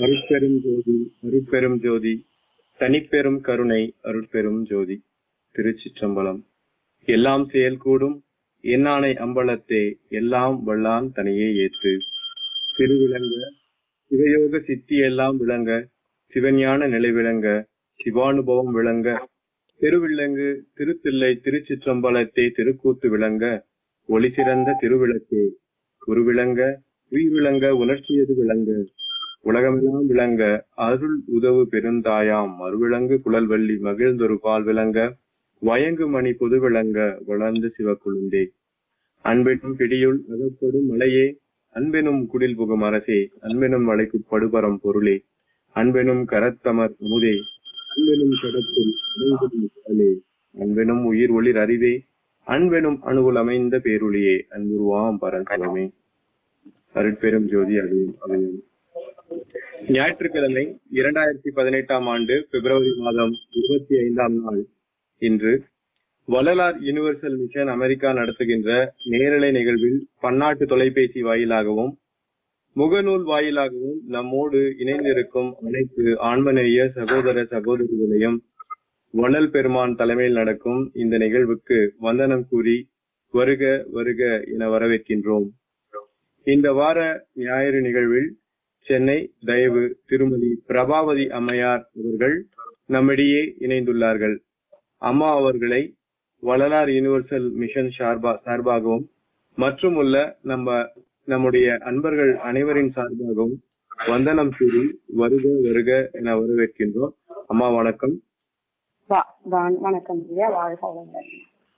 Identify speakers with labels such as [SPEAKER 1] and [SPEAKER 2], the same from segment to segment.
[SPEAKER 1] அருட்பெரும் ஜோதி அருட்பெரும் ஜோதி தனிப்பெரும் கருணை அருட்பெரும் ஜோதி திருச்சிற்றம்பலம் எல்லாம் செயல் கூடும் எண்ணானை அம்பலத்தே எல்லாம் வல்லான் தனியே ஏற்று திருவிளங்க சிவயோக சித்தி எல்லாம் விளங்க சிவஞான நிலை விளங்க சிவானுபவம் விளங்க திருவில்லங்கு திருத்தில்லை திருச்சிற்றம்பலத்தே திருக்கூத்து விளங்க ஒளி சிறந்த திருவிளக்கே குருவிளங்க உயிர் விளங்க உணர்ச்சியது விளங்க உலகமெல்லாம் விளங்க அருள் உதவு பெருந்தாயாம் மறுவிளங்கு குழல்வள்ளி மகிழ்ந்தொரு பால் விளங்க வயங்கு மணி பொது விளங்க வளர்ந்து சிவக்குழுந்தே அன்பெனும் பிடியுள் அகப்படும் மலையே அன்பெனும் குடில் புகும் அரசே அன்பெனும் மலைக்கு படுபரம் பொருளே அன்பெனும் கரத்தமர் அமுதே அன்பெனும் கடத்தில் அடைந்ததும் கடலே அன்பெனும் உயிர் ஒளிர் அறிவே அன்பெனும் அணுவுல் அமைந்த பேருளியே அன்புருவாம் பரந்தவமே அருட்பெரும் ஜோதி அவையும் அவையும் ஞாயிற்றுக்கிழமை இரண்டாயிரத்தி பதினெட்டாம் ஆண்டு பிப்ரவரி மாதம் இருபத்தி ஐந்தாம் நாள் இன்று வள்ளலார் யுனிவர்சல் மிஷன் அமெரிக்கா நடத்துகின்ற நேரலை நிகழ்வில் பன்னாட்டு தொலைபேசி வாயிலாகவும் முகநூல் வாயிலாகவும் நம்மோடு இணைந்திருக்கும் அனைத்து ஆன்மநேய சகோதர சகோதரிகளையும் வள்ளல் பெருமான் தலைமையில் நடக்கும் இந்த நிகழ்வுக்கு வந்தனம் கூறி வருக வருக என வரவேற்கின்றோம் இந்த வார ஞாயிறு நிகழ்வில் சென்னை தயவு திருமதி பிரபாவதி அம்மையார் அவர்கள் நம்மிடையே இணைந்துள்ளார்கள் அம்மா அவர்களை வள்ளலார் யுனிவர்சல் மிஷன் சார்பா சார்பாகவும் மற்றும் உள்ள நம்ம நம்முடைய அன்பர்கள் அனைவரின் சார்பாகவும் வந்தனம் கூறி வருக வருக என வரவேற்கின்றோம் அம்மா வணக்கம்
[SPEAKER 2] வா- வா- வணக்கம் ஐயா வாழ்க வளமுடன்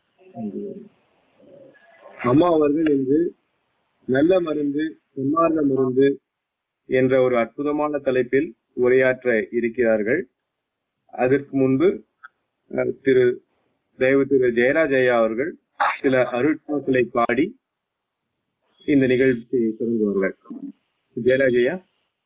[SPEAKER 1] அம்மா அவர்கள் இன்று நல்ல மருந்து பொன்னார்ந்த மருந்து என்ற ஒரு அற்புதமான தலைப்பில் உரையாற்ற இருக்கிறார்கள் அதற்கு முன்பு அஹ், திரு தயவு திரு ஜெயராஜ் ஐயா அவர்கள் சில அருட்பாக்களை பாடி இந்த நிகழ்ச்சியை தொடங்குவார்கள் ஜெயராஜ் ஐயா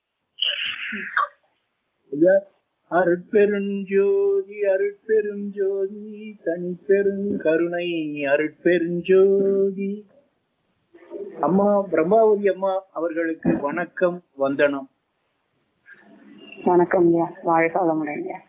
[SPEAKER 3] அருட்பெருஞ்சோதி அருட்பெருஞ்சோதி தனிப்பெருங்கருணை அருட்பெருஞ்சோதி அம்மா பிரம்மாவதி அம்மா அவர்களுக்கு வணக்கம் வந்தனம்
[SPEAKER 2] வணக்கம் ஐயா வாழ்க வளமுடன் ஐயா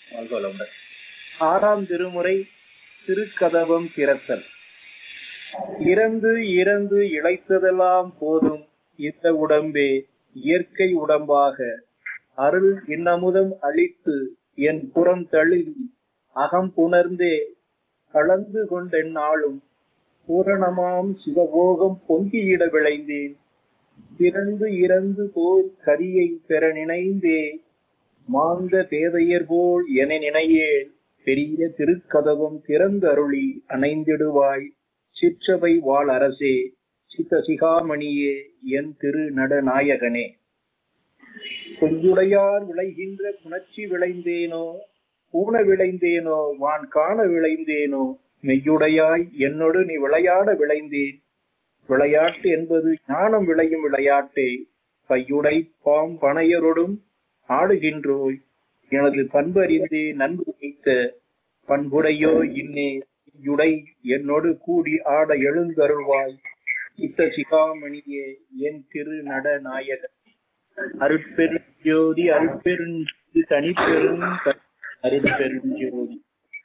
[SPEAKER 3] ஆறாம் திருமுறை திருக்கதவம் திறத்தல் இறந்து இறந்து இழைத்ததெல்லாம் போதும் இந்த உடம்பே இயற்கை உடம்பாக அருள் இன்னமுதம் அளித்து என் புறம் தழுவி அகம் புணர்ந்தே கலந்து கொண்டென்னாலும் பூரணமாம் சிவபோகம் பொங்கியிட விளைந்தேன் பிறந்து இறந்து போய் கரியை பெற நினைந்தே மாந்த பேதையர் போல் என நினையேன் பெரிய திருக்கதவம் திறந்து அருளி அணைந்திடுவாய் சிற்றவை வாழ் அரசே சித்த சிகாமணியே என் திரு நடநாயகனே கொஞ்சுடையார் விளைகின்ற புணர்ச்சி விளைந்தேனோ ஊன விளைந்தேனோ வான் காண விளைந்தேனோ மெய்யுடையாய் என்னோடு நீ விளையாட விளைந்தேன் விளையாட்டு என்பது ஞானம் விளையும் விளையாட்டே கையுடை பாம் பனையரோடும் ஆடுகின்றோய் எனது பண்பறிந்தே நன்கு வைத்த பண்புடையோ இன்னே யுடை என்னோடு கூடி ஆட எழுந்தருள்வாய் இத்த சிகாமணியே என் திரு நட நாயகன் அருட்பெருஞ்சோதி அருட்பெருஞ்சோதி தனிப்பெரும் அருட்பெருஞ்சோதி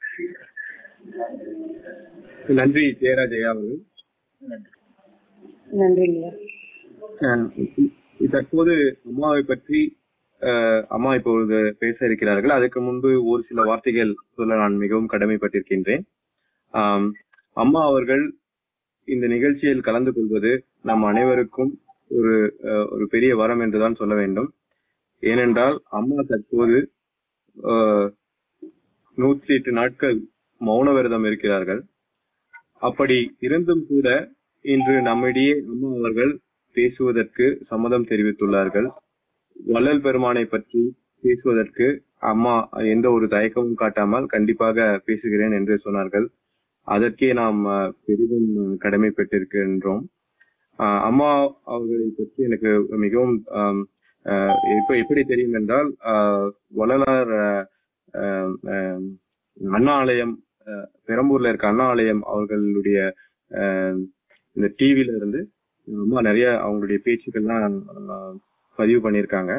[SPEAKER 1] நன்றி ஜெயராஜ் ஐயா அவர்கள்
[SPEAKER 3] நன்றி
[SPEAKER 2] நன்றி ஐயா
[SPEAKER 1] அஹ் தற்போது அம்மாவை பற்றி அஹ், அம்மா இப்பொழுது பேச இருக்கிறார்கள் அதுக்கு முன்பு ஒரு சில வார்த்தைகள் சொல்ல நான் மிகவும் கடமைப்பட்டிருக்கின்றேன் ஆம், அம்மா அவர்கள் இந்த நிகழ்ச்சியில் கலந்து கொள்வது நம் அனைவருக்கும் ஒரு அஹ், ஒரு பெரிய வரம் என்றுதான் சொல்ல வேண்டும் ஏனென்றால் அம்மா தற்போது அஹ், நூற்றி எட்டு நாட்கள் மௌன விரதம் இருக்கிறார்கள் அப்படி இருந்தும் கூட இன்று நம்மிடையே அம்மா அவர்கள் பேசுவதற்கு சம்மதம் தெரிவித்துள்ளார்கள் வள்ளல் பெருமானை பற்றி பேசுவதற்கு அம்மா எந்த ஒரு தயக்கமும் காட்டாமல் கண்டிப்பாக பேசுகிறேன் என்று சொன்னார்கள் அதற்கே நாம் அஹ், பெரிதும் கடமைப்பட்டிருக்கின்றோம் அஹ், அம்மா அவர்களை பற்றி எனக்கு மிகவும் ஆம், அஹ், இப்ப எப்படி தெரியும் என்றால் அஹ், வள்ளலார் அஹ், அஹ், அஹ், அண்ணா ஆலயம் அஹ், பெரம்பூர்ல இருக்க அண்ணா ஆலயம் அவர்களுடைய அஹ், இந்த டிவில இருந்து அம்மா நிறைய அவங்களுடைய பேச்சுக்கள்லாம் அஹ், பதிவு பண்ணியிருக்காங்க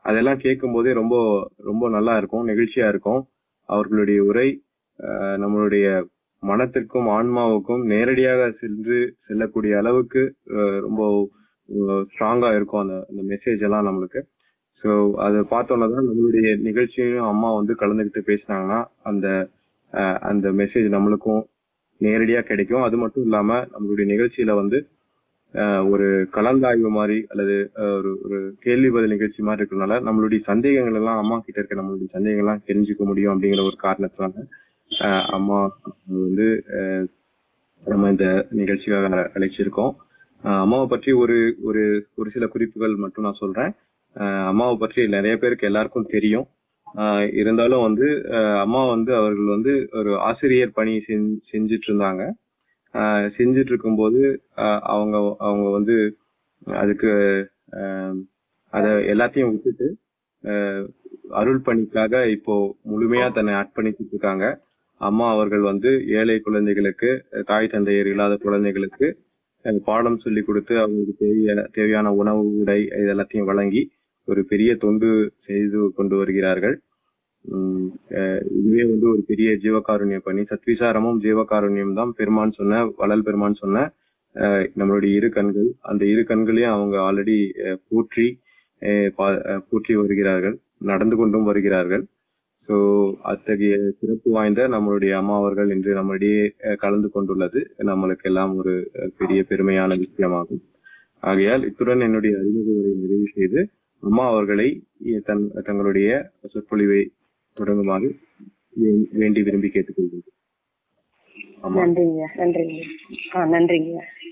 [SPEAKER 1] அதெல்லாம் கேட்கும் போதே ரொம்ப ரொம்ப நல்லா இருக்கும் நெகிழ்ச்சியா இருக்கும் அவர்களுடைய உரை அஹ், நம்மளுடைய மனத்திற்கும் ஆன்மாவுக்கும் நேரடியாக சென்று செல்லக்கூடிய அளவுக்கு அஹ், ரொம்ப ஸ்ட்ராங்கா இருக்கும் அந்த அந்த மெசேஜ் எல்லாம் நம்மளுக்கு ஸோ அதை பார்த்தோன்னே தான் நம்மளுடைய நிகழ்ச்சியும் அம்மா வந்து கலந்துக்கிட்டு பேசினாங்கன்னா அந்த அஹ், அந்த மெசேஜ் நம்மளுக்கும் நேரடியா கிடைக்கும் அது மட்டும் இல்லாம நம்மளுடைய நிகழ்ச்சியில வந்து அஹ், ஒரு கலந்தாய்வு மாதிரி அல்லது அஹ், ஒரு ஒரு கேள்வி பதில் நிகழ்ச்சி மாதிரி இருக்கிறதுனால நம்மளுடைய சந்தேகங்கள் எல்லாம் அம்மா கிட்ட இருக்க நம்மளுடைய சந்தேகங்கள் எல்லாம் தெரிஞ்சுக்க முடியும் அப்படிங்கிற ஒரு காரணத்தினால அஹ், அம்மா வந்து அஹ், நம்ம இந்த நிகழ்ச்சிக்காக அழ- அழைச்சிருக்கோம் அஹ், அம்மாவை பற்றி ஒரு ஒரு ஒரு சில குறிப்புகள் மட்டும் நான் சொல்றேன் அஹ், அம்மாவை பற்றி நிறைய பேருக்கு எல்லாருக்கும் தெரியும் ஆஹ் இருந்தாலும் வந்து அஹ் அம்மா வந்து அவர்கள் வந்து ஒரு ஆசிரியர் பணி செஞ்- செஞ்சுட்டு இருந்தாங்க ஆஹ் செஞ்சுட்டு இருக்கும்போது ஆஹ் அவங்க அவங்க வந்து அதுக்கு ஆஹ் அத எல்லாத்தையும் விட்டுட்டு ஆஹ் அருள் பணிக்காக இப்போ முழுமையா தன்னை அர்ப்பணிச்சுட்டு இருக்காங்க அம்மா அவர்கள் வந்து ஏழை குழந்தைகளுக்கு தாய் தந்தையர் இல்லாத குழந்தைகளுக்கு அஹ் பாடம் சொல்லி கொடுத்து அவங்களுக்கு தேவையான தேவையான உணவு உடை இது எல்லாத்தையும் வழங்கி ஒரு பெரிய தொண்டு செய்து கொண்டு வருகிறார்கள் உம் அஹ் இதுவே வந்து ஒரு பெரிய ஜீவகாருண்ய பணி சத்விசாரமும் ஜீவகாருண்யம் தான் பெருமான் சொன்ன வள்ளல் பெருமான் சொன்ன அஹ் நம்மளுடைய இரு கண்கள் அந்த இரு கண்களையும் அவங்க ஆல்ரெடி போற்றி அஹ் பா- அஹ் போற்றி வருகிறார்கள் நடந்து கொண்டும் வருகிறார்கள் சோ அத்தகைய சிறப்பு வாய்ந்த நம்மளுடைய அம்மா அவர்கள் இன்று நம்மிடையே அஹ், கலந்து கொண்டுள்ளது நம்மளுக்கு எல்லாம் ஒரு அஹ், பெரிய பெருமையான விஷயமாகும் ஆகையால் இத்துடன் என்னுடைய அறிமுக உரை நிறைவு செய்து அம்மா அவர்களை இ- தன் தங்களுடைய சொற்பொழிவை தொடங்குமாறு வே- வேண்டி விரும்பி கேட்டுக்கொள்கிறேன் அம்மா
[SPEAKER 2] நன்றிங்க நன்றிங்க ஆ நன்றிங்க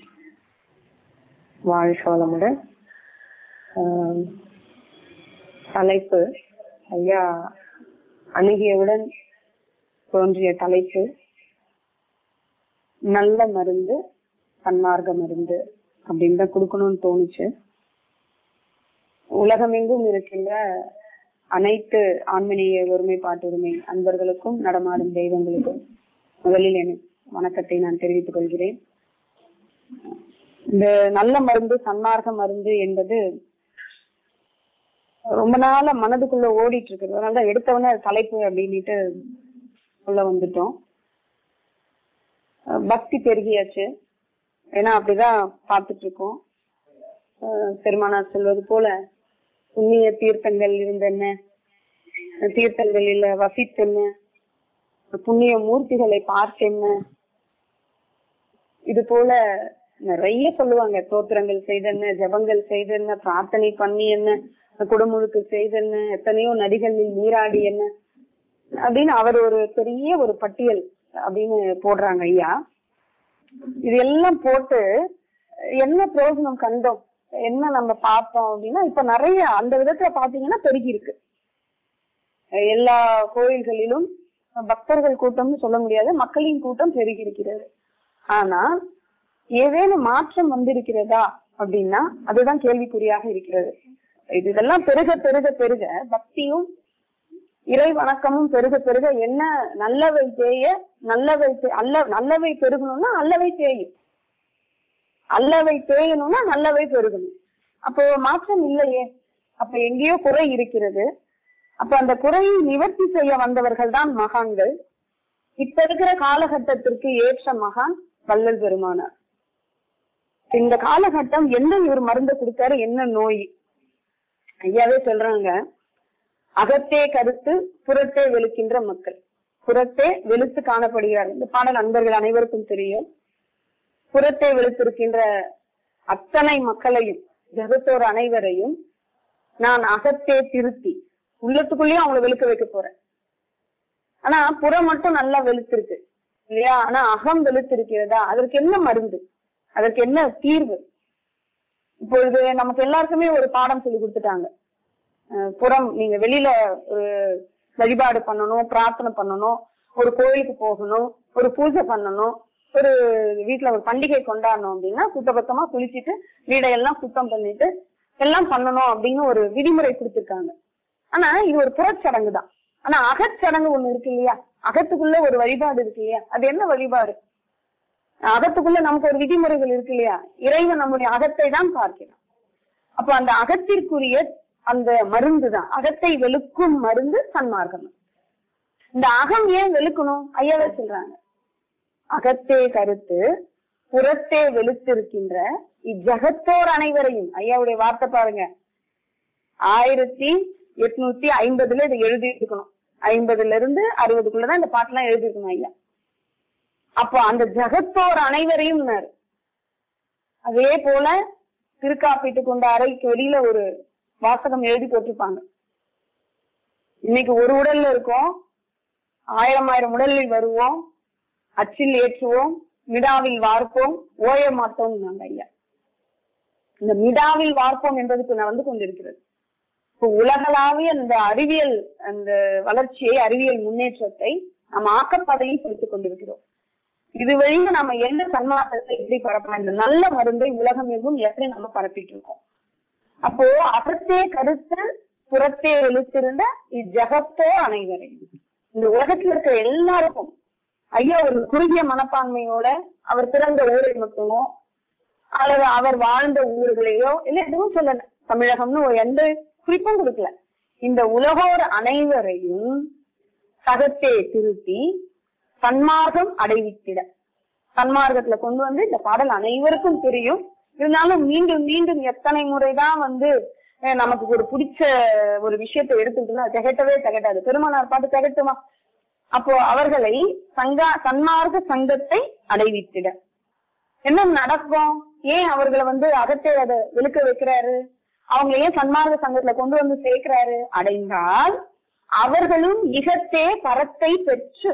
[SPEAKER 2] வாழ்க வளமுடன் ஆம், தலைப்பு ஐயா அணுகியவுடன் தோன்றிய தலைப்பு நல்ல மருந்து சன்மார்க்க மருந்து அப்படின்னு தான் கொடுக்கணும்னு தோணுச்சு உலகமெங்கும் இருக்கின்ற அனைத்து ஆன்மீக ஒருமைப்பாட்டுரிமை அன்பர்களுக்கும் நடமாடும் தெய்வங்களுக்கும் முதலில் என் வணக்கத்தை நான் தெரிவித்துக் கொள்கிறேன் இந்த நல்ல மருந்து சன்மார்க்க மருந்து என்பது ரொம்ப நாளா மனதுக்குள்ள ஓடிட்டு இருக்குது அதனாலதான் எடுத்தவொடனே அது தலைப்பு அப்படின்னுட்டு உள்ள வந்துட்டோம் அஹ் பக்தி பெருகியாச்சு ஏன்னா அப்படிதான் பார்த்துட்டு இருக்கோம் அஹ் பெருமானார் சொல்வது போல புண்ணிய தீர்த்தங்கள் இருந்தென்ன தீர்த்தங்களில் வசித்தென்ன புண்ணிய மூர்த்திகளை பார்த்தென்ன இது போல நிறைய சொல்லுவாங்க தோத்திரங்கள் செய்தென்ன ஜபங்கள் செய்தென்ன பிரார்த்தனை பண்ணி என்ன குடமுழுக்கு செய்தென்ன எத்தனையோ நதிகளில் நீராடி என்ன அப்படின்னு அவர் ஒரு பெரிய ஒரு பட்டியல் அப்படின்னு போடுறாங்க ஐயா இது எல்லாம் போட்டு என்ன பிரயோஜனம் கண்டோம் என்ன நம்ம பார்த்தோம் அப்படின்னா இப்ப நிறைய அந்த விதத்துல பாத்தீங்கன்னா பெருகி இருக்கு எல்லா கோயில்களிலும் பக்தர்கள் கூட்டம்னு சொல்ல முடியாது மக்களின் கூட்டம் பெருகி இருக்கிறது ஆனா ஏதேனும் மாற்றம் வந்திருக்கிறதா அப்படின்னா அதுதான் கேள்விக்குறியாக இருக்கிறது இது இதெல்லாம் பெருக பெருக பெருக பக்தியும் இறை வணக்கமும் பெருக பெருக என்ன நல்லவை தேய நல்லவை தே- அல்ல நல்லவை பெருகணும்னா அல்லவை தேயும் அல்லவை தேயணும்னா நல்லவை பெருகணும் அப்போ மாற்றம் இல்லையே அப்ப எங்கேயோ குறை இருக்கிறது அப்ப அந்த குறையை நிவர்த்தி செய்ய வந்தவர்கள் தான் மகான்கள் இப்ப இருக்கிற காலகட்டத்திற்கு ஏற்ற மகான் வள்ளல் பெருமானார் இந்த காலகட்டம் என்ன இவர் மருந்து கொடுத்தாரு என்ன நோய் ஐயாவே சொல்றாங்க அகத்தே கருத்து புறத்தே வெளுக்கின்ற மக்கள் புறத்தே வெளுத்து காணப்படுகிறார் இந்த பாடல் அன்பர்கள் அனைவருக்கும் தெரியும் புறத்தே வெளுத்திருக்கின்ற அத்தனை மக்களையும் ஜகத்தோர் அனைவரையும் நான் அகத்தே திருத்தி உள்ளத்துக்குள்ளேயும் அவங்களை வெளுக்க வைக்க போறேன் ஆனா புறம் மட்டும் நல்லா வெளுத்திருக்கு இல்லையா ஆனா அகம் வெளுத்திருக்கிறதா அதற்கு என்ன மருந்து அதற்கு என்ன தீர்வு இப்பொழுது நமக்கு எல்லாருக்குமே ஒரு பாடம் சொல்லி கொடுத்துட்டாங்க அஹ் புறம் நீங்க வெளியில ஒரு வழிபாடு பண்ணணும் பிரார்த்தனை பண்ணணும் ஒரு கோயிலுக்கு போகணும் ஒரு பூஜை பண்ணணும் ஒரு வீட்டுல ஒரு பண்டிகை கொண்டாடணும் அப்படின்னா சுத்தபத்தமா குளிச்சுட்டு வீடையெல்லாம் சுத்தம் பண்ணிட்டு எல்லாம் பண்ணணும் அப்படின்னு ஒரு விதிமுறை கொடுத்திருக்காங்க ஆனா இது ஒரு புறச்சடங்கு தான் ஆனா அகச்சடங்கு ஒண்ணு இருக்கு இல்லையா அகத்துக்குள்ள ஒரு வழிபாடு இருக்கு இல்லையா அது என்ன வழிபாடு அகத்துக்குள்ள நமக்கு ஒரு விதிமுறைகள் இருக்கு இல்லையா இறைவன் நம்முடைய அகத்தை தான் பார்க்கிறான் அப்ப அந்த அகத்திற்குரிய அந்த மருந்து தான் அகத்தை வெளுக்கும் மருந்து சன்மார்க்கம் இந்த அகம் ஏன் வெளுக்கணும் ஐயாவே சொல்றாங்க அகத்தே கருத்து புறத்தே வெளுத்திருக்கின்ற இஜகத்தோர் அனைவரையும் ஐயாவுடைய வார்த்தை பாருங்க ஆயிரத்தி எட்நூத்தி ஐம்பதுல இதை எழுதி இருக்கணும் ஐம்பதுல இருந்து அறுபதுக்குள்ளதான் இந்த பாட்டெல்லாம் எழுதி இருக்கணும் ஐயா அப்போ அந்த ஜகத்தோர் அனைவரையும் அதே போல திருக்காப்பீட்டு கொண்ட அறைக்கு வெளியில ஒரு வாசகம் எழுதி போட்டிருப்பாங்க இன்னைக்கு ஒரு உடல்ல இருக்கோம் ஆயிரம் ஆயிரம் உடலில் வருவோம் அச்சில் ஏற்றுவோம் மிடாவில் வார்ப்போம் ஓய மாட்டோம் நாங்க ஐயா இந்த மிடாவில் வார்ப்போம் என்பதுக்கு நான் வந்து கொண்டிருக்கிறது இப்போ உலகளாவிய அந்த அறிவியல் அந்த வளர்ச்சியை அறிவியல் முன்னேற்றத்தை நாம் ஆக்கப்பதையில் செலுத்திக் கொண்டிருக்கிறோம் இது வழியில நம்ம எந்த சன்மார்க்கத்தை எப்படி பரப்பலாம் இந்த நல்ல மருந்தை உலகம் எங்கும் எப்படி நம்ம பரப்பிட்டு இருக்கோம் அப்போ அகத்தே கருத்து புறத்தே எழுத்திருந்த இஜகத்தோ அனைவரையும் இந்த உலகத்துல இருக்க எல்லாருக்கும் ஐயா ஒரு குறுகிய மனப்பான்மையோட அவர் பிறந்த ஊரை மட்டுமோ அல்லது அவர் வாழ்ந்த ஊர்களையோ இல்ல எதுவும் சொல்லல தமிழகம்னு ஒரு எந்த குறிப்பும் கொடுக்கல இந்த உலகோர் அனைவரையும் சகத்தே திருத்தி சன்மார்க்கம் அடைவித்திட சன்மார்க்கத்துல கொண்டு வந்து இந்த பாடல் அனைவருக்கும் தெரியும் இருந்தாலும் மீண்டும் மீண்டும் எத்தனை முறைதான் வந்து அஹ், நமக்கு ஒரு பிடிச்ச ஒரு விஷயத்தை எடுத்துக்கிட்டோம்னா திகட்டவே திகட்டாது பெருமானார் பாட்டு திகட்டுமா அப்போ அவர்களை சங்கா சன்மார்க்க சங்கத்தை அடைவித்திட என்ன நடக்கும் ஏன் அவர்களை வந்து அகத்தை அதை விழுக்க வைக்கிறாரு அவங்க ஏன் சன்மார்க்க சங்கத்துல கொண்டு வந்து சேர்க்கிறாரு அடைந்தால் அவர்களும் இகத்தே பரத்தை பெற்று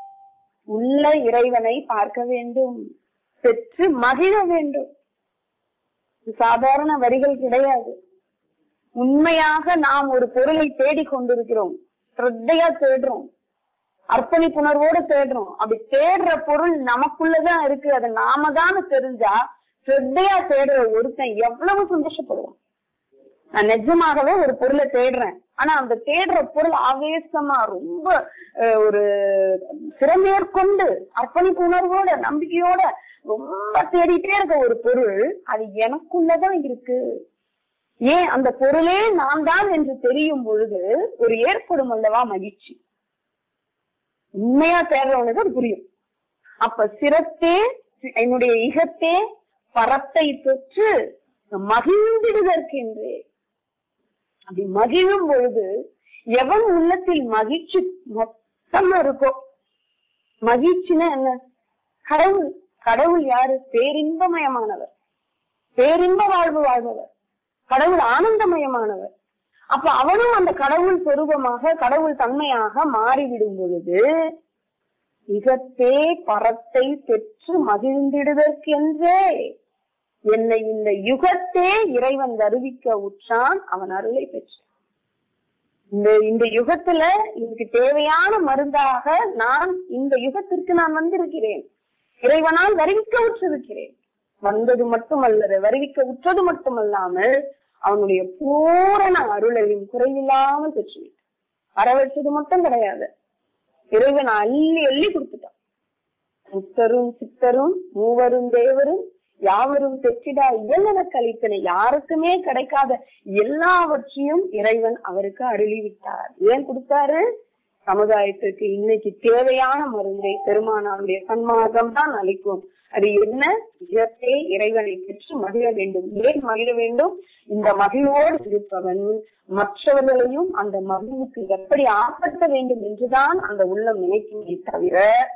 [SPEAKER 2] உள்ள இறைவனை பார்க்க வேண்டும் பெற்று மகிழ வேண்டும் இது சாதாரண வரிகள் கிடையாது உண்மையாக நாம் ஒரு பொருளை தேடிக் கொண்டிருக்கிறோம் ஸ்ரத்தையா தேடுறோம் அர்ப்பணிப்புணர்வோட தேடுறோம் அப்படி தேடுற பொருள் நமக்குள்ளதான் இருக்கு அது நாம தான் தெரிஞ்சா ஸ்ரத்தையா தேடுற ஒருத்தன் எவ்வளவு சந்தோஷப்படுவான் நான் நிஜமாகவே ஒரு பொருளை தேடுறேன் ஆனா அந்த தேடுற பொருள் ஆவேசமா ரொம்ப அஹ், ஒரு சிறமேற்கொண்டு அர்ப்பணிப்பு உணர்வோட நம்பிக்கையோட ரொம்ப தேடிட்டே இருக்க ஒரு பொருள் அது எனக்குள்ளதான் இருக்கு ஏன் அந்த பொருளே நான் தான் என்று தெரியும் பொழுது ஒரு ஏற்படும் அல்லவா மகிழ்ச்சி உண்மையா தேடுறவனுக்கு அது புரியும் அப்ப சிரத்தே என்னுடைய இகத்தே பரத்தை பெற்று மகிழ்ந்திடுதற்கென்றே அப்படி மகிழும் பொழுது எவன் உள்ளத்தில் மகிழ்ச்சி மொத்தமா இருக்கோ மகிழ்ச்சின்னா என்ன கடவுள் கடவுள் யாரு பேரின்பமயமானவர் பேரின்ப வாழ்வு வாழ்பவர் கடவுள் ஆனந்தமயமானவர் அப்ப அவனும் அந்த கடவுள் சொரூபமாக கடவுள் தன்மையாக மாறிவிடும் பொழுது இகத்தே பரத்தை பெற்று மகிழ்ந்திடுதற்கென்றே என்னை இந்த யுகத்தே இறைவன் வருவிக்க உற்றான் அவன் அருளை பெற்றான் இந்த இந்த யுகத்துல இதுக்கு தேவையான மருந்தாக நான் இந்த யுகத்திற்கு நான் வந்திருக்கிறேன் இறைவனால் வருவிக்க உற்றிருக்கிறேன் வந்தது மட்டுமல்ல வருவிக்க உற்றது மட்டுமல்லாமல் அவனுடைய பூரண அருளையும் குறைவில்லாமல் பெற்றுவிட்டான் வரவழைச்சது மட்டும் கிடையாது இறைவன் அள்ளி அள்ளி கொடுத்துட்டான் முத்தரும் சித்தரும் மூவரும் தேவரும் யாவரும் பெற்றிடா இயலன கழித்தன யாருக்குமே கிடைக்காத எல்லாவற்றையும் இறைவன் அவருக்கு அருளி விட்டார் ஏன் கொடுத்தாரு சமுதாயத்திற்கு இன்னைக்கு தேவையான மருந்தை பெருமானாருடைய சன்மார்க்கம் தான் அளிக்கும் அது என்ன இயற்கை இறைவனை பெற்று மகிழ வேண்டும் ஏன் மகிழ வேண்டும் இந்த மகிழ்வோடு இருப்பவன் மற்றவர்களையும் அந்த மகிழ்வுக்கு எப்படி ஆப்பட்ட வேண்டும் என்றுதான் அந்த உள்ளம் நினைக்குமே தவிர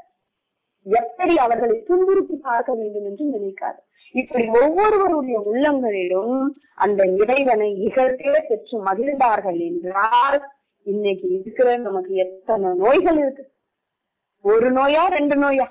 [SPEAKER 2] எப்படி அவர்களை துன்புறுத்தி பார்க்க வேண்டும் என்று நினைக்காது இப்படி ஒவ்வொருவருடைய உள்ளங்களிலும் அந்த இறைவனை இகழ்த்தே பெற்று மகிழ்ந்தார்கள் என்றால் இன்னைக்கு இருக்கிற நமக்கு எத்தனை நோய்கள் இருக்கு ஒரு நோயா ரெண்டு நோயா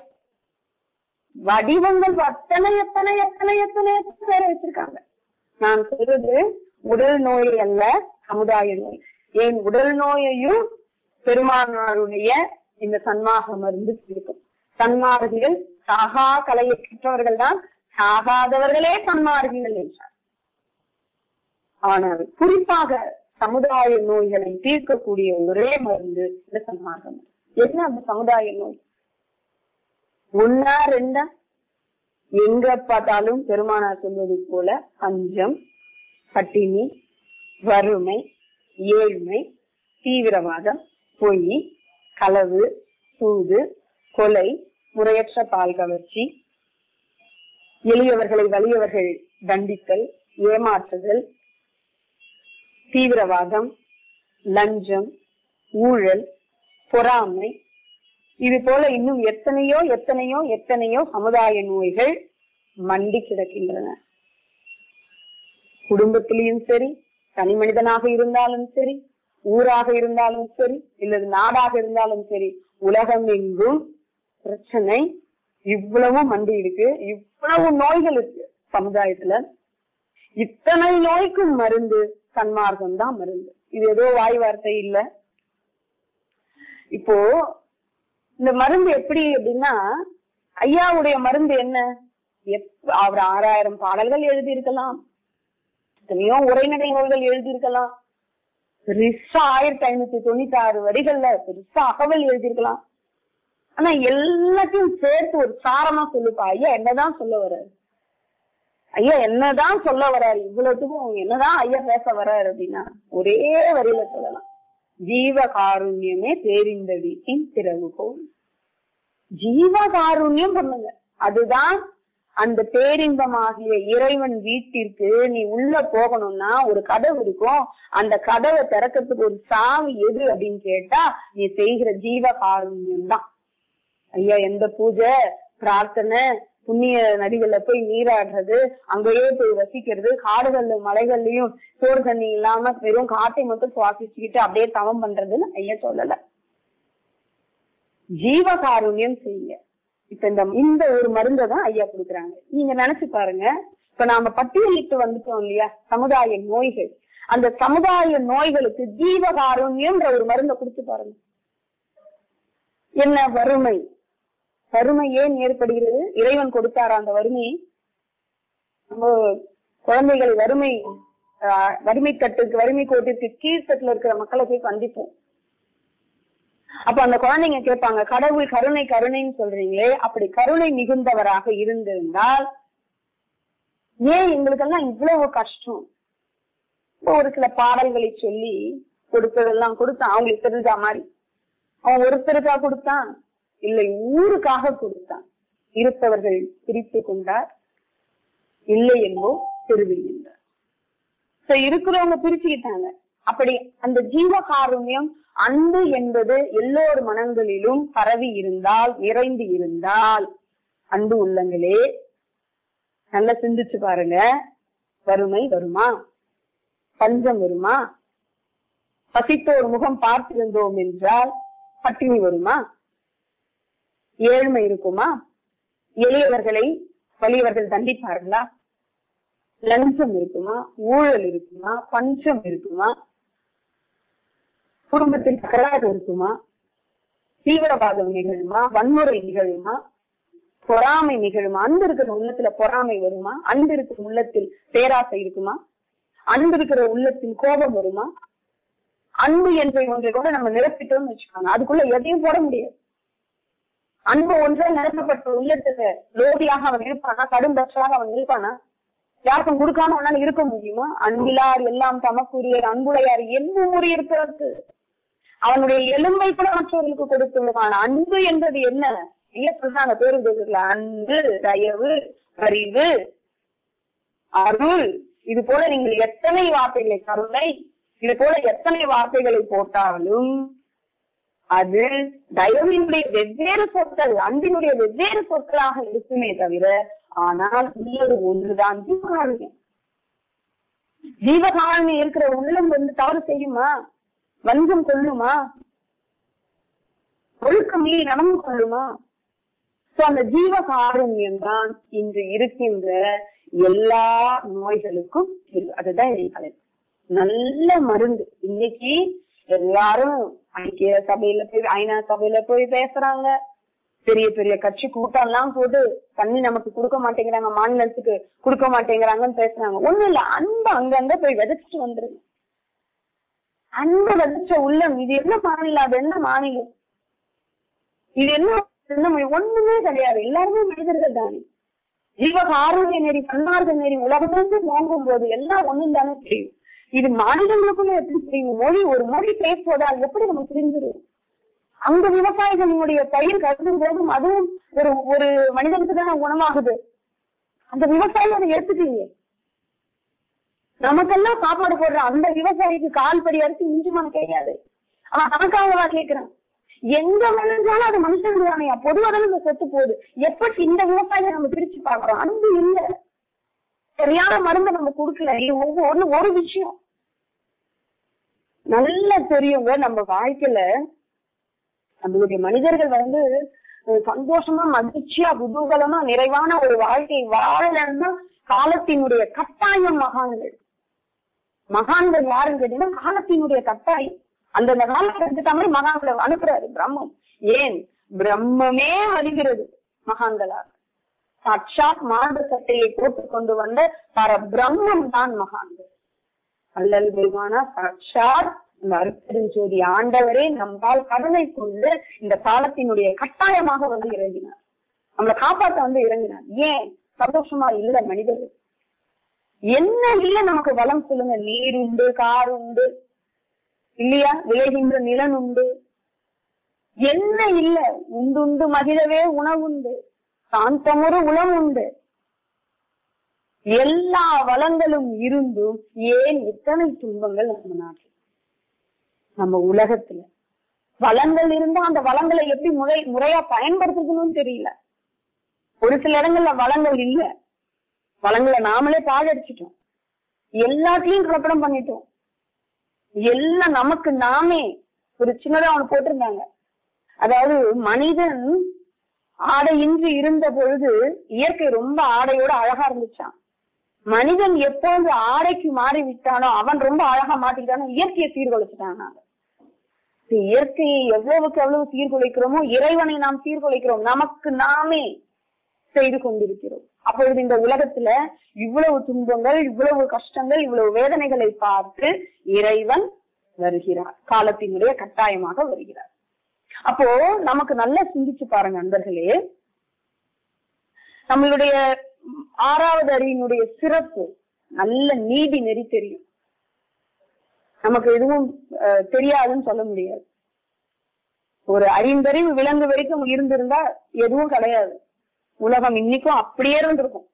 [SPEAKER 2] வடிவங்கள் எத்தனை எத்தனை எத்தனை எத்தனை எத்தனை பேரை வச்சிருக்காங்க நான் சொல்றது உடல் நோய் அல்ல சமுதாய நோய் ஏன் உடல் நோயையும் பெருமானாருடைய இந்த சன்மாக மருந்து இருக்கும் சன்மார்கிகள் சாகா கலையை பெற்றவர்கள் தான் சாகாதவர்களே சன்மார்கிகள் என்றார் ஆனால் குறிப்பாக சமுதாய நோய்களை தீர்க்கக்கூடிய ஒரே மருந்து இந்த சன்மார்க்கம் என்ன அந்த சமுதாய நோய் ஒன்னா ரெண்டா எங்க பார்த்தாலும் பெருமானார் சொல்வது போல பஞ்சம் பட்டினி வறுமை ஏழ்மை தீவிரவாதம் பொய் களவு சூது கொலை முறையற்ற பால் கவர்ச்சி எளியவர்களை வலியவர்கள் தண்டித்தல் ஏமாற்றுதல் தீவிரவாதம் லஞ்சம் ஊழல் பொறாமை இது போல இன்னும் எத்தனையோ எத்தனையோ எத்தனையோ சமுதாய நோய்கள் மண்டி கிடக்கின்றன குடும்பத்திலையும் சரி தனி மனிதனாக இருந்தாலும் சரி ஊராக இருந்தாலும் சரி இல்லது நாடாக இருந்தாலும் சரி உலகம் எங்கும் பிரச்சனை இவ்வளவு மண்டி இருக்கு இவ்வளவு நோய்கள் இருக்கு சமுதாயத்துல இத்தனை நோய்க்கும் மருந்து சன்மார்க்கம் தான் மருந்து இது ஏதோ வாய் வார்த்தை இல்ல இப்போ இந்த மருந்து எப்படி அப்படின்னா ஐயாவுடைய மருந்து என்ன எப்- அவர் ஆறாயிரம் பாடல்கள் எழுதியிருக்கலாம் எத்தனையோ உரைநடை நூல்கள் எழுதியிருக்கலாம் பெருசா ஆயிரத்தி ஐநூத்தி தொண்ணூத்தி ஆறு வரிகள்ல பெருசா அகவல் எழுதியிருக்கலாம் ஆனா எல்லாத்தையும் சேர்த்து ஒரு சாரமா சொல்லுப்பா ஐயா என்னதான் சொல்ல வர்றாரு ஐயா என்னதான் சொல்ல வர்றாரு இவ்வளவுக்கும் என்னதான் ஐயா பேச வர்றாரு அப்படின்னா ஒரே வரியில சொல்லலாம் ஜீவ காருண்யமே பேரிந்த வீட்டின் திறவுகோல் ஜீவ காருண்யம் பண்ணுங்க அதுதான் அந்த பேரின்பமாகிய இறைவன் வீட்டிற்கு நீ உள்ள போகணும்னா ஒரு கதவு இருக்கும் அந்த கதவை திறக்கிறதுக்கு ஒரு சாவி எது அப்படின்னு கேட்டா நீ செய்கிற ஜீவ காருண்யம் தான் ஐயா எந்த பூஜை பிரார்த்தனை புண்ணிய நதிகள்ல போய் நீராடுறது அங்கேயே போய் வசிக்கிறது காடுகள்ல மலைகள்லயும் சோறு தண்ணி இல்லாம வெறும் காட்டை மட்டும் சுவாசிச்சுக்கிட்டு அப்படியே தவம் பண்றதுன்னு ஐயா சொல்லல ஜீவகாருண்யம் செய்யுங்க இப்ப இந்த இந்த ஒரு மருந்தை தான் ஐயா கொடுக்குறாங்க நீங்க நினைச்சு பாருங்க இப்ப நாம பட்டியலிட்டு வந்துட்டோம் இல்லையா சமுதாய நோய்கள் அந்த சமுதாய நோய்களுக்கு ஜீவகாருண்யம்ன்ற ஒரு மருந்தை கொடுத்து பாருங்க என்ன வறுமை வறுமை ஏன் ஏற்படுகிறது இறைவன் கொடுத்தாரா அந்த வறுமையை நம்ம குழந்தைகள் வறுமை ஆஹ், வறுமை கட்டுக்கு வறுமை கோட்டிற்கு கீழ்த்தட்டுல இருக்கிற மக்களை போய் கண்டிப்போம் அப்ப அந்த குழந்தைங்க கேட்பாங்க கடவுள் கருணை கருணைன்னு சொல்றீங்களே அப்படி கருணை மிகுந்தவராக இருந்திருந்தால் ஏன் எங்களுக்கெல்லாம் இவ்வளவு கஷ்டம் இப்போ ஒரு சில பாடல்களை சொல்லி கொடுத்ததெல்லாம் கொடுத்தான் அவங்களுக்கு தெரிஞ்ச மாதிரி அவன் ஒருத்தருக்கா கொடுத்தான் இல்லை ஊருக்காக கொடுத்தான் இருப்பவர்கள் பிரித்து கொண்டார் இல்லை என்போ தெருவில் நின்றார் So, இருக்கிறவங்க பிரிச்சுக்கிட்டாங்க அப்படி அந்த ஜீவ காருண்யம் அன்பு என்பது எல்லோர் மனங்களிலும் பரவி இருந்தால் நிறைந்து இருந்தால் அன்பு உள்ளங்களே நல்லா சிந்திச்சு பாருங்க வறுமை வருமா பஞ்சம் வருமா பசித்தோர் முகம் பார்த்திருந்தோம் என்றால் பட்டினி வருமா ஏழ்மை இருக்குமா எளியவர்களை வலியவர்கள் தண்டிப்பார்களா லஞ்சம் இருக்குமா ஊழல் இருக்குமா பஞ்சம் இருக்குமா குடும்பத்தில் தகராறு இருக்குமா தீவிரவாதம் நிகழுமா வன்முறை நிகழுமா பொறாமை நிகழுமா அன்பு இருக்கிற உள்ளத்துல பொறாமை வருமா அன்பு இருக்கிற உள்ளத்தில் பேராசை இருக்குமா அன்பு இருக்கிற உள்ளத்தில் கோபம் வருமா அன்பு என்ற ஒன்றை கூட நம்ம நிரப்பிட்டோம்னு வச்சுக்கோங்க அதுக்குள்ள எதையும் போட முடியாது அன்பு ஒன்றே நிரப்பப்பட்ட உள்ளத்துல லோதியாக அவன் இருப்பானா கடும் பற்றாக அவன் இருப்பானா யாருக்கும் கொடுக்காம அவனால இருக்க முடியுமா அன்பிலார் எல்லாம் தமக்குரியர் அன்புடையார் என்ன முறை இருக்கிறது அவனுடைய எலும்பை கூட மற்றவர்களுக்கு கொடுத்து விடுவான் அன்பு என்பது என்ன ஐயா சொல்றாங்க பேரு பேசுல அன்பு தயவு அறிவு அருள் இது போல நீங்கள் எத்தனை வார்த்தைகளை கருணை இது போல எத்தனை வார்த்தைகளை போட்டாலும் அது தயவினுடைய வெவ்வேறு சொற்கள் அன்பினுடைய வெவ்வேறு சொற்களாக இருக்குமே தவிர ஆனால் உள்ளது ஒன்றுதான் ஜீவகாருண்யம் ஜீவகாருண்யம் இருக்கிற உள்ளம் வந்து தவறு செய்யுமா வஞ்சம் கொள்ளுமா ஒழுக்கம் மீறி நடந்து கொள்ளுமா சோ அந்த ஜீவகாருண்யம் தான் இன்று இருக்கின்ற எல்லா நோய்களுக்கும் இருக்கு. அதுதான் என் தலைப்பு நல்ல மருந்து இன்னைக்கு எல்லாரும் ஐக்கிய சபையில போய் ஐநா சபையில போய் பேசுறாங்க பெரிய பெரிய கட்சி கூட்டம் எல்லாம் போட்டு தண்ணி நமக்கு கொடுக்க மாட்டேங்கிறாங்க மாநிலத்துக்கு கொடுக்க மாட்டேங்கிறாங்கன்னு பேசுறாங்க ஒண்ணும் இல்ல அன்பு அங்கங்க போய் விதைச்சிட்டு வந்துருங்க அன்பு விதைச்ச உள்ளம் இது என்ன மாநிலம் அது என்ன மாநிலம் இது என்ன என்ன மொழி? ஒண்ணுமே கிடையாது எல்லாருமே மனிதர்கள் தானே ஜீவக ஆரோக்கிய நெறி பன்னார்ந்த நெறி உலகமெங்கு நோங்கும் போது எல்லாம் ஒண்ணும் தானே தெரியும் இது மாநிலங்களுக்குள்ள எப்படி புரியும் மொழி ஒரு மொழி பேசுவதா அது எப்படி நம்ம புரிஞ்சிடும் அந்த விவசாயிகளுடைய பயிர் கருதும் போதும் அதுவும் ஒரு ஒரு மனிதனுக்கு தானே உணவாகுது அந்த விவசாயி அதை எடுத்துக்கலையே நமக்கெல்லாம் சாப்பாடு போடுற அந்த விவசாயிக்கு கால் படி அரிசி மிஞ்சுமான கிடையாது அவன் தனக்காகவா கேட்கிறான் எங்க விளைஞ்சாலும் அது மனுஷனுக்கு தானையா பொதுவாக இந்த சொத்து போகுது எப்படி இந்த விவசாயியை நம்ம பிரிச்சு பாக்குறோம் அன்பு இல்ல சரியான மருந்தை நம்ம கொடுக்கல இது ஒவ்வொரு ஒரு விஷயம் நல்ல தெரியுங்க நம்ம வாழ்க்கையில நம்மளுடைய மனிதர்கள் வந்து அஹ், சந்தோஷமா மகிழ்ச்சியா குதூகலமா நிறைவான ஒரு வாழ்க்கை வாழலன்னா காலத்தினுடைய கட்டாயம் மகான்கள் மகான்கள் யாருன்னு கேட்டீங்கன்னா காலத்தினுடைய கட்டாயம் அந்தந்த காலத்துக்கு தமிழ் மகான்களை அனுப்புறாரு பிரம்மம் ஏன் பிரம்மமே வருகிறது மகான்களாக சாட்சாத் மாண்பு சட்டையை போட்டுக் கொண்டு வந்த பர பிரம்மம் தான் மகான்கள் அல்லல் பெருமானா சாட்சாத் இந்த அருட்பெருஞ்சோதி ஆண்டவரே நம்மால் கருணை கொண்டு இந்த காலத்தினுடைய கட்டாயமாக வந்து இறங்கினார் நம்மளை காப்பாத்த வந்து இறங்கினார் ஏன் சந்தோஷமா இல்ல மனிதர்கள் என்ன இல்ல நமக்கு வளம் சொல்லுங்க நீர் உண்டு கார் உண்டு இல்லையா விளைகின்ற நிலன் உண்டு என்ன இல்ல உண்டுண்டு மகிழவே உணவுண்டு சாந்தமுறு உளம் உண்டு எல்லா வளங்களும் இருந்தும் ஏன் இத்தனை துன்பங்கள் நம்ம நாட்டில் நம்ம உலகத்துல வளங்கள் இருந்தா அந்த வளங்களை எப்படி முறை முறையா பயன்படுத்துறதுன்னு தெரியல ஒரு சில இடங்கள்ல வளங்கள் இல்ல வளங்களை நாமளே பாழடிச்சிட்டோம் எல்லாத்தையும் கலப்படம் பண்ணிட்டோம் எல்லாம் நமக்கு நாமே ஒரு சின்னதா அவனு போட்டிருந்தாங்க அதாவது மனிதன் ஆடையின்றி இருந்த பொழுது இயற்கை ரொம்ப ஆடையோட அழகா இருந்துச்சான் மனிதன் எப்பொழுது ஆடைக்கு மாறி விட்டானோ அவன் ரொம்ப அழகா மாட்டிக்கிட்டானோ இயற்கையை சீர்குலைச்சிட்டான் நாங்க இப்ப இயற்கையை எவ்வளவுக்கு எவ்வளவு சீர்குலைக்கிறோமோ இறைவனை நாம் சீர்குலைக்கிறோம் நமக்கு நாமே செய்து கொண்டிருக்கிறோம் அப்பொழுது இந்த உலகத்துல இவ்வளவு துன்பங்கள் இவ்வளவு கஷ்டங்கள் இவ்வளவு வேதனைகளை பார்த்து இறைவன் வருகிறார் காலத்தினுடைய கட்டாயமாக வருகிறார் அப்போ நமக்கு நல்லா சிந்திச்சு பாருங்க நண்பர்களே நம்மளுடைய ஆறாவது அறிவினுடைய சிறப்பு நல்ல நீதி நெறி தெரியும் நமக்கு எதுவும் அஹ், தெரியாதுன்னு சொல்ல முடியாது ஒரு ஐந்தறிவு விலங்கு வரைக்கும் இருந்திருந்தா எதுவும் கிடையாது உலகம் இன்னைக்கும் அப்படியே இருந்திருக்கும்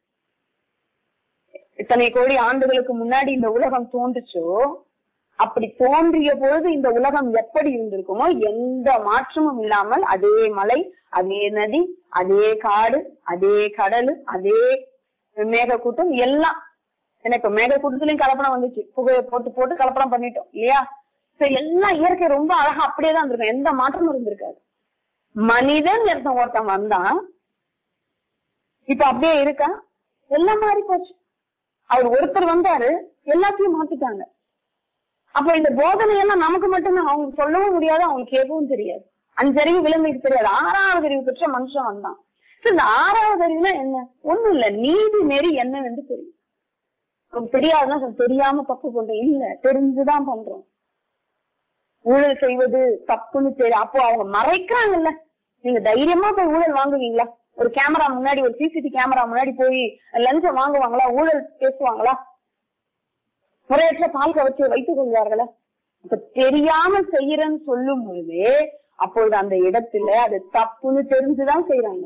[SPEAKER 2] இத்தனை கோடி ஆண்டுகளுக்கு முன்னாடி இந்த உலகம் தோன்றுச்சோ அப்படி தோன்றிய பொழுது இந்த உலகம் எப்படி இருந்திருக்குமோ எந்த மாற்றமும் இல்லாமல் அதே மலை அதே நதி அதே காடு அதே கடல் அதே மேகக்கூட்டம் எல்லாம் ஏன்னா இப்ப மேகக்கூட்டத்திலயும் கலப்படம் வந்துச்சு புகையை போட்டு போட்டு கலப்படம் பண்ணிட்டோம் இல்லையா So எல்லாம் இயற்கை ரொம்ப அழகா அப்படியே தான் இருந்திருக்கும் எந்த மாற்றமும் இருந்திருக்காது மனிதன் ஒருத்தன் ஒருத்தன் வந்தான் இப்ப அப்படியே இருக்கா எல்லாம் மாறி போச்சு அவர் ஒருத்தர் வந்தாரு எல்லாத்தையும் மாத்திட்டாங்க அப்ப இந்த போதனை எல்லாம் நமக்கு மட்டும்தான் அவங்க சொல்லவும் முடியாது அவங்க கேட்கவும் தெரியாது அஞ்சறிவு விலங்குக்கு தெரியாது ஆறாவது அறிவு பெற்ற மனுஷன் வந்தான் சரி, இந்த ஆறாவது அறிவுனா என்ன ஒண்ணும் இல்ல நீதி நெறி என்னவென்று தெரியும் நமக்கு தெரியாதுன்னா சொல்ல, தெரியாம தப்பு பண்றோம் இல்ல தெரிஞ்சுதான் பண்றோம் ஊழல் செய்வது தப்புன்னு தெரியும் அப்போ அவங்க மறைக்கிறாங்கல்ல நீங்க தைரியமா போய் ஊழல் வாங்குவீங்களா ஒரு கேமரா முன்னாடி ஒரு சிசிடிவி கேமரா முன்னாடி போய் லஞ்சம் வாங்குவாங்களா ஊழல் பேசுவாங்களா முறையற்ற பால் கவர்ச்சியை வைத்துக் கொள்வார்களா இப்ப தெரியாம செய்யறேன்னு சொல்லும் பொழுது அப்பொழுது அந்த இடத்துல அது தப்புன்னு தெரிஞ்சுதான் செய்யறாங்க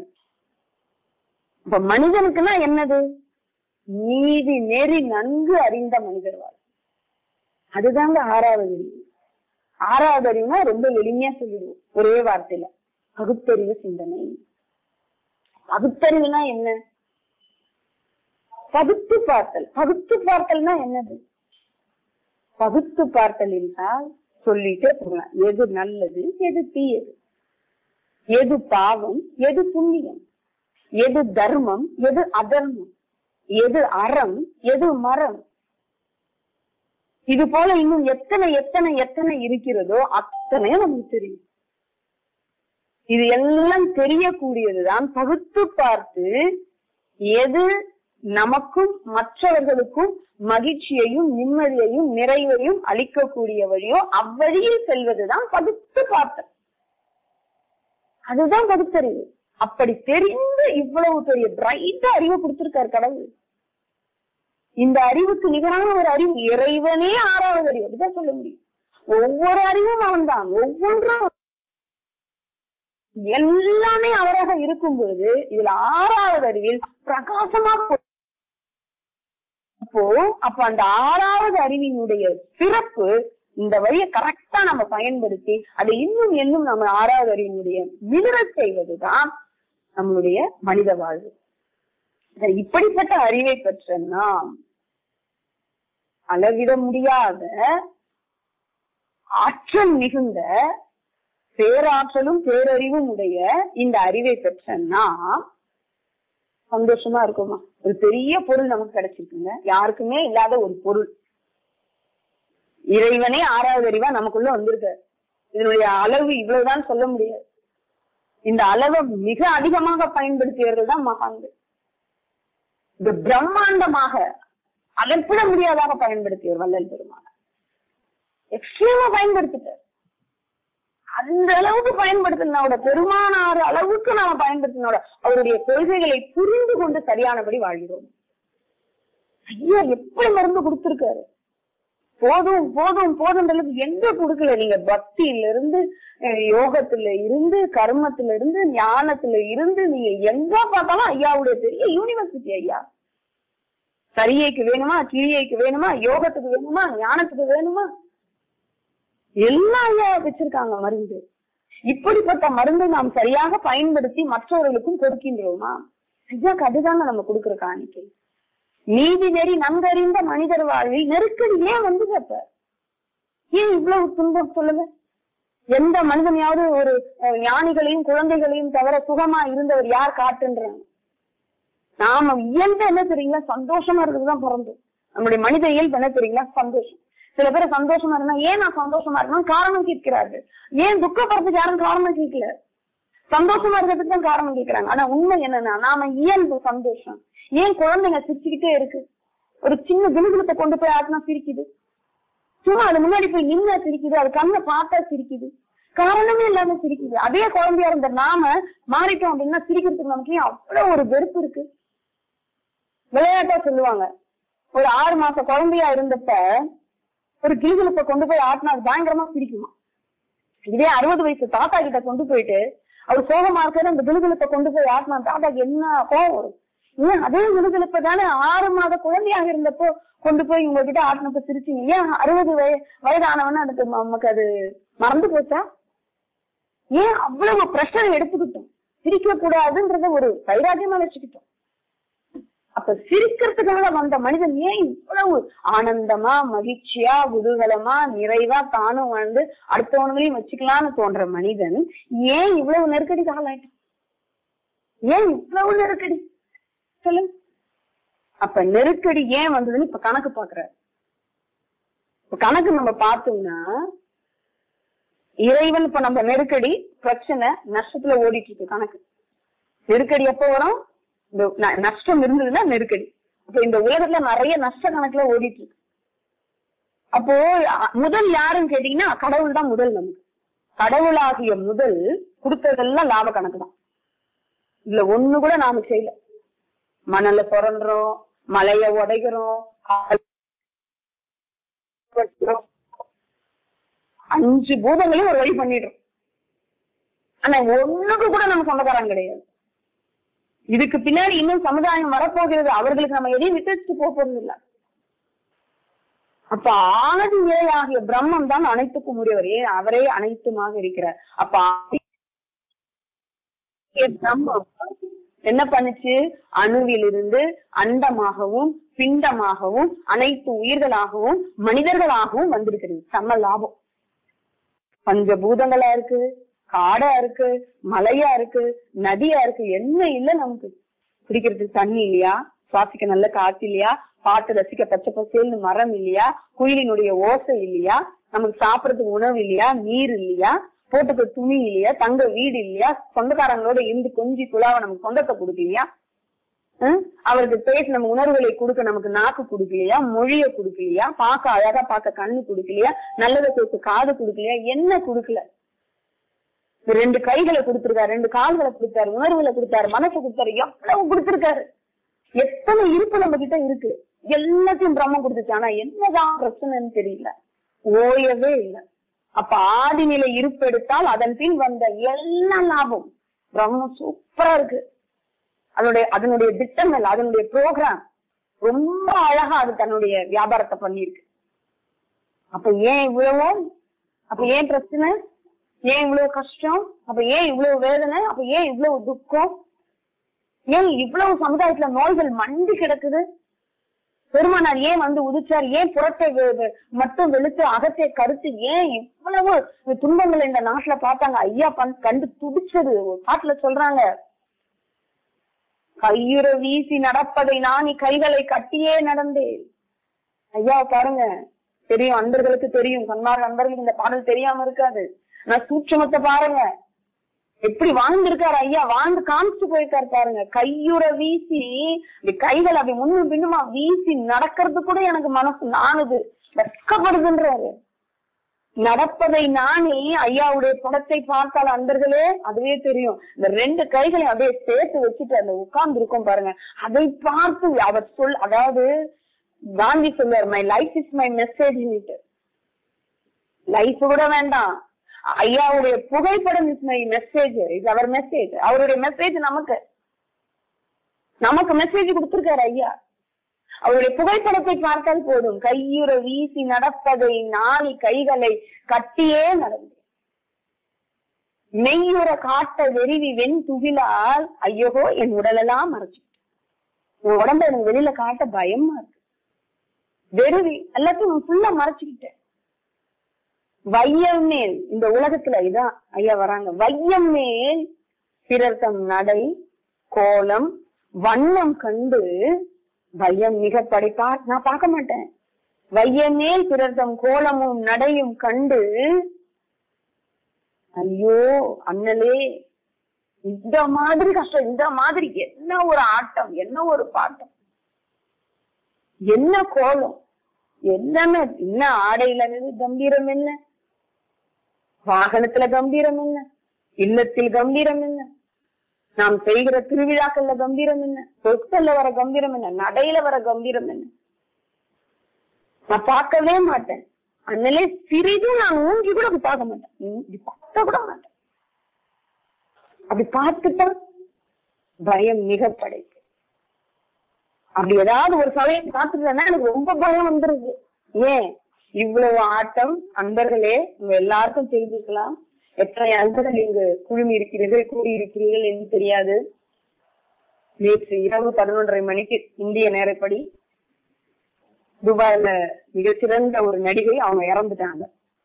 [SPEAKER 2] இப்ப மனிதனுக்குன்னா என்னது நீதி நெறி நன்கு அறிந்த மனிதர் வாழ் அதுதாங்க ஆறாவது அறிவு ஆறாவது அறிவுனா ரொம்ப எளிமையா சொல்லிடுவோம் ஒரே வார்த்தையில பகுத்தறிவு சிந்தனை பகுத்தறிவுனா என்ன பகுத்து பார்த்தல் பகுத்து பார்த்தல்னா என்னது பகுத்து பார்த்தல் என்றால் சொல்லிட்டே போகலாம் எது நல்லது எது தீயது எது பாவம் எது புண்ணியம் எது தர்மம் எது அதர்மம் எது அறம் எது மரம் இது போல இன்னும் எத்தனை எத்தனை எத்தனை இருக்கிறதோ அத்தனையும் நமக்கு தெரியும் இது எல்லாம் தெரியக்கூடியதுதான் பகுத்து பார்த்து எது நமக்கும் மற்றவர்களுக்கும் மகிழ்ச்சியையும் நிம்மதியையும் நிறைவையும் அளிக்கக்கூடிய வழியோ அவ்வழியில் செல்வதுதான் பகுத்து பார்த்தல் அதுதான் பகுத்தறிவு அப்படி தெரிந்து இவ்வளவு பெரிய பிரைட்டா அறிவு கொடுத்திருக்காரு கடவுள் இந்த அறிவுக்கு நிகரான ஒரு அறிவு இறைவனே ஆறாவது அறிவு அப்படிதான் சொல்ல முடியும் ஒவ்வொரு அறிவும் அவன்தான் ஒவ்வொன்றும் எல்லாமே அவராக இருக்கும் பொழுது இதுல ஆறாவது அறிவில் பிரகாசமாக அப்போ அப்ப அந்த ஆறாவது அறிவினுடைய சிறப்பு இந்த வழியை கரெக்டா நம்ம பயன்படுத்தி அதை இன்னும் இன்னும் நம்ம ஆறாவது அறிவினுடைய மிளறச் செய்வதுதான் நம்மளுடைய மனித வாழ்வு சரி, இப்படிப்பட்ட அறிவை பெற்ற நாம் அளவிட முடியாத ஆற்றல் மிகுந்த பேராற்றலும் பேரறிவும் உடைய இந்த அறிவை பெற்ற நாம் சந்தோஷமா இருக்குமா ஒரு பெரிய பொருள் நமக்கு கிடைச்சிருக்குங்க யாருக்குமே இல்லாத ஒரு பொருள் இறைவனே ஆறாவது அறிவா நமக்குள்ள வந்திருக்க இதனுடைய அளவு இவ்வளவுதான் சொல்ல முடியாது இந்த அளவை மிக அதிகமாக பயன்படுத்தியவர்கள் தான் மகான்கள் இந்த பிரம்மாண்டமாக அளப்பிட முடியாதாக பயன்படுத்தியவர் வள்ளல் பெருமான எக்ஸ்ட்ரீமா பயன்படுத்திட்டார் அந்த அளவுக்கு பயன்படுத்தினோட பெருமானார் அளவுக்கு நாம பயன்படுத்தினோட அவருடைய கொள்கைகளை புரிந்து கொண்டு சரியானபடி வாழ்கிறோம் ஐயா எப்படி மருந்து கொடுத்திருக்காரு போதும் போதும் போதும் எங்க கொடுக்கல நீங்க பக்தியில இருந்து அஹ், யோகத்துல இருந்து கர்மத்துல இருந்து ஞானத்துல இருந்து நீங்க எங்க பார்த்தாலும் ஐயாவுடைய பெரிய யூனிவர்சிட்டி ஐயா சரியைக்கு வேணுமா கிரியைக்கு வேணுமா யோகத்துக்கு வேணுமா ஞானத்துக்கு வேணுமா எல்லாம் ஐயா வச்சிருக்காங்க மருந்து இப்படிப்பட்ட மருந்தை நாம் சரியாக பயன்படுத்தி மற்றவர்களுக்கும் கொடுக்கின்றோமா ஐயாக்கு அதுதாங்க நம்ம கொடுக்கிற காணிக்கை நீதி நெறி நன்கறிந்த மனிதர் வாழ்வில் நெருக்கடி ஏன் வந்தது அப்ப ஏன் இவ்வளவு துன்பம் சொல்லுங்க எந்த மனிதனையாவது ஒரு அஹ், ஞானிகளையும் குழந்தைகளையும் தவிர சுகமா இருந்தவர் யார் காட்டுன்றாங்க நாம இயல்பு என்ன தெரியுங்களா சந்தோஷமா இருக்கிறதுதான் பிறந்தோம் நம்முடைய மனித இயல்பு என்ன தெரியுங்களா சந்தோஷம் சில பேர் சந்தோஷமா இருந்தா ஏன் நான் சந்தோஷமா இருக்கணும் காரணம் கேட்கிறார்கள் ஏன் துக்கப்படுறதுக்கு யாரும் காரணம் கேட்கல சந்தோஷமா இருக்கிறதுக்கு தான் காரணம் கேட்கிறாங்க ஆனா உண்மை என்னன்னா நாம இயல்பு சந்தோஷம் ஏன் குழந்தைங்க சிரிச்சுக்கிட்டே இருக்கு ஒரு சின்ன விழுகுலத்தை கொண்டு போய் ஆட்டினா சிரிக்குது சும்மா அது முன்னாடி போய் நின்னா சிரிக்குது அது கண்ணை பார்த்தா சிரிக்குது காரணமே இல்லாம சிரிக்குது அதே குழந்தையா இருந்த நாம மாறிட்டோம் அப்படின்னா சிரிக்கிறதுக்கு நமக்கு ஏன் அவ்வளவு ஒரு வெறுப்பு இருக்கு விளையாட்டா சொல்லுவாங்க ஒரு ஆறு மாச குழந்தையா இருந்தப்ப ஒரு கிளிகளுப்ப கொண்டு போய் ஆட்டினா அது பயங்கரமா சிரிக்குமா இதே அறுபது வயசு தாத்தா கிட்ட கொண்டு போயிட்டு அவர் சோகமா இருக்கிற அந்த கிளுகிழப்ப கொண்டு போய் ஆட்டினா தாத்தாக்கு என்ன கோவம் வரும் ஏன் அதே கிளுகிழப்ப தானே ஆறு மாத குழந்தையாக இருந்தப்போ கொண்டு போய் உங்ககிட்ட ஆட்டினப்ப சிரிச்சீங்க ஏன் அறுபது வய வயதானவன அதுக்கு நமக்கு அது மறந்து போச்சா ஏன் அவ்வளவு பிரஷர் எடுத்துக்கிட்டோம் சிரிக்க கூடாதுன்றத ஒரு வைராக்கியமா வச்சுக்கிட்டோம் அப்ப சிரிக்கிறதுக்காக வந்த மனிதன் ஏன் இவ்வளவு ஆனந்தமா மகிழ்ச்சியா குதூகலமா நிறைவா தானும் வாழ்ந்து அடுத்தவங்களையும் வச்சுக்கலாம்னு தோன்ற மனிதன் ஏன் இவ்வளவு நெருக்கடிக்கு ஆளாயிட்டான் ஏன் இவ்வளவு நெருக்கடி சொல்லுங்க அப்ப நெருக்கடி ஏன் வந்ததுன்னு இப்ப கணக்கு பாக்குற இப்ப கணக்கு நம்ம பார்த்தோம்னா இறைவன் இப்ப நம்ம நெருக்கடி பிரச்சனை நஷ்டத்துல ஓடிட்டு இருக்கு கணக்கு நெருக்கடி எப்ப வரும் இந்த ந- நஷ்டம் இருந்ததுன்னா நெருக்கடி அப்ப இந்த உலகத்துல நிறைய நஷ்ட கணக்குல ஓடிட்டு இருக்கு அப்போ அ- முதல் யாருன்னு கேட்டீங்கன்னா கடவுள் தான் முதல் நமக்கு கடவுளாகிய முதல் கொடுத்ததெல்லாம் லாப கணக்கு தான் இதுல ஒண்ணு கூட நாம செய்யல மணல புரண்டுறோம் மலைய உடைக்கிறோம் கால் வெட்டுறோம். அஞ்சு பூதங்களையும் ஒரு வழி பண்ணிடுறோம் ஆனா ஒண்ணுக்கு கூட நம்ம சொந்தக்காரங்க கிடையாது இதுக்கு பின்னாடி இன்னும் சமுதாயம் வரப்போகிறது அவர்களுக்கு நம்ம எதையும் விட்டு வச்சுட்டு போக போறது இல்ல அப்ப ஆதி நிலையாகிய பிரம்மம் தான் அனைத்துக்கும் உரியவர் ஏன் அவரே அனைத்துமாக இருக்கிறார் அப்ப ஆதி பிரம்மம் என்ன பண்ணுச்சு அணுவிலிருந்து அண்டமாகவும் பிண்டமாகவும் அனைத்து உயிர்களாகவும் மனிதர்களாகவும் வந்திருக்கிறது செம்ம லாபம் பஞ்சபூதங்களா இருக்கு காடா இருக்கு மலையா இருக்கு நதியா இருக்கு என்ன இல்ல நமக்கு குடிக்கிறதுக்கு தண்ணி இல்லையா சுவாசிக்க நல்ல காத்து இல்லையா பாட்டு ரசிக்க பச்சை பசேல்னு மரம் இல்லையா குயிலினுடைய ஓசை இல்லையா நமக்கு சாப்பிடறதுக்கு உணவு இல்லையா நீர் இல்லையா போட்டுக்க துணி இல்லையா தங்க வீடு இல்லையா சொந்தக்காரங்களோட இருந்து கொஞ்சி குழாவ நமக்கு சொந்தத்தை கொடுக்கலையா ஹம்? அவருக்கு பேச நம்ம உணர்வுகளை கொடுக்க நமக்கு நாக்கு கொடுக்கலையா மொழிய கொடுக்கலையா பார்க்க அழகா பார்க்க கண்ணு கொடுக்கலையா நல்லதை பேச காது கொடுக்கலையா என்ன கொடுக்கல ரெண்டு கைகளை கொடுத்திருக்காரு ரெண்டு கால்களை கொடுத்தாரு உணர்வுகளை கொடுத்தாரு மனசை கொடுத்தாரு எவ்வளவு கொடுத்திருக்காரு எத்தனை இருப்பு நம்ம கிட்ட இருக்கு எல்லாத்தையும் பிரம்மம் கொடுத்துச்சு ஆனா என்னதான் பிரச்சனைன்னு தெரியல ஓயவே இல்லை அப்ப ஆதிநிலை இருப்பெடுத்தால் அதன் பின் வந்த எல்லா லாபம் பிரம்மம் சூப்பரா இருக்கு அதனுடைய அதனுடைய திட்டங்கள் அதனுடைய ப்ரோக்ராம் ரொம்ப அழகா அது தன்னுடைய வியாபாரத்தை பண்ணிருக்கு அப்ப ஏன் இவ்வளவு அப்ப ஏன் பிரச்சனை ஏன் இவ்வளவு கஷ்டம் அப்ப ஏன் இவ்வளவு வேதனை அப்ப ஏன் இவ்வளவு துக்கம் ஏன் இவ்வளவு சமுதாயத்துல நோய்கள் மண்டி கிடக்குது பெருமானார் ஏன் வந்து உதிச்சார் ஏன் புறத்தை வெ- வெ- மட்டும் வெளுத்து அகத்தை கருத்து ஏன் இவ்வளவு துன்பங்கள் இந்த நாட்டுல பார்த்தாங்க ஐயா பண்- கண்டு துடிச்சது ஒரு பாட்டுல சொல்றாங்க கையுற வீசி நடப்பதை நான் கைகளை கட்டியே நடந்தேன் ஐயா பாருங்க தெரியும் அன்பர்களுக்கு தெரியும் சன்மார்க்க அன்பர்களுக்கு இந்த பாடல் தெரியாம இருக்காது ஆனா சூட்சமத்தை பாருங்க எப்படி வாழ்ந்திருக்காரு ஐயா வாழ்ந்து காமிச்சு போயிருக்காரு பாருங்க கையுற வீசி இப்படி கைகள் அப்படி முன்னும் பின்னுமா வீசி நடக்கிறது கூட எனக்கு மனசு நானுது வெட்கப்படுதுன்றாரு நடப்பதை நானே ஐயாவுடைய படத்தை பார்த்தால் அன்பர்களே அதுவே தெரியும் இந்த ரெண்டு கைகளை அப்படியே சேர்த்து வச்சுட்டு அந்த உட்கார்ந்து இருக்கும் பாருங்க அதை பார்த்து அவர் சொல் அதாவது காந்தி சொல்லுவார் my life is my message life கூட வேண்டாம் ஐயாவுடைய புகைப்படம் இஸ் மை மெசேஜ் இது அவர் மெசேஜ் அவருடைய மெசேஜ் நமக்கு நமக்கு மெசேஜ் கொடுத்திருக்காரு ஐயா அவருடைய புகைப்படத்தை பார்த்தால் போதும் கையுற வீசி நடப்பதை நாளி கைகளை கட்டியே நடந்தேன் மெய்யுற காட்ட வெறிவி வெண் துகிலால் ஐயோ என் உடலெல்லாம் மறைச்சு என் உடம்ப எனக்கு வெளியில காட்ட பயமா இருக்கு வெறுவி எல்லாத்தையும் ஃபுல்லா மறைச்சுக்கிட்டேன் வையம் மேல் இந்த உலகத்துல இதான் ஐயா வராங்க வையம் மேல் பிறர் தம் நடை கோலம் வண்ணம் கண்டு வையம் மிக படைப்பார் நான் பார்க்க மாட்டேன் வையம் மேல் பிறர் தம் கோலமும் நடையும் கண்டு ஐயோ அண்ணலே இந்த மாதிரி கஷ்டம் இந்த மாதிரி என்ன ஒரு ஆட்டம் என்ன ஒரு பாட்டம் என்ன கோலம் எல்லாமே என்ன ஆடையில இருந்து கம்பீரம் என்ன வாகனத்துல கம்பீரம் என்ன இல்லத்தில் கம்பீரம் என்ன நாம் செய்கிற திருவிழாக்கள்ல கம்பீரம் என்ன சொற்கள்ல வர கம்பீரம் என்ன நடையில வர கம்பீரம் என்ன நான் பார்க்கவே மாட்டேன் அதனாலே சிறிதும் நான் ஊங்கி கூட அப்படி பார்க்க மாட்டேன் உம், இப்படி பார்க்க கூட மாட்டேன் அப்படி பார்த்துட்டா பயம் மிக படைக்கு அப்படி ஏதாவது ஒரு சமயம் பார்த்துட்டேன்னா எனக்கு ரொம்ப பயம் வந்துருது ஏன் இவ்வளவு ஆட்டம் அன்பர்களே உங்க எல்லாருக்கும் தெரிஞ்சுக்கலாம் எத்தனை அன்பர்கள் இங்கு குழுமி இருக்கிறீர்கள் கூடி இருக்கிறீர்கள் என்று தெரியாது நேற்று இரவு பதினொன்றரை மணிக்கு இந்திய நேரப்படி துபாயில மிகச்சிறந்த ஒரு நடிகை அவங்க இறந்துட்டாங்க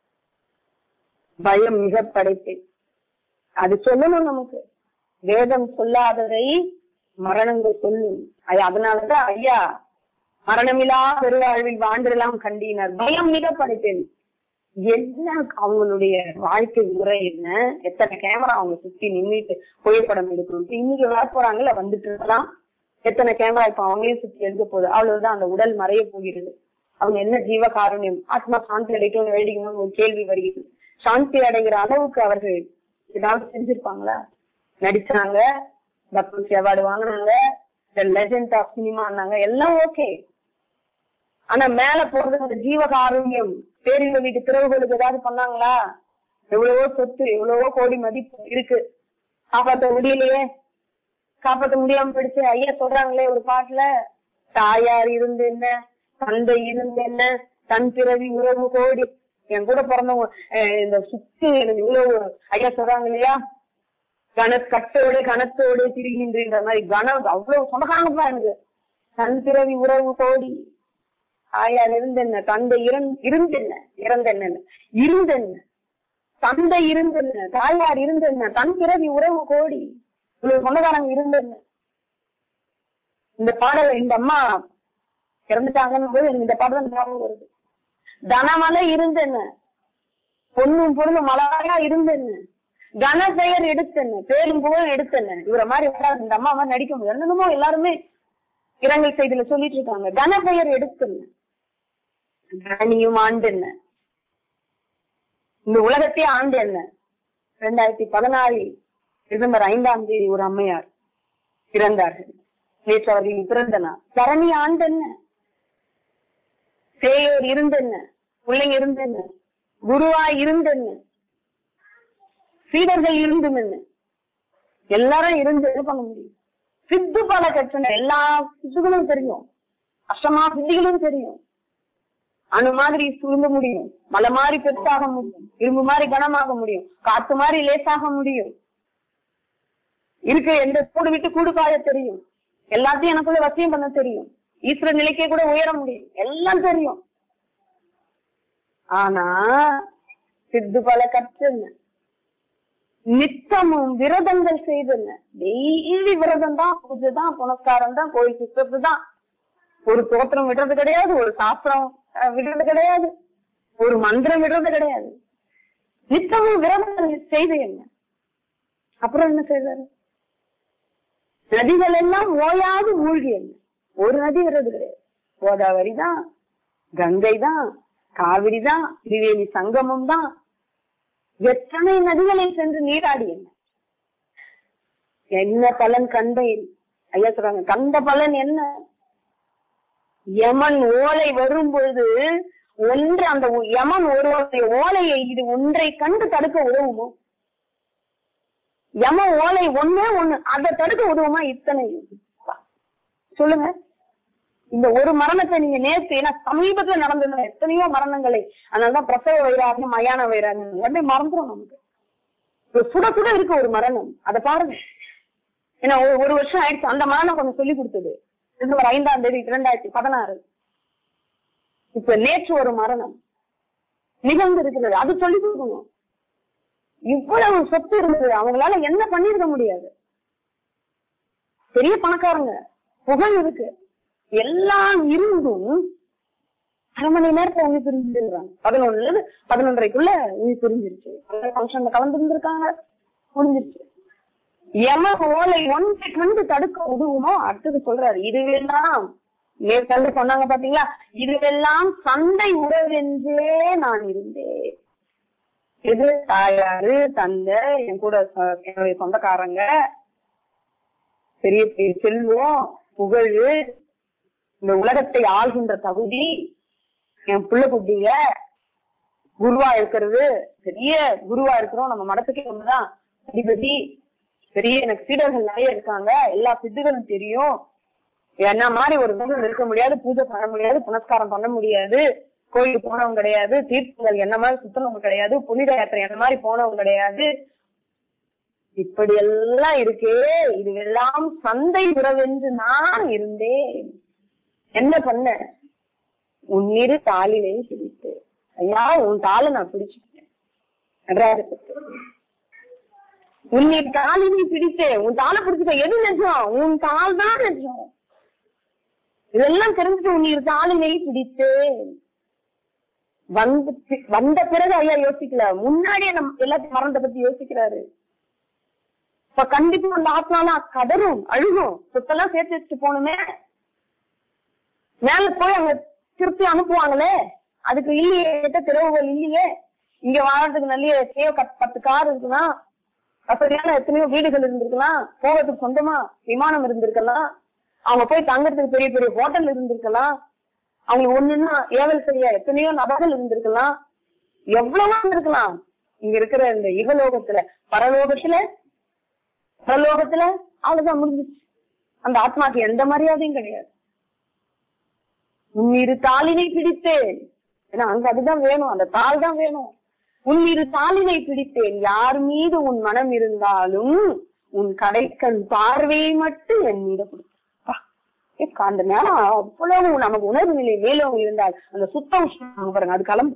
[SPEAKER 2] பயம் மிக படைத்தேன் அது சொல்லணும் நமக்கு வேதம் சொல்லாததை மரணங்கள் சொல்லும் ஐயா அதனாலதான் ஐயா மரணமில்லா பெருவாழ்வில் வாழ்ந்திடலாம் கண்டினார் பயம் மிக படைத்தேன் என்ன அவங்களுடைய வாழ்க்கை முறை என்ன எத்தனை கேமரா அவங்க சுத்தி நின்னுட்டு புகைப்படம் எடுக்கணும் இன்னைக்கு வர போறாங்கல்ல வந்துட்டு இருக்கலாம் எத்தனை கேமரா இப்ப அவங்களையும் சுத்தி எடுக்க போகுது அவ்வளவுதான் அந்த உடல் மறைய போகிறது அவங்க என்ன ஜீவ காருண்யம் ஆத்மா சாந்தி அடைக்கணும் வேண்டிக்கணும் ஒரு கேள்வி வருகிறது சாந்தி அடைகிற அளவுக்கு அவர்கள் ஏதாவது செஞ்சிருப்பாங்களா நடிச்சாங்க பத்மஸ்ரீ அவார்டு வாங்கினாங்க லெஜண்ட் ஆஃப் சினிமான்னாங்க எல்லாம் ஓகே ஆனா மேல போறது அந்த ஜீவ காருண்யம் பேரில வீட்டு திறவுகளுக்கு ஏதாவது பண்ணாங்களா எவ்வளவோ சொத்து எவ்வளவோ கோடி மதிப்பு இருக்கு காப்பாத்த முடியலையே காப்பாத்த முடியாம போயிடுச்சு ஐயா சொல்றாங்களே ஒரு பாட்டுல தாயார் இருந்து என்ன தந்தை இருந்து என்ன தன் பிறவி உறவு கோடி என் கூட பிறந்தவங்க அஹ் இந்த சுத்து எனக்கு இவ்வளவு ஐயா சொல்றாங்க இல்லையா கன கட்டோடு கணத்தோடு திரிகின்ற மாதிரி கனம் அவ்வளவு சொந்தக்காரங்கப்பா எனக்கு தன் பிறவி உறவு கோடி ஆயார் இருந்தென்ன தந்தை இறந் இருந்தென்ன இறந்தென்ன இருந்தென்ன தந்தை இருந்தென்ன தாயார் இருந்தென்ன தன் பிறவி உறவு கோடி இவ்வளவு சொந்தக்காரங்க இருந்தென்ன இந்த பாடல் இந்த அம்மா இறந்துட்டாங்கன்னு போது எனக்கு இந்த பாடல் ஞாபகம் வருது தனமலை இருந்தென்ன பொண்ணும் பொருளும் மலராயா இருந்தென்ன கன பெயர் எடுத்தென்ன பேரும் புகழும் எடுத்தென்ன இவர மாதிரி வராது இந்த அம்மா மாதிரி நடிக்க முடியாது என்னமோ எல்லாருமே இரங்கல் செய்தியில சொல்லிட்டு இருக்காங்க கன பெயர் எடுத்தென்ன கனியும் ஆண்டு என்ன இந்த உலகத்தையே ஆண்டு என்ன ரெண்டாயிரத்தி பதினாலில் டிசம்பர் ஐந்தாம் தேதி ஒரு அம்மையார் பிறந்தார்கள் நேற்று அவர்களின் பிறந்த நாள் தரணி ஆண்டு என்ன பேயோர் இருந்தென்ன பிள்ளைங்க இருந்தென்ன குருவா இருந்தென்ன சீடர்கள் இருந்தும் என்ன எல்லாரும் இருந்து என்ன பண்ண முடியும் சித்து பல கற்றன எல்லா சித்துகளும் தெரியும் அஷ்டமா சித்திகளும் தெரியும் அணு மாதிரி சுருங்க முடியும் மலை மாதிரி பெருசாக முடியும் இரும்பு மாதிரி கனமாக முடியும் காத்து மாதிரி லேசாக முடியும் இருக்கு எந்த கூடு விட்டு கூடு காய தெரியும் எல்லாத்தையும் எனக்குள்ள வசியம் பண்ண தெரியும் ஈஸ்வர நிலைக்கே கூட உயர முடியும் எல்லாம் தெரியும் ஆனா சித்து பல கற்றுங்க நித்தமும் விரதங்கள் செய்துங்க டெய்லி விரதம் தான் பூஜை தான் புனஸ்காரம் தான் கோயில் சுத்தத்து தான் ஒரு தோற்றம் விடுறது கிடையாது ஒரு சாஸ்திரம் அஹ், விடுறது கிடையாது ஒரு மந்திரம் விடுறது கிடையாது நித்தமும் விரதங்கள் செய்து என்ன அப்புறம் என்ன செய்தாரு நதிகள் எல்லாம் ஓயாது மூழ்கி என்ன ஒரு நதி வர்றது கிடையாது கோதாவரி தான் கங்கை தான் காவிரி தான் திரிவேணி சங்கமம் தான் எத்தனை நதிகளை சென்று நீராடி என்ன என்ன பலன் கண்டேன் ஐயா சொல்றாங்க கண்ட பலன் என்ன யமன் ஓலை வரும் பொழுது ஒன்று அந்த ஒ- யமன் ஒருவருடைய ஓலையை இது ஒன்றை கண்டு தடுக்க உதவுமோ யம ஓலை ஒண்ணே ஒண்ணு அதை தடுக்க உதவுமா இத்தனை சொல்லுங்க இந்த ஒரு மரணத்தை நீங்க நேத்து ஏன்னா சமீபத்துல நடந்தது எத்தனையோ மரணங்களை அதனாலதான் பிரசவ வைராகியம் மயான வைராகியம் உடனே மறந்துடும் நமக்கு ஒரு சுட சுட இருக்கு ஒரு மரணம் அதை பாருங்க ஏன்னா ஒரு ஒரு வருஷம் ஆயிடுச்சு அந்த மரணம் கொஞ்சம் சொல்லி கொடுத்தது டிசம்பர் ஐந்தாம் தேதி இரண்டாயிரத்தி பதினாறு இப்ப நேற்று ஒரு மரணம் நிகழ்ந்து இருக்கிறது அது சொல்லி கொடுக்கணும் இவ்வளவு சொத்து இருந்தது அவங்களால என்ன பண்ணிருக்க முடியாது பெரிய பணக்காரங்க புகழ் இருக்கு எல்லாம் இருந்தும் அரை மணி நேரத்துல உயிர் பிரிஞ்சிருக்காங்க பதினொன்னுல இருந்து பதினொன்றரைக்குள்ள உயிர் பிரிஞ்சிருச்சு ஃபங்க்ஷன்ல கலந்து இருந்திருக்காங்க முடிஞ்சிருச்சு யம ஓலை ஒன்றை கண்டு தடுக்க உதவுமோ அடுத்தது சொல்றாரு இதுவெல்லாம் மேற்கண்டு சொன்னாங்க பாத்தீங்களா இதுவெல்லாம் சந்தை உறவென்றே நான் இருந்தேன் இது தாயாரு தந்தை என் கூட ச- என்னுடைய சொந்தக்காரங்க பெரிய பெரிய செல்வம் புகழ் இந்த உலகத்தை ஆள்கின்ற தகுதி என் புள்ள குட்டிங்க குருவா இருக்கிறது பெரிய குருவா இருக்கிறோம் நம்ம மடத்துக்கே ஒண்ணுதான் அதிபதி பெரிய எனக்கு சீடர்கள் நிறைய இருக்காங்க எல்லா சித்துகளும் தெரியும் என்ன மாதிரி ஒரு சித்தர்கள் இருக்க முடியாது பூஜை பண்ண முடியாது புனஸ்காரம் பண்ண முடியாது கோயிலுக்கு போனவங்க கிடையாது தீர்த்தங்கள் என்ன மாதிரி சுத்தனவங்க கிடையாது புனித யாத்திரை என்ன மாதிரி போனவங்க கிடையாது இப்படி எல்லாம் இருக்கே இதுவெல்லாம் சந்தை உறவென்று நான் இருந்தேன் என்ன பண்ண உன்னிரு தாளினை பிடித்து ஐயா உன் தாளை நான் பிடிச்சிட்டேன் நன்றாக இருக்கு. உன்னிரு தாளினை பிடித்தேன் உன் தாளை பிடிச்சிட்ட எது நிஜம் உன் தாள் தான் நிஜம் இதெல்லாம் தெரிஞ்சுட்டு உன்னிரு தாளினை பிடித்தேன் வந்து வந்த பிறகு ஐயா யோசிக்கல முன்னாடியே நம்ம எல்லாத்தையும் மரணத்தை பத்தி யோசிக்கிறாரு இப்ப கண்டிப்பா அந்த ஆத்மாலாம் கதறும் அழுகும் சொத்தெல்லாம் சேர்த்து வச்சுட்டு போகணுமே மேல போய் அங்க திருப்பி அனுப்புவாங்களே அதுக்கு இல்லையே கிட்ட திறவுகள் இல்லையே இங்க வாழறதுக்கு நல்ல எத்தனையோ கத்- பத்து கார் இருக்கலாம் வசதியான எத்தனையோ வீடுகள் இருந்திருக்கலாம் போகிறதுக்கு சொந்தமா விமானம் இருந்திருக்கலாம் அவங்க போய் தங்கறதுக்கு பெரிய பெரிய ஹோட்டல் இருந்திருக்கலாம் அவங்களுக்கு ஒண்ணுன்னா ஏவல் சரியா எத்தனையோ நபர்கள் இருந்திருக்கலாம் எவ்வளவோ இருந்திருக்கலாம் இங்க இருக்கிற இந்த இகலோகத்துல பரலோகத்துல பரலோகத்துல அவ்வளவுதான் முடிஞ்சிச்சு அந்த ஆத்மாக்கு எந்த மரியாதையும் கிடையாது உன் இரு தாளினை பிடித்தேன் ஏன்னா அங்க அதுதான் வேணும் அந்த தாள் தான் வேணும் உன் இரு தாளினை பிடித்தேன் யார் மீது உன் மனம் இருந்தாலும் உன் கடைக்கண் பார்வையை மட்டும் என் மீது கொடுத்தா அந்த நேரம் அவ்வளவு நமக்கு உணர்வு நிலை மேலும் இருந்தால் அந்த சுத்தம் பாருங்க அது கிளம்பு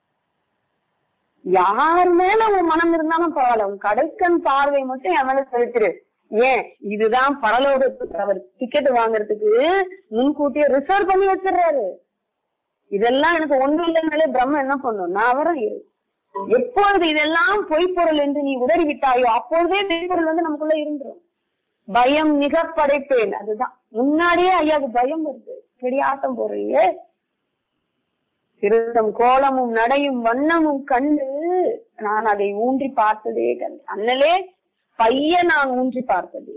[SPEAKER 2] யார் மேல உன் மனம் இருந்தாலும் பரவாயில்ல உன் கடைக்கண் பார்வை மட்டும் என் மேல செலுத்திரு ஏன் இதுதான் பரலோகத்துக்கு அவர் டிக்கெட் வாங்குறதுக்கு முன்கூட்டியே ரிசர்வ் பண்ணி வச்சிடுறாரு இதெல்லாம் எனக்கு ஒண்ணு இல்லைனாலே பிரம்ம என்ன பண்ணும் நான் வரேன் இரு. எப்பொழுது இதெல்லாம் பொய்ப்பொருள் என்று நீ உதறி விட்டாயோ அப்பொழுதே மெய்ப்பொருள் வந்து நமக்குள்ள இருந்துரும் பயம் மிக படைப்பேன் அதுதான் முன்னாடியே ஐயாவுக்கு பயம் வருது பெரியாட்டம் போடுறீங்க திருத்தம் கோலமும் நடையும் வண்ணமும் கண்டு நான் அதை ஊன்றி பார்த்ததே கண்டு அண்ணலே பைய நான் ஊன்றி பார்த்ததே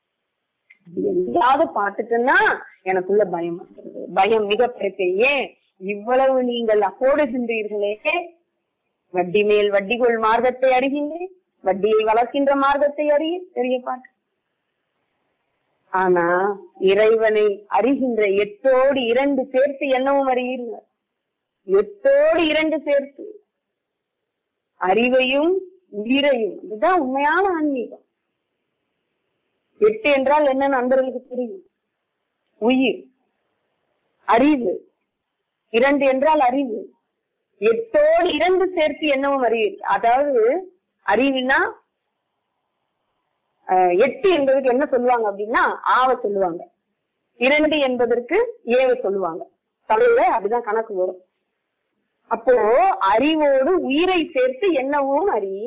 [SPEAKER 2] இது எங்கேயாவது பார்த்துட்டேன்னா எனக்குள்ள பயம் வந்துருது பயம் மிக படைப்பேன் ஏன் இவ்வளவு நீங்கள் போடுகின்றீர்களே வட்டி மேல் வட்டிகொள் மார்க்கத்தை அறிகின்றேன் வட்டியை வளர்க்கின்ற மார்க்கத்தை அறிய தெரிய பாட்டு ஆனா இறைவனை அறிகின்ற எட்டோடு இரண்டு சேர்த்து என்னவும் அறிகிறீர்கள் எட்டோடு இரண்டு சேர்த்து அறிவையும் உயிரையும் இதுதான் உண்மையான ஆன்மீகம் எட்டு என்றால் என்ன நண்பர்களுக்கு தெரியும் உயிர் அறிவு இரண்டு என்றால் அறிவு எட்டோடு இரண்டு சேர்த்து என்னவும் அறிவு அதாவது அறிவுனா அஹ், எட்டு என்பதற்கு என்ன சொல்லுவாங்க அப்படின்னா ஆவ சொல்லுவாங்க இரண்டு என்பதற்கு ஏவ சொல்லுவாங்க தமிழ்ல அப்படிதான் கணக்கு வரும் அப்போ அறிவோடு உயிரை சேர்த்து என்னவும் அறி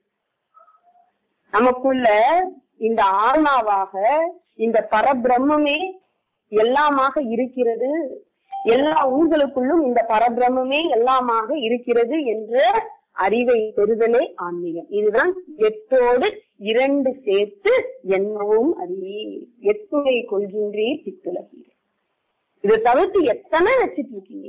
[SPEAKER 2] நமக்குள்ள இந்த ஆன்மாவாக இந்த பரபிரம்மே எல்லாமாக இருக்கிறது எல்லா உங்களுக்குள்ளும் இந்த பரபிரம்மே எல்லாமாக இருக்கிறது என்ற அறிவை பெறுதலே ஆன்மீகம் இதுதான் எட்டோடு இரண்டு சேர்த்து என்னவும் அறி எட்டுமை கொள்கின்றீர் சித்துலகீர் இதை தவிர்த்து எத்தனை வச்சிட்டு இருக்கீங்க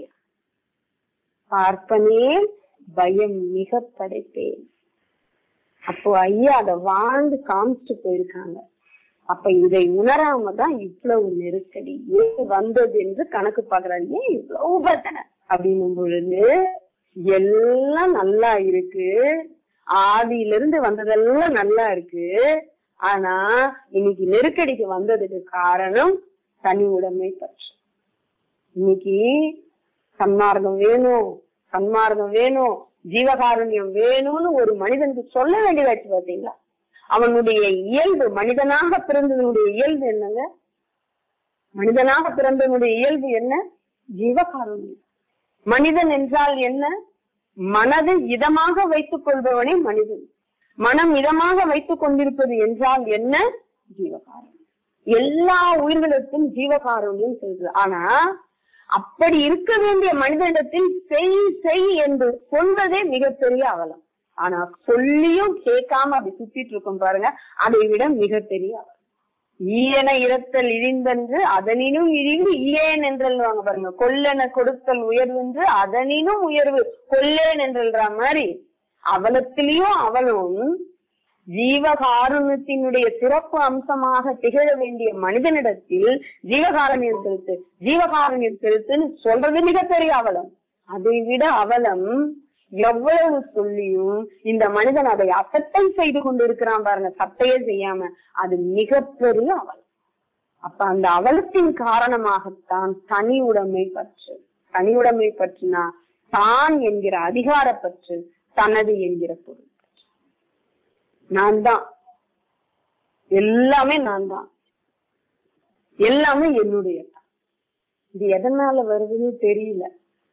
[SPEAKER 2] பார்ப்பனே பயம் மிக படைப்பேன் அப்போ ஐயா அத வாழ்ந்து காமிச்சிட்டு போயிருக்காங்க அப்ப இதை உணராம தான் இவ்வளவு நெருக்கடி ஏன் வந்தது என்று கணக்கு பாக்குறாரு ஏன் இவ்வளவு பிரச்சனை அப்படின்னும் பொழுது எல்லாம் நல்லா இருக்கு ஆதியில இருந்து வந்ததெல்லாம் நல்லா இருக்கு ஆனா இன்னைக்கு நெருக்கடிக்கு வந்ததுக்கு காரணம் தனி உடைமை பற்று இன்னைக்கு சன்மார்க்கம் வேணும் சன்மார்க்கம் வேணும் ஜீவகாருண்யம் வேணும்னு ஒரு மனிதனுக்கு சொல்ல வேண்டியதாச்சு பாத்தீங்களா அவனுடைய இயல்பு மனிதனாக பிறந்ததனுடைய இயல்பு என்னங்க மனிதனாக பிறந்தவனுடைய இயல்பு என்ன ஜீவகாருண்யம் மனிதன் என்றால் என்ன மனதை இதமாக வைத்துக் கொள்பவனே மனிதன் மனம் இதமாக வைத்துக் கொண்டிருப்பது என்றால் என்ன ஜீவகாருண்யம் எல்லா உயிர்களுக்கும் ஜீவகாருண்யம் சொல்றது ஆனா அப்படி இருக்க வேண்டிய மனிதனிடத்தில் செய் செய் என்று சொல்வதே மிகப்பெரிய அவலம் ஆனா சொல்லியும் கேட்காம அப்படி சுத்திட்டு இருக்கோம் பாருங்க அதை விட மிகப்பெரிய அவலம் ஈயன இரத்தல் இழிந்தென்று அதனினும் இழிவு ஈயேன் என்றல்வாங்க பாருங்க கொல்லென கொடுத்தல் உயர்வென்று அதனினும் உயர்வு கொல்லேன் என்றல்ற மாதிரி அவலத்திலையும் அவளும் ஜீவகாருண்யத்தினுடைய சிறப்பு அம்சமாக திகழ வேண்டிய மனிதனிடத்தில் ஜீவகாருண்யம் செலுத்து ஜீவகாருண்யம் செலுத்துன்னு சொல்றது மிகப்பெரிய அவலம் அதை விட அவலம் எவ்வளவு சொல்லியும் இந்த மனிதன் அதை அசட்டை செய்து கொண்டிருக்கிறான் பாருங்க சட்டையே செய்யாம அது மிகப்பெரிய அவலம் அப்ப அந்த அவலத்தின் காரணமாகத்தான் தனி உடைமை பற்று தனி உடைமை பற்றுனா தான் என்கிற அதிகார பற்று தனது என்கிற பொருள் பற்று. நான் தான் எல்லாமே நான் தான் எல்லாமே என்னுடைய இது எதனால வருதுன்னு தெரியல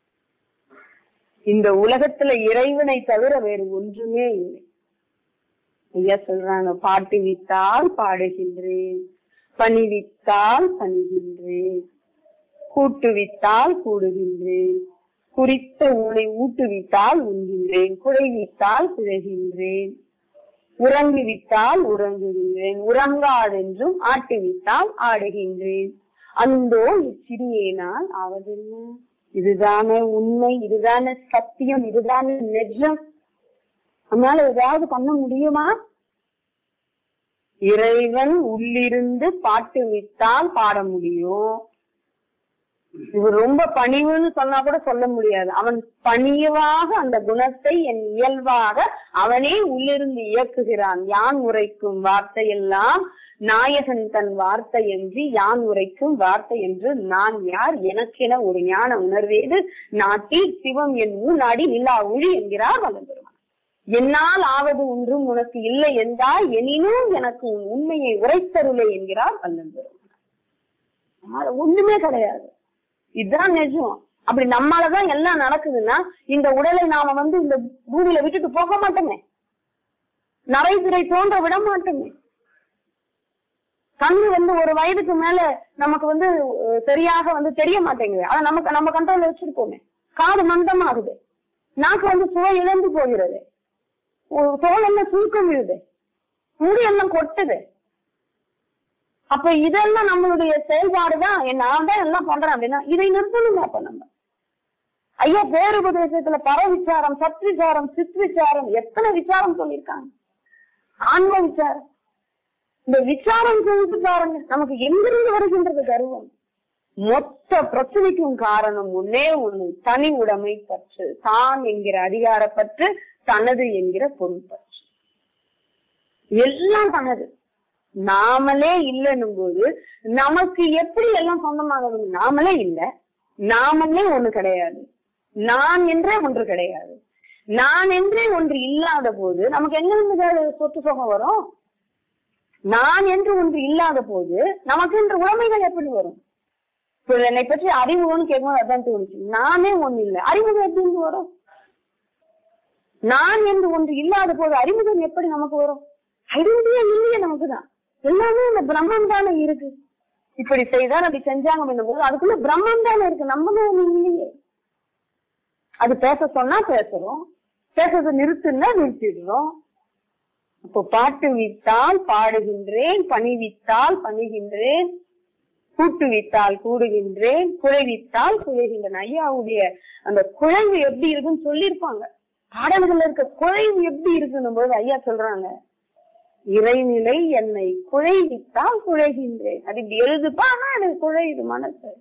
[SPEAKER 2] இந்த உலகத்துல இறைவனை தவிர வேறு ஒன்றுமே இல்லை ஐயா சொல்றாங்க பாட்டு வித்தால் பாடுகின்றேன் பணி வித்தால் பணிகின்றேன் கூட்டு வித்தால் கூடுகின்றேன் குறித்த உனை ஊட்டுவித்தால் உண்கின்றேன் குறைவித்தால் குழைகின்றேன் உறங்குவித்தால் உறங்குகின்றேன் உறங்காதென்றும் ஆட்டுவித்தால் ஆடுகின்றேன் அந்தோ இச்சிறியேனால் ஆவதென்ன இதுதானே உண்மை இதுதானே சத்தியம் இதுதானே நிஜம் நம்மளால ஏதாவது பண்ண முடியுமா இறைவன் உள்ளிருந்து பாட்டு வித்தால் பாட முடியும் இது ரொம்ப பணிவுன்னு சொன்னா கூட சொல்ல முடியாது அவன் பணிவாக அந்த குணத்தை என் இயல்பாக அவனே உள்ளிருந்து இயக்குகிறான் யான் உரைக்கும் வார்த்தை எல்லாம் நாயகன் தன் வார்த்தை என்று யான் உரைக்கும் வார்த்தை என்று நான் யார் எனக்கென ஒரு ஞான உணர்வேது நாட்டி சிவம் என் நாடி நிலா ஒளி என்கிறார் வளர்ந்துருவான் என்னால் ஆவது ஒன்றும் உனக்கு இல்லை என்றால் எனினும் எனக்கு உன் உண்மையை உரைத்தருளை என்கிறார் வல்லந்தருவான் ஒண்ணுமே கிடையாது இதுதான் நிஜம் அப்படி நம்மாலதான் எல்லாம் நடக்குதுன்னா இந்த உடலை நாம வந்து இந்த பூமியில விட்டுட்டு போக மாட்டோமே நரைதிரை தோன்ற விட மாட்டோமே கண்ணு வந்து ஒரு வயதுக்கு மேல நமக்கு வந்து அஹ், சரியாக வந்து தெரிய மாட்டேங்குது ஆனா நமக்கு நம்ம கண்ட்ரோல்ல வச்சிருக்கோமே காது மந்தமாகுது நாக்கு வந்து சுவை இழந்து போகிறது ஒரு தோல் எல்லாம் சுருக்கம் விழுது முடி எல்லாம் கொட்டுது அப்ப இதெல்லாம் நம்மளுடைய செயல்பாடுதான் நான் தான் எல்லாம் பண்றேன் அப்படின்னா இதை நிறுத்தணும் அப்ப நம்ம ஐயா பேருபதேசத்துல பர விசாரம் சத் விசாரம் சித் விசாரம் எத்தனை விசாரம் சொல்லியிருக்காங்க ஆன்ம விசாரம் இந்த விசாரம் செய்து பாருங்க நமக்கு எங்கிருந்து வருகின்றது கர்வம் மொத்த பிரச்சனைக்கும் காரணம் ஒன்னே ஒண்ணு தனி உடைமை பற்று தான் என்கிற அதிகார பற்று தனது என்கிற பொருள் பற்று எல்லாம் தனது நாமளே இல்லைன்னும் போது நமக்கு எப்படி எல்லாம் சொந்தமாகுது நாமளே இல்ல நாமளே ஒண்ணு கிடையாது நான் என்றே ஒன்று கிடையாது நான் என்றே ஒன்று இல்லாத போது நமக்கு எங்கிருந்து சொத்து சுகம் வரும் நான் என்று ஒன்று இல்லாத போது நமக்கு என்று உடைமைகள் எப்படி வரும் இப்ப என்னை பற்றி அறிமுகம்னு கேட்கும்போது அதான் தோணுச்சு நானே ஒண்ணு இல்லை அறிமுகம் எப்படி இருந்து வரும் நான் என்று ஒன்று இல்லாத போது அறிமுகம் எப்படி நமக்கு வரும் ஐடென்டிட்டியே இல்லையே நமக்குதான் எல்லாமே இந்த பிரம்மம் தானே இருக்கு இப்படி செய்தா அப்படி செஞ்சாங்க போது அதுக்குள்ள பிரம்மம் தானே இருக்கு நம்மளும் ஒண்ணு இல்லையே அது பேச சொன்னா பேசுறோம் பேசுறதை நிறுத்துன்னா நிறுத்திடுறோம் அப்போ பாட்டு வித்தால் பாடுகின்றேன் பணி வித்தால் பணிகின்றேன் கூட்டு வித்தால் கூடுகின்றேன் குழைவித்தால் குழைகின்றேன் ஐயாவுடைய அந்த குழைவு எப்படி இருக்குன்னு சொல்லியிருப்பாங்க பாடல்கள்ல இருக்க குழைவு எப்படி இருக்குன்னும் போது ஐயா சொல்றாங்க இறைநிலை என்னை குழைவித்தால் குழைகின்றேன் அது இப்படி எழுதுப்பா ஆனா எனக்கு குழையுது மனசு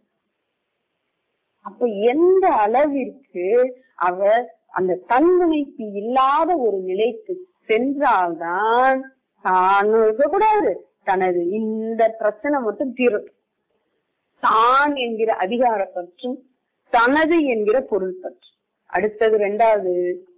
[SPEAKER 2] அப்ப எந்த அளவிற்கு அவர் அந்த தன்முனைப்பு இல்லாத ஒரு நிலைக்கு சென்றால்தான் தானும் இருக்கக்கூடாது தனது இந்த பிரச்சனை மட்டும் தீரும் தான் என்கிற அதிகார பற்றும் தனது என்கிற பொருள் பற்றும் அடுத்தது ரெண்டாவது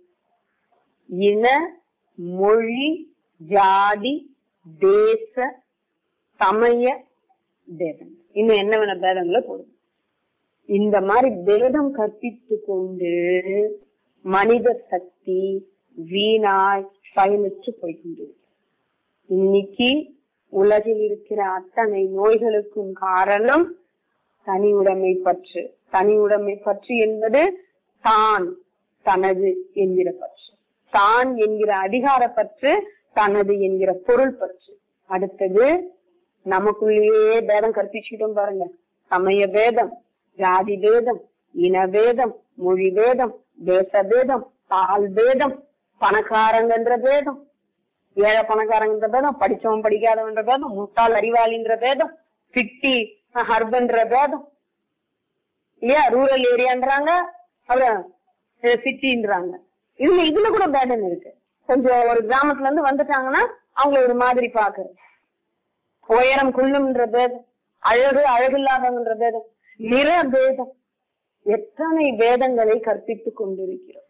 [SPEAKER 2] இன மொழி ஜாதி தேச சமய பேதம் இன்னும் என்ன வேண பேதங்களை போடுது இந்த மாதிரி பேதம் கற்பித்து கொண்டு மனித சக்தி வீணாய் பயனற்று போய்கின்றது இன்னைக்கு உலகில் இருக்கிற அத்தனை நோய்களுக்கும் காரணம் தனி உடைமை பற்று தனி உடைமை பற்று என்பது தான் தனது என்கிற பற்று தான் என்கிற அதிகார பற்று தனது என்கிற பொருள் பற்று அடுத்தது நமக்குள்ளேயே பேதம் கற்பிச்சுக்கிட்டோம் பாருங்க சமய பேதம் ஜாதி பேதம் இன பேதம் மொழி பேதம் தேச பேதம் பால் பேதம் பணக்காரங்கன்ற பேதம் ஏழை பணக்காரங்கன்ற பேதம் படிச்சவன் படிக்காதவன்ற பேதம் முட்டாள் அறிவாளின்ற பேதம் சிட்டி ஹர்பன்ற பேதம் இல்லையா ரூரல் ஏரியான்றாங்க அப்புறம் சிட்டின்றாங்க இதுல இதுல கூட பேதம் இருக்கு கொஞ்சம் ஒரு கிராமத்துல இருந்து வந்துட்டாங்கன்னா அவங்கள ஒரு மாதிரி பாக்குறது உயரம் குள்ளும்ன்ற பேதம் அழகு அழகில்லாதவன்ற பேதம் நிற பேதம் எத்தனை வேதங்களை கற்பித்துக் கொண்டிருக்கிறோம்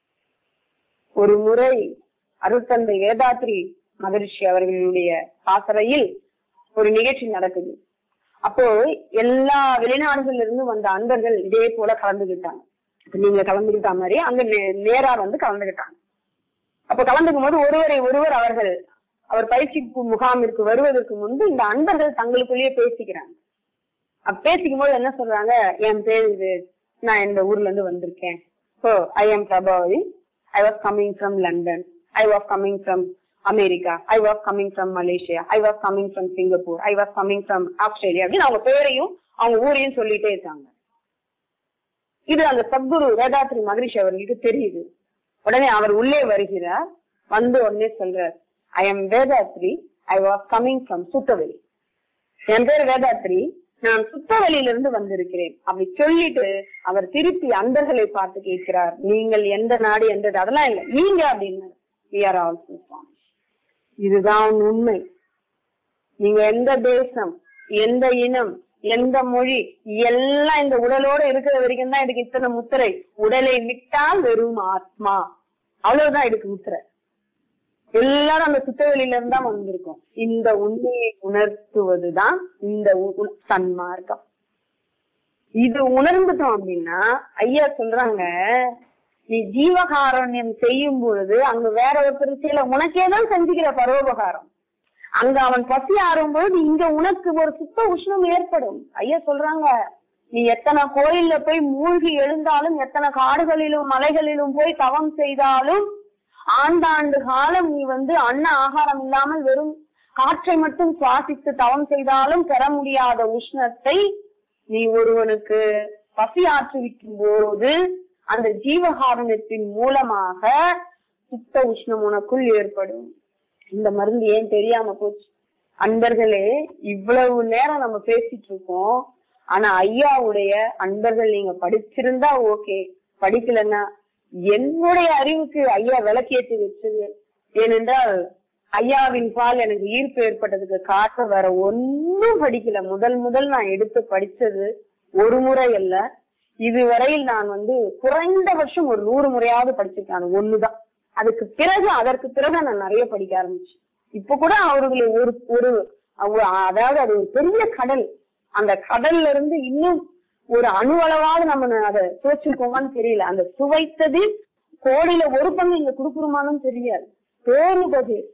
[SPEAKER 2] ஒரு முறை அருட்தந்தை வேதாத்ரி மகரிஷி அவர்களுடைய ஆசரையில் ஒரு நிகழ்ச்சி நடக்குது அப்போ எல்லா வெளிநாடுகள்ல இருந்து வந்த அன்பர்கள் இதே போல கலந்துகிட்டாங்க இப்ப நீங்க கலந்துகிட்ட மாதிரி அங்க நே- நேரா வந்து கலந்துகிட்டாங்க அப்ப கலந்துக்கும் போது ஒருவரை ஒருவர் அவர்கள் அவர் பயிற்சி முகாமிற்கு வருவதற்கு முன்பு இந்த அன்பர்கள் தங்களுக்குள்ளேயே பேசிக்கிறாங்க அப்ப பேசிக்கும் போது என்ன சொல்றாங்க என் பேர் இது நான் இந்த ஊர்ல இருந்து வந்திருக்கேன் so I am Prabhavati I was coming from London I was coming from America I was coming from Malaysia I was coming from Singapore I was coming from Australia அப்படின்னு அவங்க பேரையும் அவங்க ஊரையும் சொல்லிட்டே இருக்காங்க இது அந்த சத்குரு வேதாத்ரி மகரிஷி அவர்களுக்கு தெரியுது உடனே அவர் உள்ளே வருகிறார் வந்து உடனே சொல்றார் I am Vethathiri I was coming from சுத்தவெளி என் பேர் வேதாத்ரி நான் சுத்தவெளியிலிருந்து வந்திருக்கிறேன் அப்படி சொல்லிட்டு அவர் திருப்பி அன்பர்களை பார்த்து கேட்கிறார் நீங்கள் எந்த நாடு எந்த அதெல்லாம் இல்ல நீங்க அப்படின்னு we are also Swami. இதுதான் உண்மை நீங்க எந்த தேசம் எந்த இனம் எந்த மொழி எல்லாம் இந்த உடலோட இருக்கிற வரைக்கும் தான் இதுக்கு இத்தனை முத்திரை உடலை விட்டால் வெறும் ஆத்மா அவ்வளவுதான் இதுக்கு முத்திரை எல்லாரும் அந்த சுத்தவெளியில இருந்தா வந்திருக்கோம் இந்த உண்மையை உணர்த்துவதுதான் இந்த உ- உ- சன்மார்க்கம் இது உணர்ந்துட்டோம் அப்படின்னா ஐயா சொல்றாங்க நீ ஜீவகாரண்யம் செய்யும் பொழுது அங்க வேற ஒருத்தர் செய்யல உனக்கே தான் செஞ்சுக்கிற பரோபகாரம் அங்க அவன் பசி ஆறும் பொழுது இங்க உனக்கு ஒரு சுத்த உஷ்ணம் ஏற்படும் ஐயா சொல்றாங்க நீ எத்தனை கோயில்ல போய் மூழ்கி எழுந்தாலும் எத்தனை காடுகளிலும் மலைகளிலும் போய் தவம் செய்தாலும் ஆண்டாண்டு காலம் நீ வந்து அன்ன ஆகாரம் இல்லாமல் வெறும் காற்றை மட்டும் சுவாசித்து தவம் செய்தாலும் பெற முடியாத உஷ்ணத்தை நீ ஒருவனுக்கு பசி ஆற்றுவிக்கும் போது அந்த ஜீவகாரணத்தின் மூலமாக சுத்த உஷ்ணம் உனக்குள் ஏற்படும் இந்த மருந்து ஏன் தெரியாம போச்சு அன்பர்களே இவ்வளவு நேரம் நம்ம பேசிட்டு இருக்கோம் ஆனா ஐயாவுடைய அன்பர்கள் நீங்க படிச்சிருந்தா ஓகே படிக்கலன்னா என்னுடைய அறிவுக்கு ஐயா விளக்கேற்றி வச்சது ஏனென்றால் ஐயாவின் பால் எனக்கு ஈர்ப்பு ஏற்பட்டதுக்கு காரணம் வேற ஒன்னும் படிக்கல முதல் முதல் நான் எடுத்து படிச்சது ஒரு முறை அல்ல இதுவரையில் நான் வந்து குறைந்தபட்சம் ஒரு நூறு முறையாவது படிச்சிருக்கேன் அது ஒண்ணுதான் அதுக்கு பிறகு அதற்கு பிறகு நான் நிறைய படிக்க ஆரம்பிச்சேன் இப்ப கூட அவர்களை ஒரு ஒரு அவ- அதாவது அது ஒரு பெரிய கடல் அந்த கடல்ல இருந்து இன்னும் ஒரு அணுவளவாவது நம்ம அதை சுவைச்சிருக்கோமான்னு தெரியல அந்த சுவைத்தது கோடியில ஒரு பங்கு இங்க கொடுக்குறோமான்னு தெரியாது பேருபதேசம்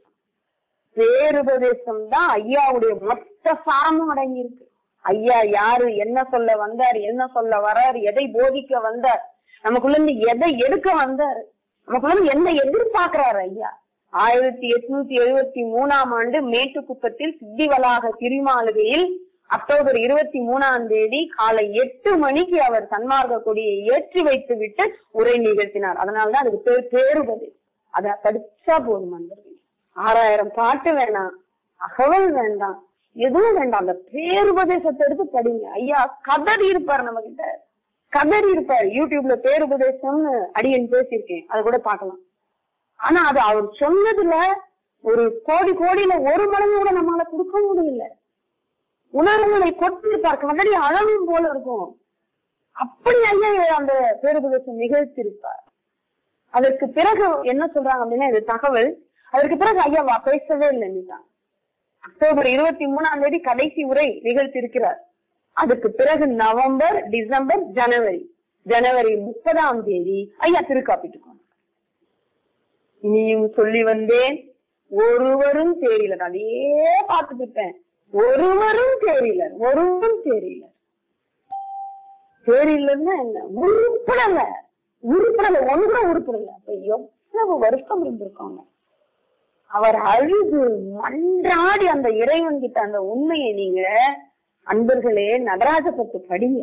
[SPEAKER 2] பேருபதேசம் தான் ஐயாவுடைய மொத்த சாரமும் அடங்கி இருக்கு ஐயா யாரு என்ன சொல்ல வந்தார் என்ன சொல்ல வர்றாரு எதை போதிக்க வந்தார் நமக்குள்ள இருந்து எதை எடுக்க வந்தாரு நமக்குள்ள இருந்து என்ன எதிர்பார்க்கிறாரு ஐயா ஆயிரத்தி எட்நூத்தி எழுபத்தி மூணாம் ஆண்டு மேட்டுக்குப்பத்தில் சித்தி வளாக திருமாளிகையில் அக்டோபர் இருபத்தி மூணாம் தேதி காலை எட்டு மணிக்கு அவர் சன்மார்க்க கொடியை ஏற்றி வைத்து விட்டு உரை நிகழ்த்தினார் அதனாலதான் அதுக்கு பேர் பேருபது அத படிச்சா போதும் அன்பர்களே ஆறாயிரம் பாட்டு வேணாம் அகவல் வேண்டாம் எதுவும் வேண்டாம் அந்த பேருபதேசத்தை எடுத்து படிங்க ஐயா கதறி இருப்பார் நம்ம கிட்ட கதறி இருப்பார் யூடியூப்ல பேருபதேசம்னு அடியன் பேசியிருக்கேன் அதை கூட பார்க்கலாம் ஆனா அது அவர் சொன்னதுல ஒரு கோடி கோடியில ஒரு மடங்கு கூட நம்மளால கொடுக்க முடியல உணர்வுகளை கொட்டு பார்க்க கதறி அழகும் போல இருக்கும் அப்படி ஐயா அந்த பேருபதேசம் நிகழ்த்தியிருப்பார் அதற்கு பிறகு என்ன சொல்றாங்க அப்படின்னா இது தகவல் அதற்கு பிறகு ஐயா வா- பேசவே இல்லை நீதான் அக்டோபர் இருபத்தி மூணாம் தேதி கடைசி உரை நிகழ்த்தியிருக்கிறார் அதுக்கு பிறகு நவம்பர் டிசம்பர் ஜனவரி ஜனவரி முப்பதாம் தேதி ஐயா திருக்காப்பிட்டுக்கோங்க இனியும் சொல்லி வந்தேன் ஒருவரும் தேறிலர் அதையே பார்த்துட்டு இருப்பேன் ஒருவரும் தேறிலர் ஒருவரும் தேறிலர் தேறிலன்னா என்ன உருப்படல உருப்படல ஒன்று உருப்படல அப்ப எவ்வளவு வருஷம் இருந்திருக்காங்க அவர் அழுது மன்றாடி அந்த இறைவன் கிட்ட அந்த உண்மையை நீங்க அன்பர்களே நடராஜ பத்து படிங்க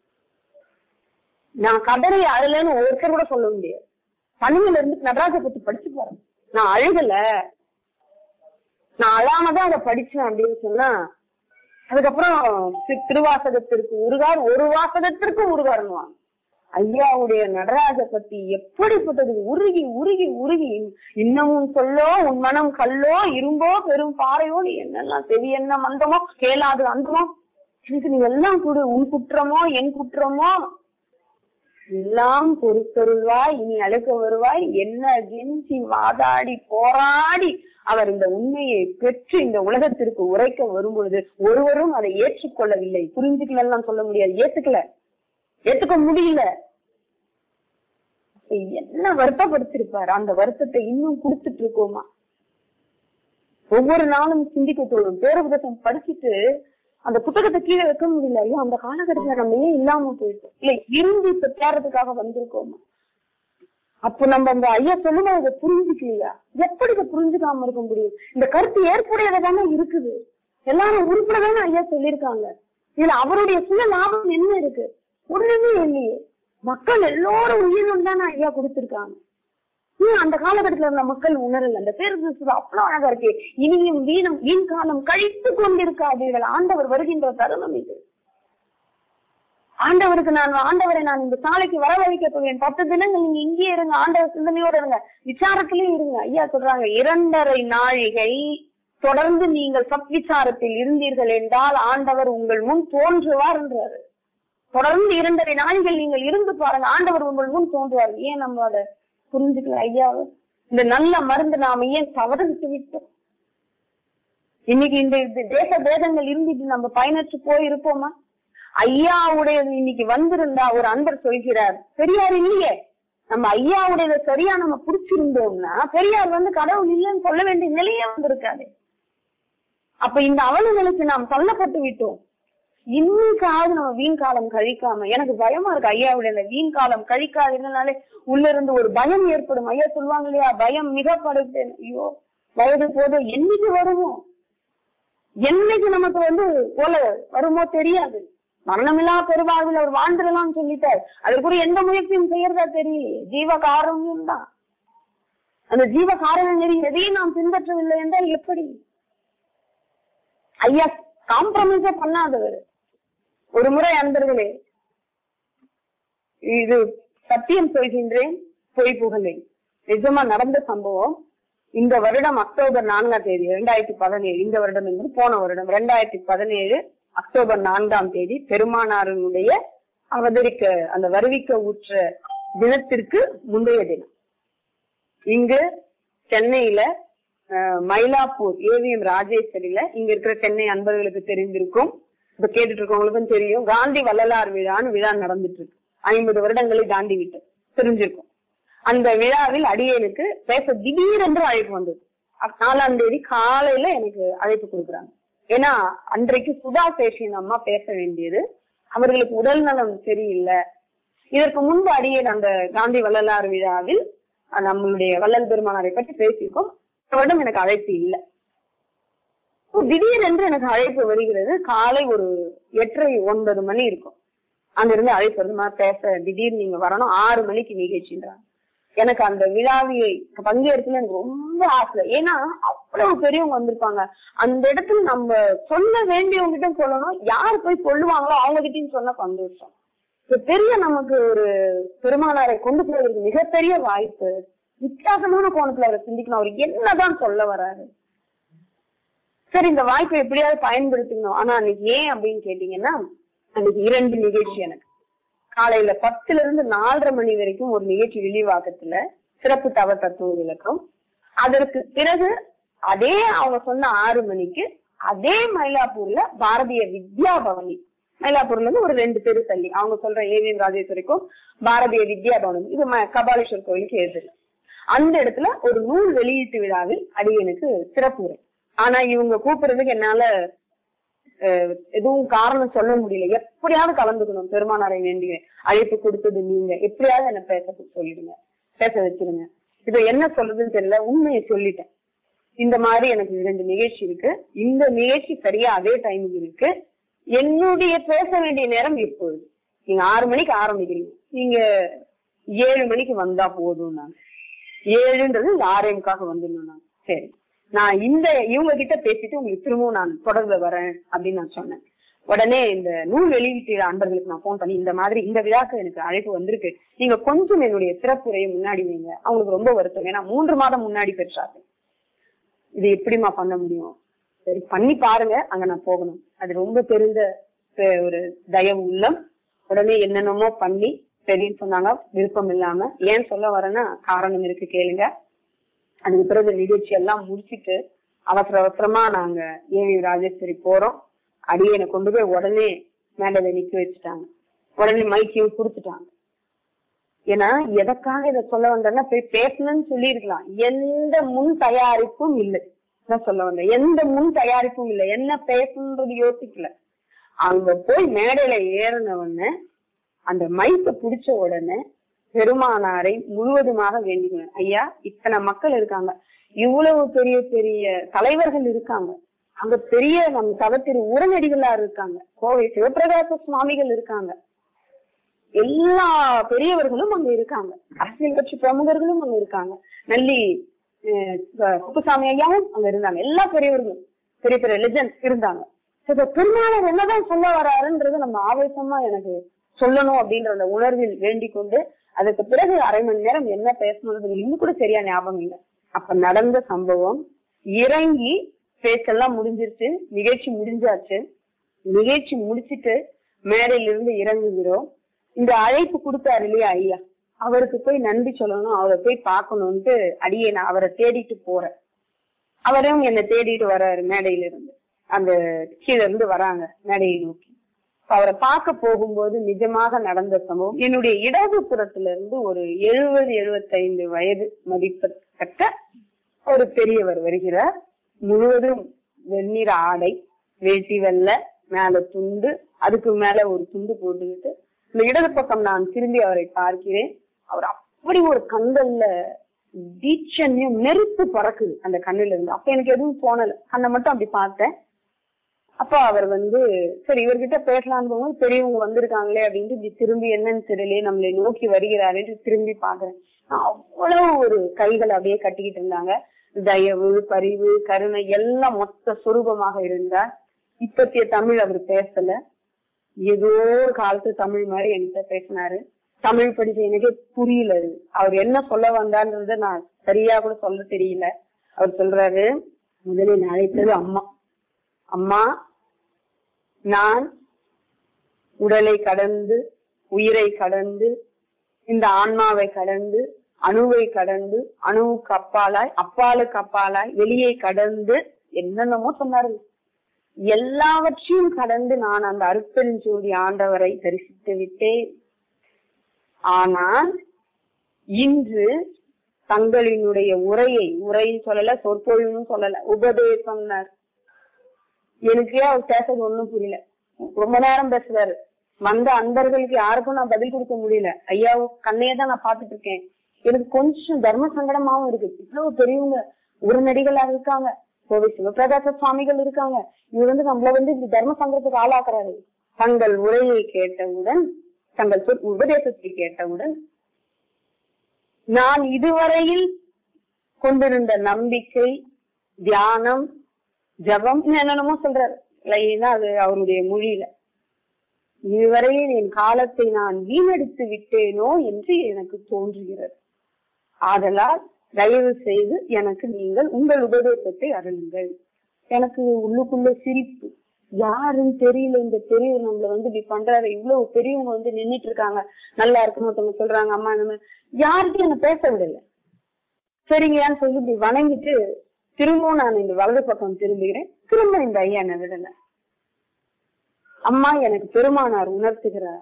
[SPEAKER 2] நான் கதறி அழலன்னு ஒருத்தர் கூட சொல்ல முடியாது தனிமையில இருந்து நடராஜ பத்தி படிச்சு பாருங்க நான் அழுகல நான் அழாமதான் அதை படிச்சேன் அப்படின்னு சொன்னா அதுக்கப்புறம் தி- திருவாசகத்திற்கு உருகார் ஒரு வாசகத்திற்கு உருகாருன்னுவாங்க ஐயாவுடைய நடராஜ பத்தி எப்படிப்பட்டது உருகி உருகி உருகி இன்னமும் சொல்லோ உன் மனம் கல்லோ இரும்போ பெரும் பாறையோ நீ என்னெல்லாம் செவி என்ன மந்தமோ கேளாது அந்தமோ எனக்கு நீ எல்லாம் கொடு உன் குற்றமோ என் குற்றமோ எல்லாம் பொறுத்தருள்வாய் இனி அழைக்க வருவாய் என்ன கெஞ்சி வாதாடி போராடி அவர் இந்த உண்மையை பெற்று இந்த உலகத்திற்கு உரைக்க வரும்பொழுது ஒருவரும் அதை ஏற்றுக்கொள்ளவில்லை புரிஞ்சுக்கலாம் சொல்ல முடியாது ஏத்துக்கல ஏத்துக்க முடியல அப்ப என்ன வருத்தப்படுத்திருப்பாரு அந்த வருத்தத்தை இன்னும் கொடுத்துட்டு இருக்கோமா ஒவ்வொரு நாளும் சிந்திக்க தோணும் பேரபுதத்தம் படிச்சுட்டு அந்த புத்தகத்தை கீழே வைக்க முடியல ஐயோ அந்த காலகட்டத்துல நம்ம ஏன் இல்லாம போயிட்டோம் இல்ல இருந்து இப்ப தேர்றதுக்காக வந்திருக்கோமா அப்போ நம்ம அந்த ஐயா சொல்லும்போது அதை புரிஞ்சுக்கலையா எப்படி இதை புரிஞ்சுக்காம இருக்க முடியும் இந்த கருத்து ஏற்புடையதானே இருக்குது எல்லாரும் உருப்படதானே ஐயா சொல்லியிருக்காங்க இதுல அவருடைய சுய லாபம் என்ன இருக்கு ஒண்ணுமே இல்லையே மக்கள் எல்லோரும் உயிரும் தானே ஐயா கொடுத்திருக்காங்க ஏன் அந்த காலகட்டத்துல இருந்த மக்கள் உணரல அந்த பேருந்து அவ்வளவு அழகா இருக்கு இனியும் வீணும் வீண் காலம் கழித்து கொண்டிருக்காதீர்கள் ஆண்டவர் வருகின்ற தருணம் இது ஆண்டவருக்கு நான் ஆண்டவரை நான் இந்த சாலைக்கு வரவழைக்க போவேன் பத்து தினங்கள் நீங்க இங்கே இருங்க ஆண்டவர் சிந்தனையோட இருங்க விசாரத்திலே இருங்க ஐயா சொல்றாங்க இரண்டரை நாழிகை தொடர்ந்து நீங்கள் சத்விசாரத்தில் இருந்தீர்கள் என்றால் ஆண்டவர் உங்கள் முன் தோன்றுவார் என்றாரு தொடர்ந்து இரண்டரை நாளிகள் நீங்கள் இருந்து பாருங்க ஆண்டவர் உங்கள் முன் தோன்றுவார் ஏன் நம்ம அதை புரிஞ்சுக்கல ஐயாவை இந்த நல்ல மருந்து நாம ஏன் தவறுவிட்டு விட்டோம் இன்னைக்கு இந்த இந்த தேச பேதங்கள் இருந்துட்டு நம்ம பயனற்று போய் இருப்போமா ஐயாவுடையது இன்னைக்கு வந்திருந்தா ஒரு அன்பர் சொல்கிறார் பெரியார் இல்லையே நம்ம ஐயாவுடையத சரியா நம்ம புடிச்சிருந்தோம்னா பெரியார் வந்து கடவுள் இல்லைன்னு சொல்ல வேண்டிய நிலையே வந்திருக்காது அப்ப இந்த அவலங்களுக்கு நாம் தள்ளப்பட்டு விட்டோம் இன்னைக்காவது நம்ம வீண் காலம் கழிக்காம எனக்கு பயமா இருக்கு ஐயாவுடைய இந்த வீண் காலம் கழிக்காதனாலே உள்ள இருந்து ஒரு பயம் ஏற்படும் ஐயா சொல்லுவாங்க இல்லையா பயம் மிகப்படுது ஐயோ வயது போது என்னைக்கு வருமோ என்னைக்கு நமக்கு வந்து போல வருமோ தெரியாது மரணமில்லா பெருவாழ்வில் அவர் வாழ்ந்துடலாம் சொல்லிட்டார் அதற்குரிய எந்த முயற்சியும் செய்யறதா தெரியலையே ஜீவ காரண்யம் தான் அந்த ஜீவ காரண நெறி எதையும் நாம் பின்பற்றவில்லை என்றால் எப்படி ஐயா காம்ப்ரமைஸ பண்ணாதவர் ஒரு முறை அன்பர்களே இது சத்தியம் சொல்கின்றேன் பொய் புகழேன் நிஜமா நடந்த சம்பவம் இந்த வருடம் அக்டோபர் நான்காம் தேதி இரண்டாயிரத்தி பதினேழு இந்த வருடம் என்பது போன வருடம் இரண்டாயிரத்தி பதினேழு அக்டோபர் நான்காம் தேதி பெருமானாரனுடைய அவதரிக்க அந்த வருவிக்க ஊற்ற தினத்திற்கு முந்தைய தினம் இங்கு சென்னையில அஹ், மயிலாப்பூர் ஏவிஎம் ராஜேஸ்வரியில இங்க இருக்கிற சென்னை அன்பர்களுக்கு தெரிந்திருக்கும் இப்ப கேட்டுட்டு இருக்கவங்களுக்கும் தெரியும் காந்தி வள்ளலார் விழான்னு விழா நடந்துட்டு இருக்கு ஐம்பது வருடங்களை தாண்டி விட்டு தெரிஞ்சிருக்கும் அந்த விழாவில் அடியேனுக்கு பேச திடீரென்று அழைப்பு வந்தது அப்~ நாலாம் தேதி காலையில எனக்கு அழைப்பு கொடுக்குறாங்க ஏன்னா அன்றைக்கு சுதா சேஷின் அம்மா பேச வேண்டியது அவர்களுக்கு உடல் நலம் சரியில்லை இதற்கு முன்பு அடியேன் அந்த காந்தி வள்ளலார் விழாவில் அஹ், நம்மளுடைய வள்ளல் பெருமானாரை பற்றி பேசியிருக்கோம் இந்த வருடம் எனக்கு அழைப்பு இல்லை திடீரென்று எனக்கு அழைப்பு வருகிறது காலை ஒரு எட்டரை ஒன்பது மணி இருக்கும் அங்கிருந்து அழைப்பு வருது "அம்மா, பேச திடீர்னு நீங்க வரணும் ஆறு மணிக்கு நிகழ்ச்சின்றாங்க எனக்கு அந்த விழாவியை பங்கேற்கல எனக்கு ரொம்ப ஆசை ஏன்னா அவ்வளவு பெரியவங்க வந்திருப்பாங்க அந்த இடத்துல நம்ம சொல்ல வேண்டியவங்க கிட்ட சொல்லணும் யார் போய் சொல்லுவாங்களோ அவங்க கிட்டயும் சொன்ன சந்தோஷம் இது பெரிய நமக்கு ஒரு பெருமானாரை கொண்டு போவதற்கு மிகப்பெரிய வாய்ப்பு வித்தியாசமான கோணத்துல அவரை சிந்திக்கணும் அவர் என்னதான் சொல்ல வராரு சரி இந்த வாய்ப்பை எப்படியாவது பயன்படுத்திக்கணும் ஆனா அன்னைக்கு ஏன் அப்படின்னு கேட்டீங்கன்னா அன்னைக்கு இரண்டு நிகழ்ச்சி எனக்கு காலையில பத்துல இருந்து நாலரை மணி வரைக்கும் ஒரு நிகழ்ச்சி விழிவாக்கத்துல சிறப்பு தவ தத்துவ விளக்கம் அதற்கு பிறகு அதே அவங்க சொன்ன ஆறு மணிக்கு அதே மயிலாப்பூர்ல பாரதிய வித்யா பவனி மயிலாப்பூர்ல இருந்து ஒரு ரெண்டு தெரு தள்ளி அவங்க சொல்ற ஏவிஎம் ராஜேஸ்வரிக்கும் பாரதிய வித்யா பவனம் இது ம- கபாலீஸ்வர் கோயிலுக்கு எதிரில் அந்த இடத்துல ஒரு நூல் வெளியீட்டு விழாவில் அடியனுக்கு சிறப்பு உரை ஆனா இவங்க கூப்பிடுறதுக்கு என்னால அஹ், எதுவும் காரணம் சொல்ல முடியல எப்படியாவது கலந்துக்கணும் பெருமானாரை வேண்டிய அழைப்பு கொடுத்தது நீங்க எப்படியாவது என்ன பேச சொல்லிடுங்க பேச வச்சிருங்க இப்ப என்ன சொல்றதுன்னு தெரியல உண்மையை சொல்லிட்டேன் இந்த மாதிரி எனக்கு இரண்டு நிகழ்ச்சி இருக்கு இந்த நிகழ்ச்சி சரியா அதே டைமுக்கு இருக்கு என்னுடைய பேச வேண்டிய நேரம் இப்பொழுது நீங்க ஆறு மணிக்கு ஆரம்பிக்கிறீங்க நீங்க ஏழு மணிக்கு வந்தா போதும் நான் ஏழுன்றது இந்த ஆரேமுக்காக வந்துடணும் நான் சரி நான் இந்த இவங்க கிட்ட பேசிட்டு உங்களுக்கு திரும்பவும் நான் தொடர்பு வரேன் அப்படின்னு நான் சொன்னேன் உடனே இந்த நூல் வெளியீட்டு அன்பர்களுக்கு நான் போன் பண்ணி இந்த மாதிரி இந்த விழாக்கு எனக்கு அழைப்பு வந்திருக்கு நீங்க கொஞ்சம் என்னுடைய சிறப்புரையை முன்னாடி வைங்க அவங்களுக்கு ரொம்ப வருத்தம் ஏன்னா மூன்று மாதம் முன்னாடி பெற்றாங்க இது எப்படிம்மா பண்ண முடியும் சரி பண்ணி பாருங்க அங்க நான் போகணும் அது ரொம்ப தெரிந்த அஹ், ஒரு தயவு உள்ளம் உடனே என்னென்னமோ பண்ணி சரின்னு சொன்னாங்க விருப்பம் இல்லாம ஏன் சொல்ல வரேன்னா காரணம் இருக்கு கேளுங்க அதுக்கு பிறகு நிகழ்ச்சி எல்லாம் முடிச்சிட்டு அவசர அவசரமா நாங்க ஏவி ராஜேஸ்வரி போறோம் அடியனை கொண்டு போய் உடனே மேடையில நிக்க வச்சுட்டாங்க உடனே மைக்கையும் கொடுத்துட்டாங்க ஏன்னா எதற்காக இதை சொல்ல வந்தேன்னா போய் பேசணும்னு சொல்லி இருக்கலாம் எந்த முன் தயாரிப்பும் இல்லை நான் சொல்ல வந்தேன் எந்த முன் தயாரிப்பும் இல்லை என்ன பேசணுன்றது யோசிக்கல அங்க போய் மேடையில ஏறின உடனே அந்த மைக்க பிடிச்ச உடனே பெருமானாரை முழுவதுமாக வேண்டிக்கணும் ஐயா இத்தனை மக்கள் இருக்காங்க இவ்வளவு பெரிய பெரிய தலைவர்கள் இருக்காங்க அங்க பெரிய நம்ம தவத்திரு உடனடிகளார் இருக்காங்க கோவை சிவபிரகாச சுவாமிகள் இருக்காங்க எல்லா பெரியவர்களும் அங்க இருக்காங்க அரசியல் கட்சி பிரமுகர்களும் அங்க இருக்காங்க நல்லி அஹ், குப்புசாமி ஐயாவும் அங்க இருந்தாங்க எல்லா பெரியவர்களும் பெரிய பெரிய லெஜண்ட்ஸ் இருந்தாங்க இப்ப பெருமானார் என்னதான் சொல்ல வராருன்றது நம்ம ஆவேசமா எனக்கு சொல்லணும் அப்படின்ற அந்த உணர்வில் வேண்டிக் கொண்டு அதுக்கு பிறகு அரை மணி நேரம் என்ன பேசணுன்றது இன்னும் கூட சரியா ஞாபகம் இல்லை அப்ப நடந்த சம்பவம் இறங்கி பேச்செல்லாம் முடிஞ்சிருச்சு நிகழ்ச்சி முடிஞ்சாச்சு நிகழ்ச்சி முடிச்சிட்டு மேடையில இருந்து இறங்குகிறோம் இந்த அழைப்பு கொடுத்தாரு இல்லையா ஐயா அவருக்கு போய் நன்றி சொல்லணும் அவரை போய் பார்க்கணும்ட்டு அடியே நான் அவரை தேடிட்டு போறேன் அவரும் என்னை தேடிட்டு வர்றாரு மேடையில இருந்து அந்த கீழ இருந்து வராங்க மேடையை நோக்கி அப்ப அவரை பார்க்க போகும்போது நிஜமாக நடந்த சம்பவம் என்னுடைய இடது புறத்துல இருந்து ஒரு எழுபது எழுபத்தைந்து வயது மதிப்பத்தக்க ஒரு பெரியவர் வருகிறார் முழுவதும் வெண்ணிற ஆடை வேட்டி வெள்ளை மேல துண்டு அதுக்கு மேல ஒரு துண்டு போட்டுக்கிட்டு இந்த இடது பக்கம் நான் திரும்பி அவரை பார்க்கிறேன் அவர் அப்படி ஒரு கண்கள்ல தீட்சண்யம் நெருப்பு பறக்குது அந்த கண்ணுல இருந்து அப்ப எனக்கு எதுவும் தோணல கண்ணை மட்டும் அப்படி பார்த்தேன் அப்ப அவர் வந்து சரி இவர்கிட்ட பேசலாம்னு போகும்போது பெரியவங்க வந்திருக்காங்களே அப்படின்ட்டு இப்படி திரும்பி என்னன்னு தெரியலையே நம்மளை நோக்கி வருகிறாருன்னு திரும்பி பாக்குறேன் அவ்வளவு ஒரு கைகள் அப்படியே கட்டிக்கிட்டு இருந்தாங்க தயவு பரிவு கருணை எல்லாம் மொத்த சுரூபமாக இருந்தார் இப்பத்திய தமிழ் அவர் பேசல ஏதோ ஒரு காலத்து தமிழ் மாதிரி என்கிட்ட பேசினாரு தமிழ் படிச்ச எனக்கே புரியல அது. அவர் என்ன சொல்ல வந்தான்றத நான் சரியா கூட சொல்ல தெரியல அவர் சொல்றாரு முதலில் அழைத்தது அம்மா அம்மா நான் உடலை கடந்து உயிரை கடந்து இந்த ஆன்மாவை கடந்து அணுவை கடந்து அணுவுக்கு அப்பாலாய் அப்பாலுக்கு அப்பாலாய் வெளியை கடந்து என்னென்னமோ சொன்னாரு எல்லாவற்றையும் கடந்து நான் அந்த அருட்பெருஞ்சோதி ஆண்டவரை தரிசித்து விட்டேன் ஆனால் இன்று தங்களினுடைய உரையை உரை சொல்லல சொற்பொழிவுன்னு சொல்லல உபதேசம்னார் எனக்கே அவர் பேசுறது ஒண்ணும் புரியல ரொம்ப நேரம் பேசுறாரு வந்த அன்பர்களுக்கு யாருக்கும் நான் பதில் கொடுக்க முடியல ஐயா கண்ணையே தான் நான் பாத்துட்டு இருக்கேன் எனக்கு கொஞ்சம் தர்ம சங்கடமாவும் இருக்கு இவ்வளவு பெரியவங்க உடனடிகளாக இருக்காங்க கோவை சிவபிரகாச சுவாமிகள் இருக்காங்க இவர் வந்து நம்மள வந்து இப்படி தர்ம சங்கடத்துக்கு ஆளாக்குறாரு தங்கள் உரையை கேட்டவுடன் தங்கள் சொற் உபதேசத்தை கேட்டவுடன் நான் இதுவரையில் கொண்டிருந்த நம்பிக்கை தியானம் ஜபம் என்னென்னமோ சொல்றாரு லைனா அது அவருடைய மொழியில இதுவரையில் என் காலத்தை நான் வீணடித்து விட்டேனோ என்று எனக்கு தோன்றுகிறது ஆதலால் தயவு செய்து எனக்கு நீங்கள் உங்கள் உபதேசத்தை அருளுங்கள் எனக்கு உள்ளுக்குள்ள சிரிப்பு யாருன்னு தெரியல இந்த பெரியவர் நம்மள வந்து இப்படி பண்றாரு இவ்வளவு பெரியவங்க வந்து நின்னுட்டு இருக்காங்க நல்லா இருக்குன்னு ஒருத்தவங்க சொல்றாங்க அம்மா நம்ம யார்கிட்டயும் என்ன பேச விடல சரிங்கயான்னு சொல்லி இப்படி வணங்கிட்டு திரும்பவும் நான் இந்த வலது பக்கம் திரும்புகிறேன் திரும்ப இந்த ஐயா என்ன விடல அம்மா எனக்கு பெருமானார் உணர்த்துகிறார்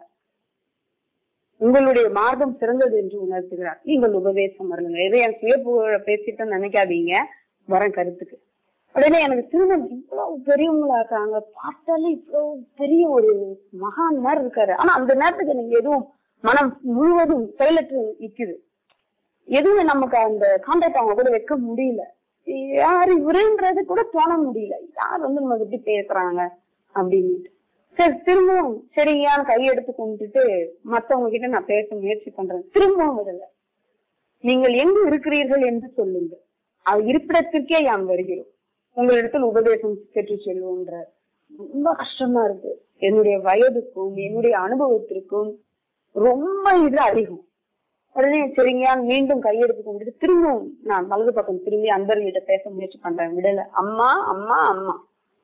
[SPEAKER 2] உங்களுடைய மார்க்கம் சிறந்தது என்று உணர்த்துகிறார் நீங்கள் உபதேசம் வருங்க இதை என் சுய புகழ பேசிட்டு நினைக்காதீங்க வரேன் கருத்துக்கு உடனே எனக்கு திரும்ப இவ்வளவு பெரியவங்களா இருக்காங்க பார்த்தாலே இவ்வளவு பெரிய ஒரு மகான் மாதிரி இருக்காரு ஆனா அந்த நேரத்துக்கு எனக்கு எதுவும் மனம் முழுவதும் செயலற்று நிக்குது எதுவும் நமக்கு அந்த கான்டாக்ட் அவங்க கூட வைக்க முடியல யார் இவருன்றது கூட தோண முடியல யார் வந்து நம்ம எப்படி பேசுறாங்க அப்படின்ட்டு சரி திரும்பவும் சரியான்னு கையெடுத்து கும்பிட்டுட்டு மத்தவங்க கிட்ட நான் பேச முயற்சி பண்றேன் திரும்பவும் விடல நீங்கள் எங்கு இருக்கிறீர்கள் என்று சொல்லுங்கள் அது இருப்பிடத்திற்கே யாம் வருகிறோம் உங்களிடத்தில் உபதேசம் பெற்று செல்வோன்ற ரொம்ப கஷ்டமா இருக்கு என்னுடைய வயதுக்கும் என்னுடைய அனுபவத்திற்கும் ரொம்ப இது அதிகம் உடனே சரிங்க மீண்டும் கையெடுத்து கொண்டுட்டு திரும்பவும் நான் வலது பக்கம் திரும்பி அன்பர்கிட்ட பேச முயற்சி பண்றேன் விடல அம்மா அம்மா அம்மா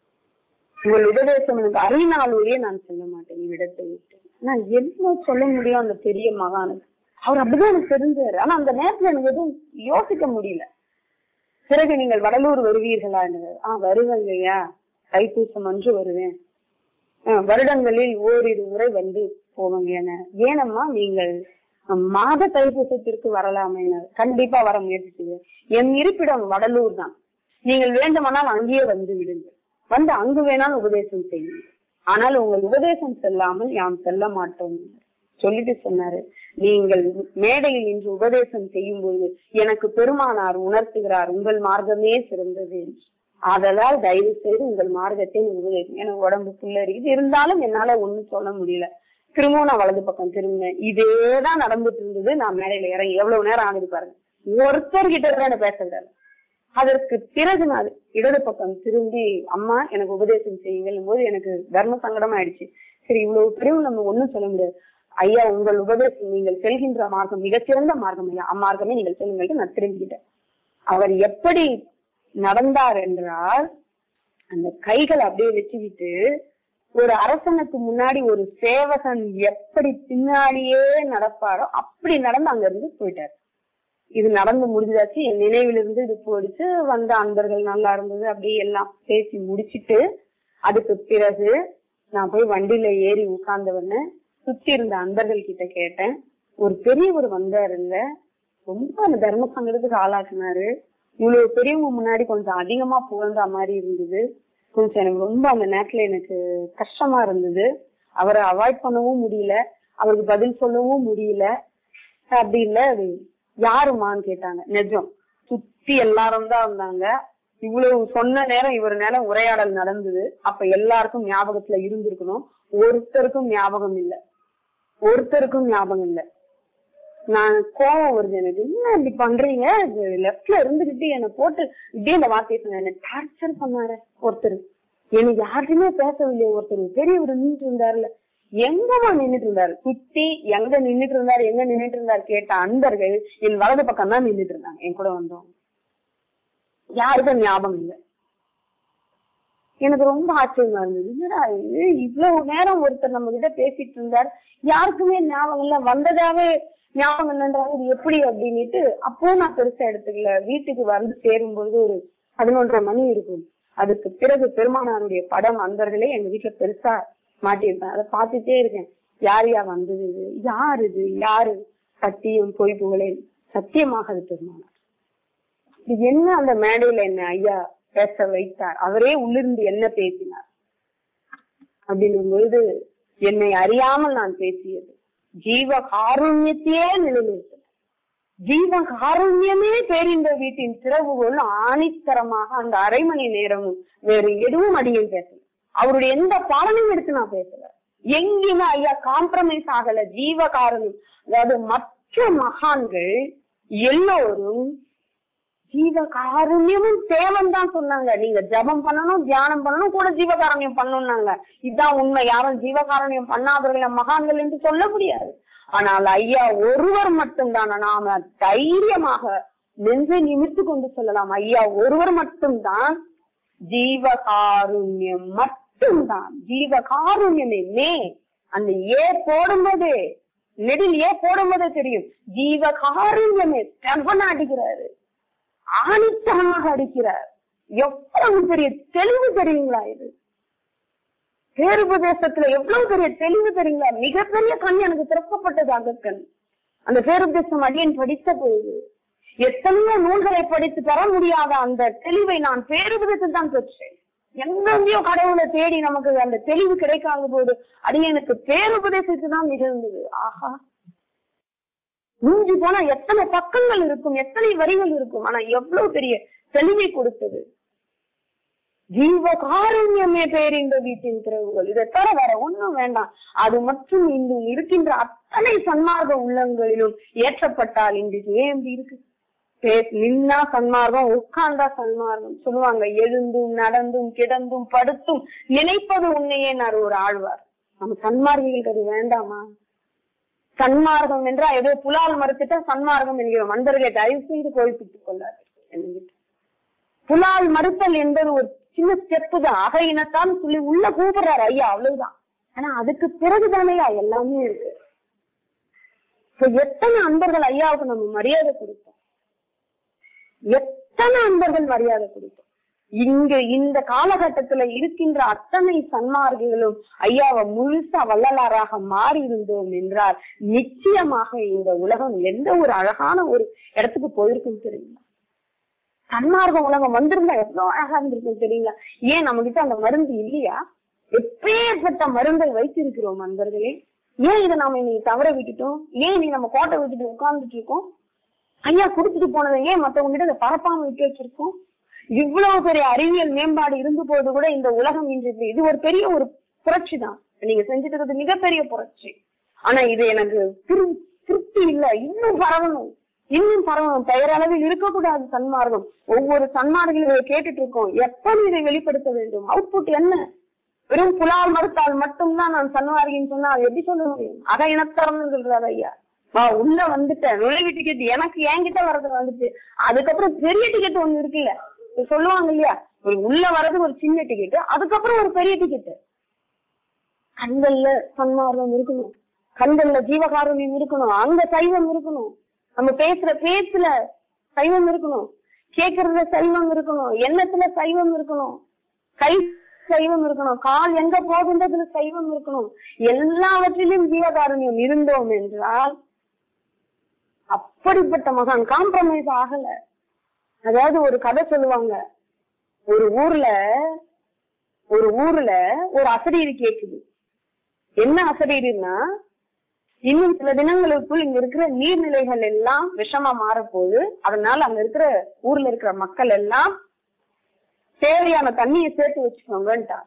[SPEAKER 2] உங்கள் உபதேசம் எனக்கு அறிநாளூரியே நான் சொல்ல மாட்டேன் இவ்விடத்தை விட்டு நான் என்ன சொல்ல முடியும் அந்த பெரிய மகானுக்கு அவர் அப்படிதான் எனக்கு தெரிஞ்சாரு ஆனா அந்த நேரத்துல எனக்கு எதுவும் யோசிக்க முடியல பிறகு நீங்கள் வடலூர் வருவீர்களா ஆஹ் வருவேங்கய்யா தைப்பூசம் அன்று வருவேன் ஆஹ் வருடங்களில் ஓரிரு முறை வந்து போவாங்க என ஏனம்மா நீங்கள் மாத தைப்பூசத்திற்கு வரலாமே கண்டிப்பா வர முயற்சி செய்வேன் என் இருப்பிடம் வடலூர் தான் நீங்கள் வேண்டுமானால் அங்கேயே வந்து விடுங்கள் வந்து அங்கு வேணாலும் உபதேசம் செய்யுங்கள் ஆனால் உங்கள் உபதேசம் செல்லாமல் யாம் செல்ல மாட்டோம் சொல்லிட்டு சொன்னாரு நீங்கள் மேடையில் இன்று உபதேசம் செய்யும் போது எனக்கு பெருமானார் உணர்த்துகிறார் உங்கள் மார்க்கமே சிறந்தது என்று ஆதலால் தயவு செய்து உங்கள் மார்க்கத்தை உபதேசம் எனக்கு உடம்பு புல்லரிக்குது இருந்தாலும் என்னால ஒண்ணும் சொல்ல முடியல திரும்பவும் நான் வலது பக்கம் திரும்பினேன் இதேதான் நடந்துட்டு இருந்தது நான் மேடையில இறங்கி எவ்வளவு நேரம் ஆகுது பாருங்க ஒருத்தர் கிட்ட கூட என்ன பேச விடல அதற்கு பிறகு நான் இடது பக்கம் திரும்பி அம்மா எனக்கு உபதேசம் செய்யுங்கள் போது எனக்கு தர்ம சங்கடம் ஆயிடுச்சு சரி இவ்வளவு பெரியவங்க நம்ம ஒண்ணும் சொல்ல முடியாது ஐயா உங்கள் உபதேசம் நீங்கள் செல்கின்ற மார்க்கம் மிகச்சிறந்த மார்க்கம் ஐயா அம்மார்க்கமே நீங்கள் செல்லுங்கள் நான் திரும்பிக்கிட்டேன் அவர் எப்படி நடந்தார் என்றால் அந்த கைகள் அப்படியே வச்சுக்கிட்டு ஒரு அரசனுக்கு முன்னாடி ஒரு சேவகன் எப்படி பின்னாடியே நடப்பாரோ அப்படி நடந்து அங்க இருந்து போயிட்டாரு இது நடந்து முடிஞ்சாச்சு என் நினைவிலிருந்து இது போயிடுச்சு வந்த அன்பர்கள் நல்லா இருந்தது அப்படியே எல்லாம் பேசி முடிச்சிட்டு அதுக்கு பிறகு நான் போய் வண்டியில ஏறி உட்கார்ந்தவன சுத்தி இருந்த அன்பர்கள் கிட்ட கேட்டேன் ஒரு பெரியவர் வந்தாரு இல்ல ரொம்ப அந்த தர்ம சங்கடத்துக்கு ஆளாக்குனாரு இவ்வளவு பெரியவங்க முன்னாடி கொஞ்சம் அதிகமா புகழ்ந்த மாதிரி இருந்தது கொஞ்சம் எனக்கு ரொம்ப அந்த நேரத்துல எனக்கு கஷ்டமா இருந்தது அவரை அவாய்ட் பண்ணவும் முடியல அவருக்கு பதில் சொல்லவும் முடியல அப்படி இல்ல அது யாருமான்னு கேட்டாங்க நிஜம் சுத்தி எல்லாரும் தான் இருந்தாங்க இவ்வளவு சொன்ன நேரம் இவர் நேரம் உரையாடல் நடந்தது அப்ப எல்லாருக்கும் ஞாபகத்துல இருந்திருக்கணும் ஒருத்தருக்கும் ஞாபகம் இல்ல ஒருத்தருக்கும் ஞாபகம் இல்ல நான் கோவம் வருது எனக்கு என்ன இப்படி பண்றீங்க லெப்ட்ல இருந்துகிட்டு என்ன போட்டு இப்படியே இந்த வார்த்தையை சொன்ன என்ன டார்ச்சர் பண்ணாரு ஒருத்தர் எனக்கு யாருக்குமே பேசவில்லை ஒருத்தர் பெரியவர் நின்றுட்டு இருந்தாருல எங்கம்மா நின்னுட்டு இருந்தாரு சுத்தி எங்க நின்னுட்டு இருந்தாரு எங்க நின்னுட்டு இருந்தாரு கேட்ட அன்பர்கள் என் வலது பக்கம் தான் நின்னுட்டு இருந்தாங்க என் கூட வந்தவங்க யாருக்கும் ஞாபகம் இல்லை எனக்கு ரொம்ப ஆச்சரியமா இருந்தது என்னடா இது இவ்வளவு நேரம் ஒருத்தர் நம்ம கிட்ட பேசிட்டு இருந்தார் யாருக்குமே ஞாபகம் இல்ல வந்ததாவே ஞாபகம் இல்லைன்றாங்க இது எப்படி அப்படின்னுட்டு அப்போ நான் பெருசா எடுத்துக்கல வீட்டுக்கு வந்து சேரும் பொழுது ஒரு பதினொன்றரை மணி இருக்கும் அதுக்கு பிறகு பெருமானாருடைய படம் அன்பர்களே எங்க வீட்டுல பெருசா மாட்டியிருப்பேன் அதை பார்த்துட்டே இருக்கேன் யார் யார் வந்தது இது யார் இது யாரு சத்தியம் பொய் புகழேன் சத்தியமாக அது பெருமானார் இது என்ன அந்த மேடையில என்ன ஐயா பேச வைத்தார் அவரே உள்ளிருந்து என்ன பேசினார் அப்படின்னும் பொழுது என்னை அறியாமல் நான் பேசியது ஜீவ காருண்யத்தையே நிலைநிறுத்த ஜீவ காருண்யமே பேரிந்த வீட்டின் திறவுகோல் ஆணித்தரமாக அந்த அரை மணி நேரமும் வேறு எதுவும் அடியில் பேசல அவருடைய எந்த பாடலையும் எடுத்து நான் பேசல எங்கேயுமே ஐயா காம்ப்ரமைஸ் ஆகல ஜீவ காரணம் அதாவது மற்ற மகான்கள் எல்லோரும் ஜீவ காருண்யமும் தேவன் தான் சொன்னாங்க நீங்க ஜபம் பண்ணணும் தியானம் பண்ணணும் கூட ஜீவகாருண்யம் பண்ணணும்னாங்க இதுதான் உண்மை யாரும் ஜீவகாருண்யம் பண்ணாதவர்களை மகான்கள் என்று சொல்ல முடியாது ஆனால் ஐயா ஒருவர் மட்டும்தான் நாம தைரியமாக நெஞ்சை நிமிர்த்து கொண்டு சொல்லலாம் ஐயா ஒருவர் மட்டும்தான் ஜீவகாருண்யம் மட்டும்தான் ஜீவகாருண்யமே மே அந்த ஏ போடும்போது நெடில் ஏ போடும்போதே தெரியும் ஜீவகாருண்யமே செவன அடிக்கிறாரு ஆணித்தனமாக அடிக்கிறார் எவ்வளவு பெரிய தெளிவு தெரியுங்களா இது பேருபதேசத்துல எவ்வளவு பெரிய தெளிவு தெரியுங்களா மிகப்பெரிய கண் எனக்கு திறக்கப்பட்டது அகக்கண் அந்த பேருபதேசம் அடியன் படித்த பொழுது எத்தனையோ நூல்களை படித்து பெற முடியாத அந்த தெளிவை நான் பேருபதத்தில் தான் பெற்றேன் எங்கெங்கயோ கடவுளை தேடி நமக்கு அந்த தெளிவு கிடைக்காத போது அடியனுக்கு பேருபதேசத்து தான் நிகழ்ந்தது ஆஹா மிஞ்சி போனா எத்தனை பக்கங்கள் இருக்கும் எத்தனை வரிகள் இருக்கும் ஆனா எவ்வளவு பெரிய தெளிவை கொடுத்தது ஜீவ காருண்யமே பேரிந்த வீட்டின் திறவுகள் இதை தர வேற ஒண்ணும் வேண்டாம் அது மற்றும் இன்னும் இருக்கின்ற அத்தனை சன்மார்க்க உள்ளங்களிலும் ஏற்றப்பட்டால் இன்றைக்கு ஏன் இப்படி இருக்கு பே- நின்னா சன்மார்க்கம் உட்கார்ந்தா சன்மார்க்கம் சொல்லுவாங்க எழுந்தும் நடந்தும் கிடந்தும் படுத்தும் நினைப்பது உன்னையே நான் ஒரு ஆழ்வார் நம்ம சன்மார்க்கிகளுக்கு அது வேண்டாமா சன்மார்க்கம் என்றால் ஏதோ புலால் மறுத்துட்டா சன்மார்க்கம் என்கிறோம் அன்பர்களை தயவு செய்து கோழிப்பிட்டுக் கொள்ளாது புலால் மறுத்தல் என்பது ஒரு சின்ன ஸ்டெப்பு தான் அக இனத்தான் சொல்லி உள்ள கூப்பிடுறாரு ஐயா அவ்வளவுதான் ஆனா அதுக்கு பிறகுதானையா எல்லாமே இருக்கு இப்ப எத்தனை அன்பர்கள் ஐயாவுக்கு நம்ம மரியாதை கொடுத்தோம் எத்தனை அன்பர்கள் மரியாதை கொடுத்தோம் இங்க இந்த காலகட்டத்துல இருக்கின்ற அத்தனை சன்மார்க்கிகளும் ஐயாவை முழுசா வள்ளலாராக மாறி இருந்தோம் என்றால் நிச்சயமாக இந்த உலகம் எந்த ஒரு அழகான ஒரு இடத்துக்கு போயிருக்கும் தெரியுமா சன்மார்க்க உலகம் வந்திருந்தா எவ்வளவு அழகா இருந்திருக்கும் தெரியுங்களா ஏன் நம்ம கிட்ட அந்த மருந்து இல்லையா எப்பேற்பட்ட மருந்தை வைத்திருக்கிறோம் நண்பர்களே ஏன் இதை நாம இன்னைக்கு தவற விட்டுட்டோம் ஏன் இன்னைக்கு நம்ம கோட்டை விட்டுட்டு உட்கார்ந்துட்டு இருக்கோம் ஐயா குடுத்துட்டு போனதை ஏன் மத்தவங்க கிட்ட அதை பரப்பாம விட்டு வச்சிருக்கோம் இவ்வளவு பெரிய அறிவியல் மேம்பாடு இருந்த போது கூட இந்த உலகம் இன்று இப்படி- இது ஒரு பெரிய ஒரு புரட்சி தான் நீங்க செஞ்சுட்டு இருக்கிறது மிகப்பெரிய புரட்சி ஆனா இது எனக்கு திரு- திருப்தி இல்ல இன்னும் பரவணும் இன்னும் பரவணும் பெயரளவில் இருக்கக்கூடாது சன்மார்க்கம் ஒவ்வொரு சன்மார்க்கையும் இதை கேட்டுட்டு இருக்கோம் எப்ப இதை வெளிப்படுத்த வேண்டும் அவுட்புட் என்ன வெறும் புலால் மறுத்தால் மட்டும்தான் நான் சன்மார்க்கின்னு சொன்னா அது எப்படி சொல்ல முடியும் அக இனத்தரம்னு சொல்றாரு ஐயா வா உள்ள வந்துட்டேன் நுழைவு டிக்கெட் எனக்கு என்கிட்ட வர்றது வந்துச்சு அதுக்கப்புறம் பெரிய டிக்கெட் ஒண்ணு இருக்குல்ல இப்ப சொல்லுவாங்க இல்லையா ஒரு உள்ள வர்றது ஒரு சின்ன டிக்கெட் அதுக்கப்புறம் ஒரு பெரிய டிக்கெட் கண்கள்ல சன்மார்க்கம் இருக்கணும் கண்கள்ல ஜீவகாருண்யம் இருக்கணும் அங்க சைவம் இருக்கணும் நம்ம பேசுற பேச்சுல சைவம் இருக்கணும் கேக்குறதுல சைவம் இருக்கணும் எண்ணத்துல சைவம் இருக்கணும் கை சைவம் இருக்கணும் கால் எங்க போகின்றதுல சைவம் இருக்கணும் எல்லாவற்றிலும் ஜீவகாருண்யம் இருந்தோம் என்றால் அப்படிப்பட்ட மகான் காம்ப்ரமைஸ் ஆகல அதாவது ஒரு கதை சொல்லுவாங்க ஒரு ஊர்ல ஒரு ஊர்ல ஒரு அசரீரி கேக்குது என்ன அசரீரின்னா இன்னும் சில தினங்களுக்குள் இங்க இருக்கிற நீர்நிலைகள் எல்லாம் விஷமா மாறப்போகுது அதனால அங்க இருக்கிற ஊர்ல இருக்கிற மக்கள் எல்லாம் தேவையான தண்ணியை சேர்த்து வச்சுக்கோங்கன்ட்டா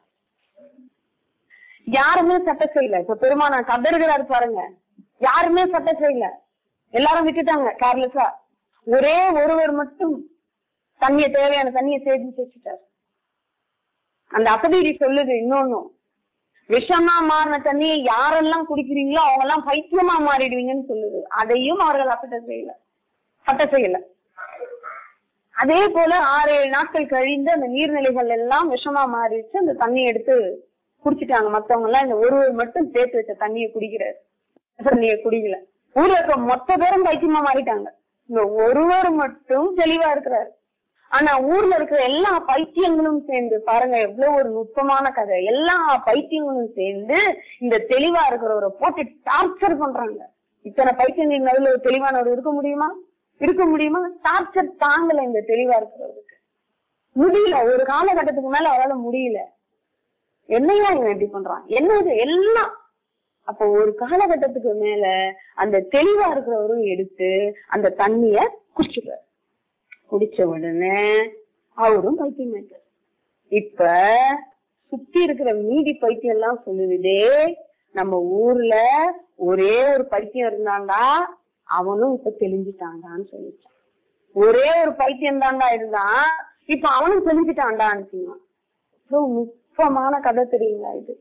[SPEAKER 2] யாருமே சட்டம் செய்யல இப்ப பெருமானா கதறுகிறாரு பாருங்க யாருமே சட்டம் செய்யல எல்லாரும் விட்டுட்டாங்க கேர்லெஸ்ஸா ஒரே ஒருவர் மட்டும் தண்ணிய தேவையான தண்ணிய சேர்த்து வச்சுட்டாரு அந்த அசதீரி சொல்லுது இன்னொன்னும் விஷமா மாறின தண்ணியை யாரெல்லாம் குடிக்கிறீங்களோ அவங்க எல்லாம் பைத்தியமா மாறிடுவீங்கன்னு சொல்லுது அதையும் அவர்கள் அப்பட்ட செய்யல சட்ட செய்யல அதே போல ஆறு ஏழு நாட்கள் கழிந்து அந்த நீர்நிலைகள் எல்லாம் விஷமா மாறிடுச்சு அந்த தண்ணியை எடுத்து குடிச்சிட்டாங்க மத்தவங்க எல்லாம் இந்த ஒருவர் மட்டும் சேர்த்து வச்ச தண்ணியை குடிக்கிறாரு தண்ணியை குடிக்கல ஊர்ல இருக்க மொத்த பேரும் பைத்தியமா மாறிட்டாங்க இந்த ஒருவர் மட்டும் தெளிவா இருக்கிறாரு ஆனா ஊர்ல இருக்கிற எல்லா பைத்தியங்களும் சேர்ந்து பாருங்க எவ்வளவு ஒரு நுட்பமான கதை எல்லா பைத்தியங்களும் சேர்ந்து இந்த தெளிவா இருக்கிறவரை போட்டு டார்ச்சர் பண்றாங்க இத்தனை பைத்தியங்கள் நடுவில் ஒரு தெளிவானவர் இருக்க முடியுமா இருக்க முடியுமா டார்ச்சர் தாங்கல இந்த தெளிவா இருக்கிறவருக்கு முடியல ஒரு காலகட்டத்துக்கு மேல அவரால முடியல என்னையா இவன் இப்படி பண்றான் என்னது எல்லாம் அப்ப ஒரு காலகட்டத்துக்கு மேல அந்த தெளிவா இருக்கிறவரும் எடுத்து அந்த தண்ணிய குடிச்சிடுறாரு குடிச்ச உடனே அவரும் பைத்தியமாயிட்டார் இப்ப சுத்தி இருக்கிற மீதி பைத்தியம் எல்லாம் சொல்லுது நம்ம ஊர்ல ஒரே ஒரு பைத்தியம் இருந்தாண்டா அவனும் இப்ப தெளிஞ்சிட்டாண்டான்னு சொல்லிட்டான் ஒரே ஒரு பைத்தியம் தாண்டா இருந்தான் இப்ப அவனும் தெளிஞ்சிட்டாண்டான்னு சொன்னான் இவ்வளவு நுட்பமான கதை தெரியுங்களா இது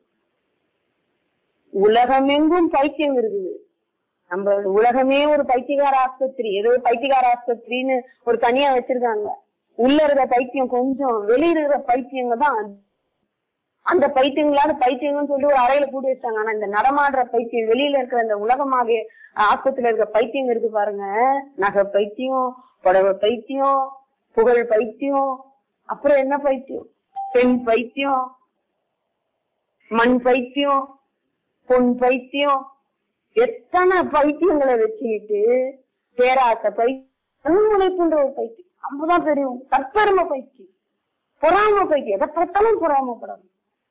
[SPEAKER 2] உலகமெங்கும் பைத்தியம் இருக்குது நம்ம உலகமே ஒரு பைத்தியகார ஆஸ்பத்திரி ஏதோ ஒரு பைத்தியகார ஆஸ்பத்திரின்னு ஒரு தனியா வச்சிருக்காங்க உள்ள இருக்கிற பைத்தியம் கொஞ்சம் வெளியில இருக்கிற பைத்தியங்க தான் அது. அந்த பைத்தியங்களால பைத்தியங்கன்னு சொல்லி ஒரு அறையில கூட்டி வச்சாங்க ஆனா இந்த நடமாடுற பைத்தியம் வெளியில இருக்கிற இந்த உலகமாக ஆஸ்பத்திரியில இருக்கிற பைத்தியம் இருக்கு பாருங்க நகை பைத்தியம் புடவை பைத்தியம் புகழ் பைத்தியம் அப்புறம் என்ன பைத்தியம் பெண் பைத்தியம் மண் பைத்தியம் பொன் பைத்தியம் எத்தனை பைத்தியங்களை வச்சுக்கிட்டு பேராச பைத்தியம் முனைப்புன்ற ஒரு பைத்தியம் அப்பதான் தெரியும் தற்பெருமை பைத்தியம் பொறாம பைத்தியம் எதை பார்த்தாலும் பொறாமப்படணும்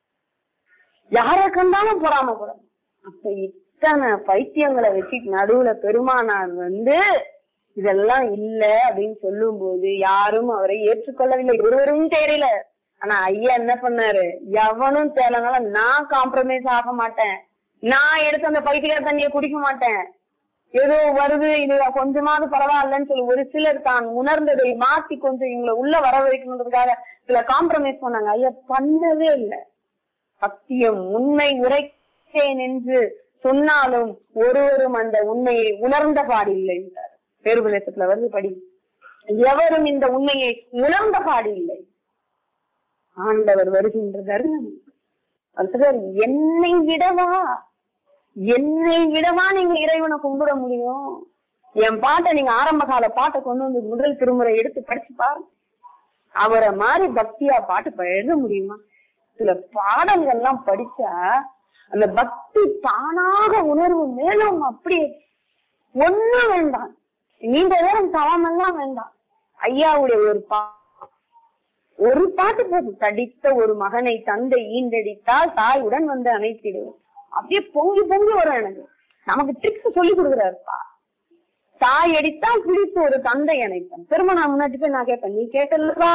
[SPEAKER 2] யாரை கண்டாலும் பொறாமப்படணும் அப்ப இத்தனை பைத்தியங்களை வச்சு நடுவுல பெருமானார் வந்து இதெல்லாம் இல்ல அப்படின்னு சொல்லும் போது யாரும் அவரை ஏற்றுக்கொள்ளவில்லை ஒருவரும் தெரியல ஆனா ஐயா என்ன பண்ணாரு எவனும் தேலனால நான் காம்ப்ரமைஸ் ஆக மாட்டேன் நான் எடுத்து அந்த பைத்தியக்கார தண்ணியை குடிக்க மாட்டேன் ஏதோ வருது இது கொஞ்சமாவது பரவாயில்லன்னு சொல்லி ஒரு சிலர் தான் உணர்ந்ததை மாத்தி கொஞ்சம் இவங்களை உள்ள வர வைக்கணுன்றதுக்காக சில காம்ப்ரமைஸ் பண்ணாங்க ஐயா பண்ணவே இல்லை சத்தியம் உண்மை உரைத்தேன் என்று சொன்னாலும் ஒருவரும் அந்த உண்மையை உணர்ந்த பாடில்லை என்றார் பேருபதேசத்துல வந்து படி எவரும் இந்த உண்மையை உணர்ந்த பாடில்லை ஆண்டவர் வருகின்ற தருணம் அவர் சொல்றாரு, என்னை விடவா என்னை விடவா நீங்க இறைவனை கும்பிட முடியும் என் பாட்டை நீங்க ஆரம்ப கால பாட்டை கொண்டு வந்து முதல் திருமுறை எடுத்து படிச்சு பாருங்க அவரை மாதிரி பக்தியா பாட்டு ப- எழுத முடியுமா சில பாடல்கள் எல்லாம் படிச்சா அந்த பக்தி தானாக உணர்வு மேலும் அப்படியே ஒண்ணும் வேண்டாம் நீண்ட நேரம் தவமெல்லாம் வேண்டாம் ஐயாவுடைய ஒரு பா ஒரு பாட்டு போதும் தடித்த ஒரு மகனை தந்தை ஈண்டடித்தால் தாயுடன் வந்து அணைத்திடுவோம் அப்படியே பொங்கி பொங்கி வரும் எனக்கு நமக்கு ட்ரிக்ஸ் சொல்லி கொடுக்குறாருப்பா தாய் அடித்தால் பிடித்து ஒரு தந்தை அணைப்பேன் திரும்ப நான் முன்னாடி போய் நான் கேட்பேன் நீ கேட்டல்லவா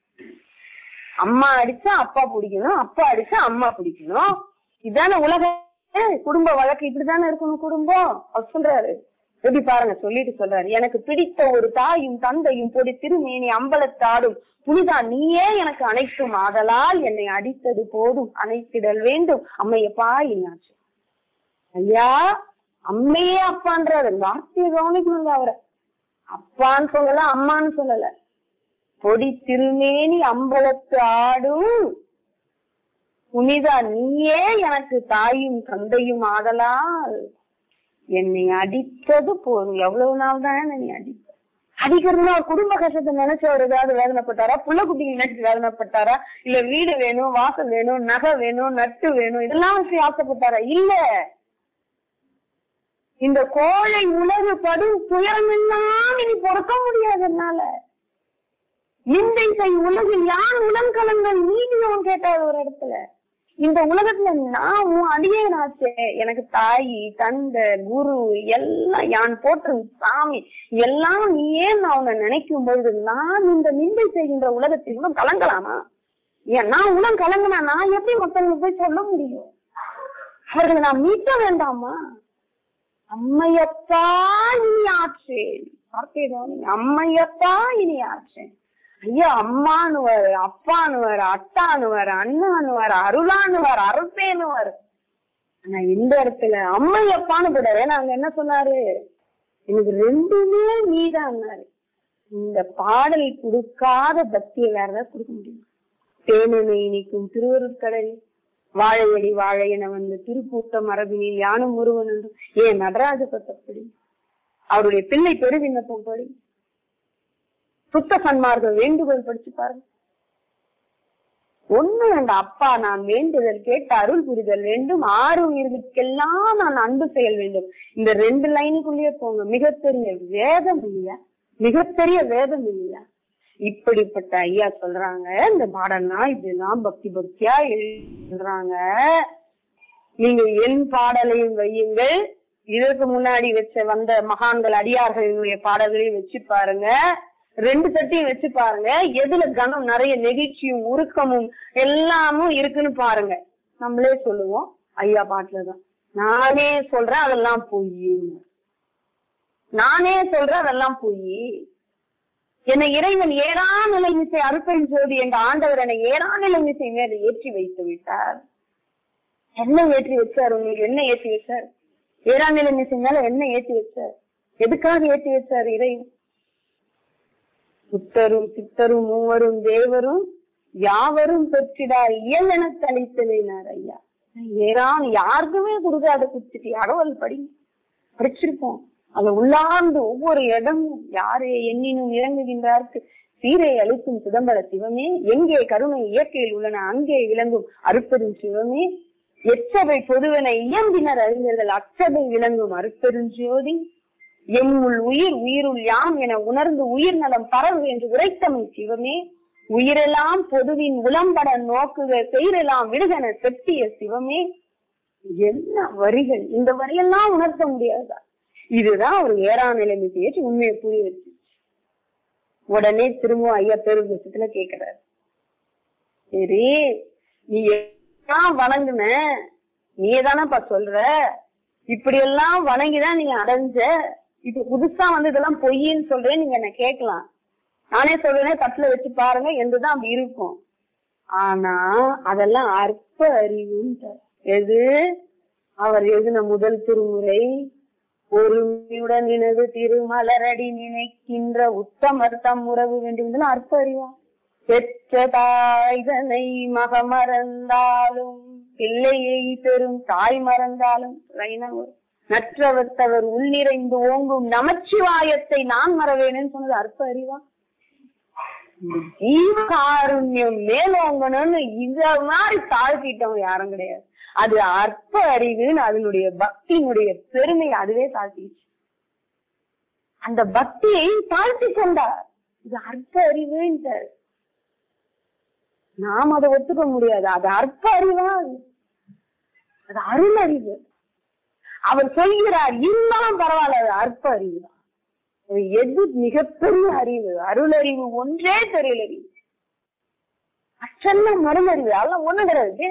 [SPEAKER 2] அம்மா அடிச்சா அப்பா பிடிக்கணும் அப்பா அடிச்சா அம்மா பிடிக்கணும் இதானே உலகம் குடும்ப வழக்கு இப்படிதானே இருக்கணும் குடும்பம் அவர் சொல்றாரு எப்படி பாருங்க சொல்லிட்டு சொல்றாரு எனக்கு பிடித்த ஒரு தாயும் தந்தையும் பொடி திருமேனி அம்பலத்தாடும் புனிதா நீயே எனக்கு அனைத்தும் ஆதலால் என்னை அடித்தது போதும் அணைத்திடல் வேண்டும் அம்மையப்பா என்னாச்சு ஐயா அம்மையே அப்பான்றாரு வார்த்தையை கவனிக்கணுங்க அவரை அப்பான்னு சொல்லல அம்மான்னு சொல்லல பொடி திருமேனி அம்பலத்து ஆடும் புனிதா நீயே எனக்கு தாயும் தந்தையும் ஆதலால் என்னை அடித்தது போதும் எவ்வளவு நாள் தான் என்னை அடித்த அடிக்கிறதுனா அவர் குடும்ப கஷ்டத்தை நினைச்சு அவர் ஏதாவது வேதனைப்பட்டாரா புள்ள குட்டிங்க நினைச்சு வேதனைப்பட்டாரா இல்ல வீடு வேணும் வாசல் வேணும் நகை வேணும் நட்டு வேணும் இதெல்லாம் வச்சு ஆசைப்பட்டாரா இல்ல இந்த கோழை உலகு படும் துயரம் எல்லாம் இனி பொறுக்க முடியாது என்னால நிந்தை செய் உலகில் யான் உலம் கலங்கள் நீதியும் கேட்டார் ஒரு இடத்துல இந்த உலகத்துல நான் உன் அடியேனாச்சே எனக்கு தாய் தந்தை குரு எல்லாம் யான் போற்றும் சாமி எல்லாம் நீயே நான் உன்னை நினைக்கும் பொழுது நான் இந்த நிந்தை செய்கின்ற உலகத்தில் இன்னும் கலங்கலாமா ஏன் நான் உணம் கலங்கினா நான் எப்படி மத்தவங்களுக்கு போய் சொல்ல முடியும் அவர்களை நான் மீட்ட வேண்டாமா அம்மையப்பா இனி ஆற்றேன் வார்த்தை கவனிங்க. அம்மையப்பா இனி ஆற்றேன் ஐயா அம்மானுவர் அப்பானுவர் அத்தானுவர் அண்ணானுவர் அருளானுவர் அருப்பேனுவர் ஆனா இந்த இடத்துல அம்மையப்பான்னு கூட நாங்க என்ன சொன்னாரு எனக்கு ரெண்டுமே நீதான்னாரு இந்த பாடல் கொடுக்காத பக்தியை வேற ஏதாவது கொடுக்க முடியும் தேனனை இனிக்கும் திருவருட்கடல் வாழையடி வாழை என வந்த திருக்கூட்ட மரபினில் யானும் ஒருவன் என்று ஏன் நடராஜ பத்தப்படி அவருடைய பிள்ளை பெருவிண்ணப்பம் படி சுத்த சன்மார்கள் வேண்டுகோள் படிச்சு பாருங்க ஒண்ணு வேண்டாம் அப்பா நான் வேண்டுதல் கேட்டு அருள் புரிதல் வேண்டும் ஆறு உயிர்களுக்கெல்லாம் நான் அன்பு செயல் வேண்டும் இந்த ரெண்டு லைனுக்குள்ளேயே போங்க மிகப்பெரிய வேதம் இல்லையா மிகப்பெரிய வேதம் இல்லையா இப்படிப்பட்ட ஐயா சொல்றாங்க இந்த பாடல்லாம் இப்படிலாம் பக்தி பக்தியா எழுதுறாங்க நீங்க என் பாடலையும் வையுங்கள் இதற்கு முன்னாடி வச்ச வந்த மகான்கள் அடியார்களுடைய பாடல்களையும் வச்சு பாருங்க ரெண்டு தட்டையும் வச்சு பாருங்க எதுல கனம் நிறைய நெகிழ்ச்சியும் உருக்கமும் எல்லாமும் இருக்குன்னு பாருங்க நம்மளே சொல்லுவோம் ஐயா பாட்டுலதான் நானே சொல்றேன் அதெல்லாம் பொய் நானே சொல்றேன் அதெல்லாம் பொய் என்னை இறைவன் ஏறாநிலை மிசை அறுப்பெண் ஜோதி எங்க ஆண்டவர் என்னை ஏறாநிலை மிசை மேல ஏற்றி வைத்து விட்டார் என்ன ஏற்றி வச்சார் உங்களுக்கு என்ன ஏற்றி வச்சார் ஏறாநிலை மிசை மேல என்ன ஏற்றி வச்சார் எதுக்காக ஏற்றி வச்சார் இறைவன் புத்தரும் சித்தரும் மூவரும் தேவரும் யாவரும் பெற்றிடார் இயல் என தளித்தலினார் ஐயா ஏறான் யாருக்குமே கொடுக்காத குச்சிட்டு அகவல் படி படிச்சிருப்போம் அதை உள்ளார்ந்து ஒவ்வொரு இடமும் யாரே எண்ணினும் இறங்குகின்றார்க்கு சீரை அளிக்கும் சிதம்பர சிவமே எங்கே கருணை இயற்கையில் உள்ளன அங்கே விளங்கும் அருப்பெரும் சிவமே எச்சபை பொதுவென இயம்பினர் அறிஞர்கள் அச்சபை விளங்கும் அருப்பெருஞ்சோதி எம்முள் உயிர் உயிருள் யாம் என உணர்ந்து உயிர் நலம் பரவு என்று உரைத்தமிழ் சிவமே உயிரெல்லாம் பொதுவின் உளம்பட நோக்குக செய்ரெல்லாம் விடுகன செப்பிய சிவமே என்ன வரிகள் இந்த வரியெல்லாம் உணர்த்த முடியாதா இதுதான் ஒரு ஏறா நிலைமை பேச்சு உண்மையை புரிய வச்சு உடனே திரும்ப ஐயா பெருந்தத்துல கேக்குறாரு சரி நீ எல்லாம் வணங்குன நீ தானப்பா சொல்ற இப்படி எல்லாம் வணங்கிதான் நீங்க அடைஞ்ச இப்ப புதுசா வந்து இதெல்லாம் பொய்ன்னு சொல்றேன் நீங்க என்ன கேட்கலாம் நானே சொல்றேன் தட்டுல வச்சு பாருங்க என்றுதான் அப்படி இருக்கும் ஆனா அதெல்லாம் அற்ப அறிவுன்ற எது அவர் எழுதின முதல் திருமுறை ஒருமையுடன் நினது திருமலரடி நினைக்கின்ற உத்தமர் தம் உறவு வேண்டும் அற்ப அறிவா பெற்ற தாய்தனை மக மறந்தாலும் பிள்ளையை பெறும் தாய் மறந்தாலும் வைணவர் நற்றவர் தவர் உள்ளிறைந்து ஓங்கும் நமச்சிவாயத்தை நான் மறவேன்னு சொன்னது அற்ப அறிவா ஜீவகாருண்யம் மேலோங்கணும்னு இந்த மாதிரி தாழ்த்திட்டவங்க யாரும் கிடையாது அது அற்ப அறிவுன்னு அதனுடைய பக்தியினுடைய பெருமை அதுவே தாழ்த்திச்சு அந்த பக்தியை தாழ்த்தி கொண்டார் இது அற்ப அறிவுன்றார் நாம் அதை ஒத்துக்க முடியாது அது அற்ப அறிவா அது அருள் அறிவு அவர் சொல்கிறார் இருந்தாலும் பரவாயில்ல அது அற்ப அறிவு தான் அது எது மிகப்பெரிய அறிவு அருள் அறிவு ஒன்றே தெரியல அறிவு அச்சல்ல மறுமறிவு அதெல்லாம் ஒண்ணு கிடையாது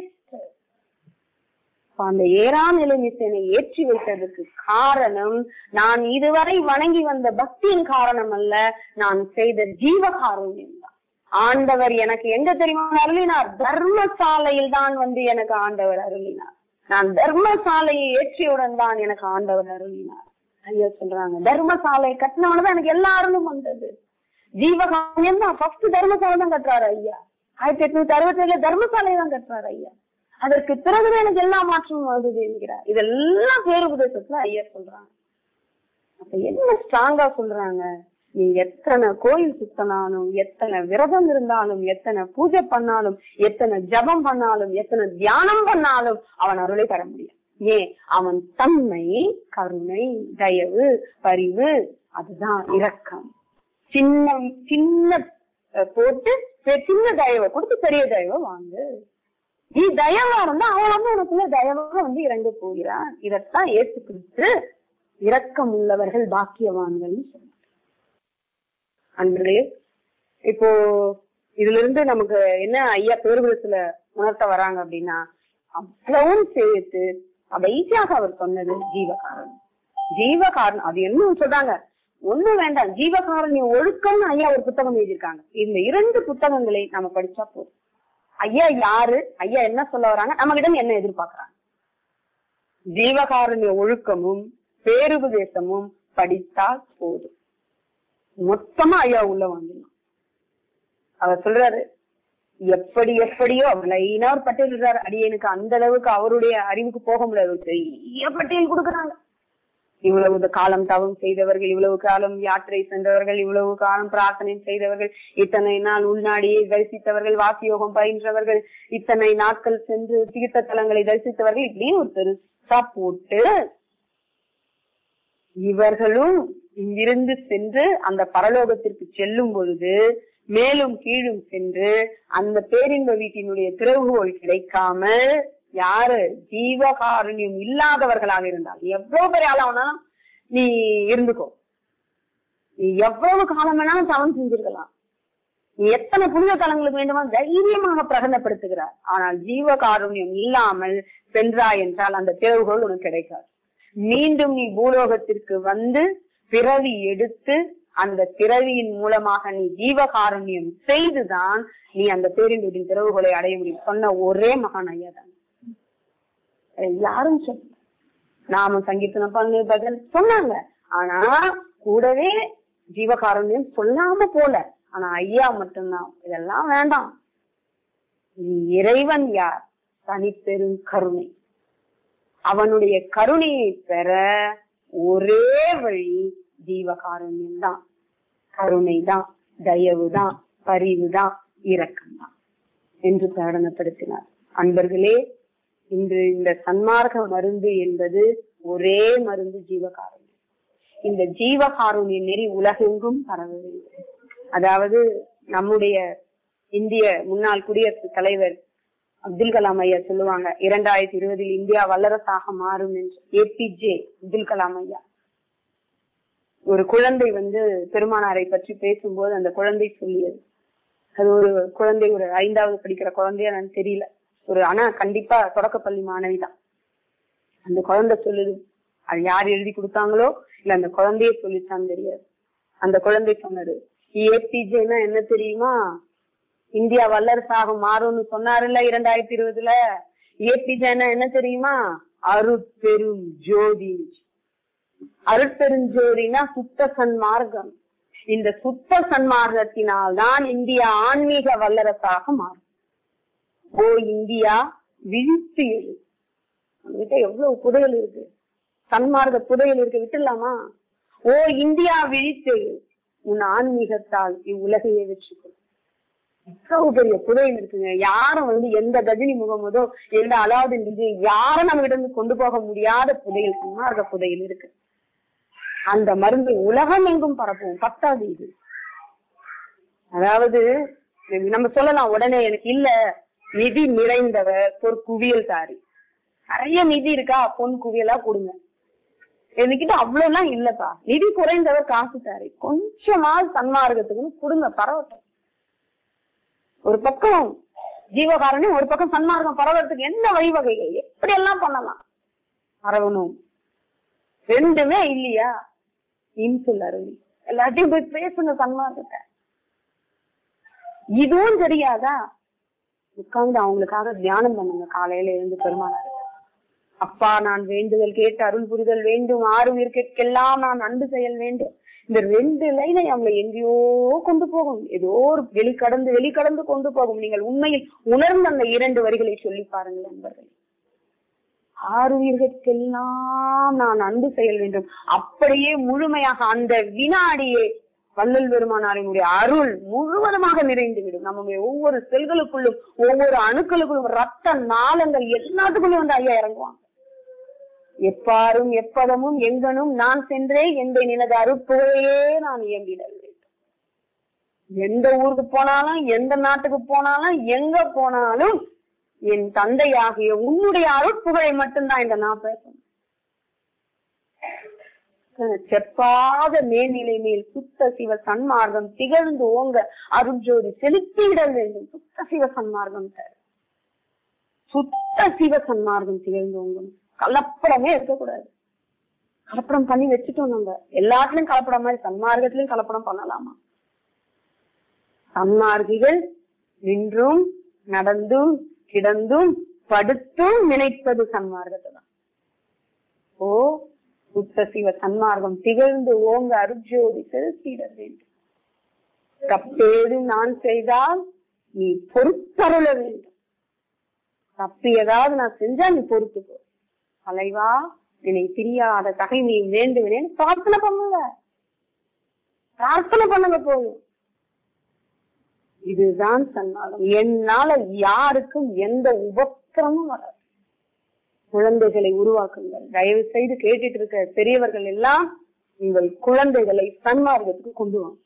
[SPEAKER 2] அந்த ஏறாம் நிலைமிசனை ஏற்றி வைத்ததற்கு காரணம் நான் இதுவரை வணங்கி வந்த பக்தியின் காரணம் அல்ல நான் செய்த ஜீவ காரணம் தான் ஆண்டவர் எனக்கு எங்க தெரியுமா அருளினார் தர்மசாலையில் தான் வந்து எனக்கு ஆண்டவர் அருளினார் நான் தர்மசாலையை ஏற்றியுடன் தான் எனக்கு ஆண்டவர் அருளினார் ஐயா சொல்றாங்க தர்மசாலை கட்டினவனதான் எனக்கு எல்லா அருளும் வந்தது ஜீவகாமியம் தான் ஃபர்ஸ்ட் தர்மசாலை தான் கட்டுறாரு ஐயா ஆயிரத்தி எட்நூத்தி அறுபத்தி ஏழுல தர்மசாலை தான் கட்டுறாரு ஐயா அதற்கு பிறகுதான் எனக்கு எல்லா மாற்றமும் வருது என்கிறார் இதெல்லாம் பேருபதேசத்துல ஐயா சொல்றாங்க அப்ப என்ன ஸ்ட்ராங்கா சொல்றாங்க நீ எத்தனை கோயில் சுத்தனாலும் எத்தனை விரதம் இருந்தாலும் எத்தனை பூஜை பண்ணாலும் எத்தனை ஜபம் பண்ணாலும் எத்தனை தியானம் பண்ணாலும் அவன் அருளை பெற முடியும் ஏன் அவன் தன்மை கருணை தயவு பரிவு அதுதான் இரக்கம் சின்ன சின்ன அஹ், போட்டு பெ- சின்ன தயவை கொடுத்து பெரிய தயவை வாங்கு நீ தயவா இருந்தா அவன் வந்து உனக்குள்ள தயவாக வந்து இறங்க போகிறான் இதத்தான் ஏற்று கிறிஸ்து இரக்கம் உள்ளவர்கள் பாக்கியவான்கள் சொல்றாங்க அன்பர்களே இப்போ இதுல இருந்து நமக்கு என்ன ஐயா பேர்வரத்துல உணர்த்த வராங்க அப்படின்னா அவ்வளவும் சேர்த்து கடைசியாக அவர் சொன்னது ஜீவகாரணம் ஜீவகாரணம் அது என்ன சொல்றாங்க ஒண்ணும் வேண்டாம் ஜீவகாரணி ஒழுக்கம்னு ஐயா ஒரு புத்தகம் எழுதியிருக்காங்க இந்த இரண்டு புத்தகங்களை நம்ம படிச்சா போதும் ஐயா யாரு ஐயா என்ன சொல்ல வராங்க நம்ம கிட்ட என்ன எதிர்பார்க்கறாங்க ஜீவகாரண்ய ஒழுக்கமும் பேருபதேசமும் படித்தால் போதும் மொத்தமா ஐயா உள்ள வந்துடலாம் அவர் சொல்றாரு எப்படி எப்படியோ அவர் லைனா ஒரு பட்டியல் இருக்காரு அடியனுக்கு அந்த அளவுக்கு அவருடைய அறிவுக்கு போக முடியாது ஒரு பெரிய பட்டியல் கொடுக்குறாங்க இவ்வளவு காலம் தவம் செய்தவர்கள் இவ்வளவு காலம் யாத்திரை சென்றவர்கள் இவ்வளவு காலம் பிரார்த்தனை செய்தவர்கள் இத்தனை நாள் உள்நாடியை தரிசித்தவர்கள் வாசியோகம் பயின்றவர்கள் இத்தனை நாட்கள் சென்று தீர்த்த தலங்களை தரிசித்தவர்கள் இப்படின்னு ஒரு பெருசா போட்டு இவர்களும் இங்கிருந்து சென்று அந்த பரலோகத்திற்கு செல்லும் பொழுது மேலும் கீழும் சென்று அந்த பேரின்ப வீட்டினுடைய திறவுகோல் கிடைக்காமல் யாரு ஜீவகாருண்யம் இல்லாதவர்களாக இருந்தால் எவ்வளவு பெரிய ஆளாவனாலும் நீ இருந்துக்கோ நீ எவ்வளவு காலம் வேணாலும் தவம் செஞ்சிருக்கலாம் நீ எத்தனை புனித தலங்களுக்கு வேண்டுமா தைரியமாக பிரகடனப்படுத்துகிறார் ஆனால் ஜீவகாருண்யம் இல்லாமல் சென்றாய் என்றால் அந்த திறவுகோல் உனக்கு கிடைக்காது மீண்டும் நீ பூலோகத்திற்கு வந்து பிறவி எடுத்து அந்த பிறவியின் மூலமாக நீ ஜீவகாருண்யம் செய்துதான் நீ அந்த பேரின்பத்தின் திறவுகளை அடைய முடியும் சொன்ன ஒரே மகான் ஐயா தான் யாரும் சொல்ல நாம சங்கீர்த்தனம் பண்ணு பஜன் சொன்னாங்க ஆனா கூடவே ஜீவகாருண்யம் சொல்லாம போல ஆனா ஐயா மட்டும்தான் இதெல்லாம் வேண்டாம் நீ இறைவன் யார் தனிப்பெரும் கருணை அவனுடைய கருணையை பெற ஒரே வழி ஜீவகாருண்யம் தான் கருணை தான் தயவு தான் பரிவு தான் இரக்கம் தான் என்று பிரகடனப்படுத்தினார் அன்பர்களே இன்று இந்த சன்மார்க்க மருந்து என்பது ஒரே மருந்து ஜீவகாருண்யம் இந்த ஜீவகாருண்ய நெறி உலகெங்கும் பரவ வேண்டும் அதாவது நம்முடைய இந்திய முன்னாள் குடியரசுத் தலைவர் அப்துல் கலாம் ஐயா சொல்லுவாங்க இரண்டாயிரத்தி இருபதில் இந்தியா வல்லரசாக மாறும் என்று ஏபிஜே அப்துல் கலாம் ஐயா ஒரு குழந்தை வந்து பெருமானாரை பற்றி பேசும்போது அந்த குழந்தை சொல்லியது அது ஒரு குழந்தை ஒரு ஐந்தாவது படிக்கிற குழந்தையா எனக்கு தெரியல ஒரு ஆனா கண்டிப்பா தொடக்கப்பள்ளி மாணவி தான் அந்த குழந்தை சொல்லுது அது யார் எழுதி கொடுத்தாங்களோ இல்ல அந்த குழந்தைய சொல்லித்தான் தெரியாது அந்த குழந்தை சொன்னது ஏபிஜேனா என்ன தெரியுமா இந்தியா வல்லரசாக மாறும்னு சொன்னாருல்ல இரண்டாயிரத்தி இருபதுல ஏபிஜேனா என்ன தெரியுமா அருட்பெரும் ஜோதி அருட்பெருஞ்சோதினா சுத்த சன்மார்க்கம் இந்த சுத்த சன்மார்க்கத்தினால் தான் இந்தியா ஆன்மீக வல்லரசாக மாறும் ஓ இந்தியா விழித்து எழு நம்மகிட்ட எவ்வளவு புதையல் இருக்கு சன்மார்க்க புதையல் இருக்கு விட்டுலாமா ஓ இந்தியா விழித்து எழு உன் ஆன்மீகத்தால் இவ்வுலகையே வெற்றிக்கொள் எவ்வளவு பெரிய புதையல் இருக்குங்க யாரும் வந்து எந்த கஜினி முகமதோ எந்த அலாவுதீன் விஜய் யாரும் நம்ம கிட்ட இருந்து கொண்டு போக முடியாத புதையல் சன்மார்க்க புதையல் இருக்கு அந்த மருந்தை உலகம் எங்கும் பரப்புவோம் பத்தாது இது அதாவது நம்ம சொல்லலாம் உடனே எனக்கு இல்ல நிதி நிறைந்தவர் ஒரு குவியல் தாரி நிறைய நிதி இருக்கா பொன் குவியலா கொடுங்க என்கிட்ட அவ்வளவு எல்லாம் இல்லப்பா நிதி குறைந்தவர் காசு தாரி கொஞ்சமா சன்மார்க்கத்துக்குன்னு கொடுங்க பரவட்டும் ஒரு பக்கம் ஜீவகாரணம் ஒரு பக்கம் சன்மார்க்கம் பரவறதுக்கு என்ன வழிவகைகள் எப்படி எல்லாம் பண்ணலாம் பரவணும் ரெண்டுமே இல்லையா இன்சுல் அருளி எல்லாத்தையும் போய் பேசுங்க சன்மார்க்கத்தை இதுவும் தெரியாதா உட்கார்ந்து அவங்களுக்காக தியானம் பண்ணுங்க காலையில எழுந்து பெருமானார் அப்பா நான் வேண்டுதல் கேட்டு அருள் புரிதல் வேண்டும் ஆறு உயிர்க்கெல்லாம் நான் அன்பு செயல் வேண்டும் இந்த ரெண்டு லைனை அவங்களை எங்கேயோ கொண்டு போகும் ஏதோ ஒரு வெளிக்கடந்து வெளிக்கடந்து கொண்டு போகும் நீங்கள் உண்மையில் உணர்ந்த அந்த இரண்டு வரிகளை சொல்லி பாருங்கள் நண்பர்கள் ஆறு உயிர்களுக்கெல்லாம் நான் அன்பு செயல் வேண்டும் அப்படியே முழுமையாக அந்த வினாடியே வள்ளல் பெருமானாரினுடைய அருள் முழுவதுமாக நிறைந்து விடும் நம்முடைய ஒவ்வொரு செல்களுக்குள்ளும் ஒவ்வொரு அணுக்களுக்குள்ளும் ரத்த நாளங்கள் எல்லாத்துக்குள்ளும் வந்து ஐயா இறங்குவாங்க எப்பாரும் எப்பதமும் எங்கனும் நான் சென்றே எந்த நினது அருட்புகழையே நான் இயம்பிடல் வேண்டும் எந்த ஊருக்கு போனாலும் எந்த நாட்டுக்கு போனாலும் எங்க போனாலும் என் தந்தையாகிய உன்னுடைய அருட்புகழை மட்டும்தான் இந்த நான் பேசணும் அஹ் செப்பாத மேல்நிலை மேல் சுத்த சிவ சன்மார்க்கம் திகழ்ந்து ஓங்க அருட்ஜோதி செலுத்திவிட வேண்டும் சுத்த சிவ சன்மார்க்கம் சார் சுத்த சிவ சன்மார்க்கம் திகழ்ந்து ஓங்கணும் கலப்படமே இருக்கக்கூடாது கலப்படம் பண்ணி வச்சுட்டோம் நம்ம எல்லாத்துலயும் கலப்படம் மாதிரி சன்மார்க்கத்திலயும் கலப்படம் பண்ணலாமா சன்மார்க்கிகள் நின்றும் நடந்தும் கிடந்தும் படுத்தும் நினைப்பது சன்மார்க்கத்தை தான் ஓ சுத்த சிவ சன்மார்க்கம் திகழ்ந்து ஓங்க அருஜோதி செலுத்திட வேண்டும் தப்பேது நான் செய்தால் நீ பொறுத்தருள வேண்டும் தப்பு ஏதாவது நான் செஞ்சா நீ பொறுத்துக்கோ தலைவா என்னை பிரியாத தகைமையை வேண்டுவேன் பிரார்த்தனை பண்ணுங்க பிரார்த்தனை பண்ணுங்க போதும் இதுதான் சன்மார்க்கம் என்னால யாருக்கும் எந்த உபத்திரமும் வராது குழந்தைகளை உருவாக்குங்கள் தயவு செய்து கேட்டுட்டு இருக்க பெரியவர்கள் எல்லாம் உங்கள் குழந்தைகளை சன்மார்க்கத்துக்கு கொண்டு வாங்க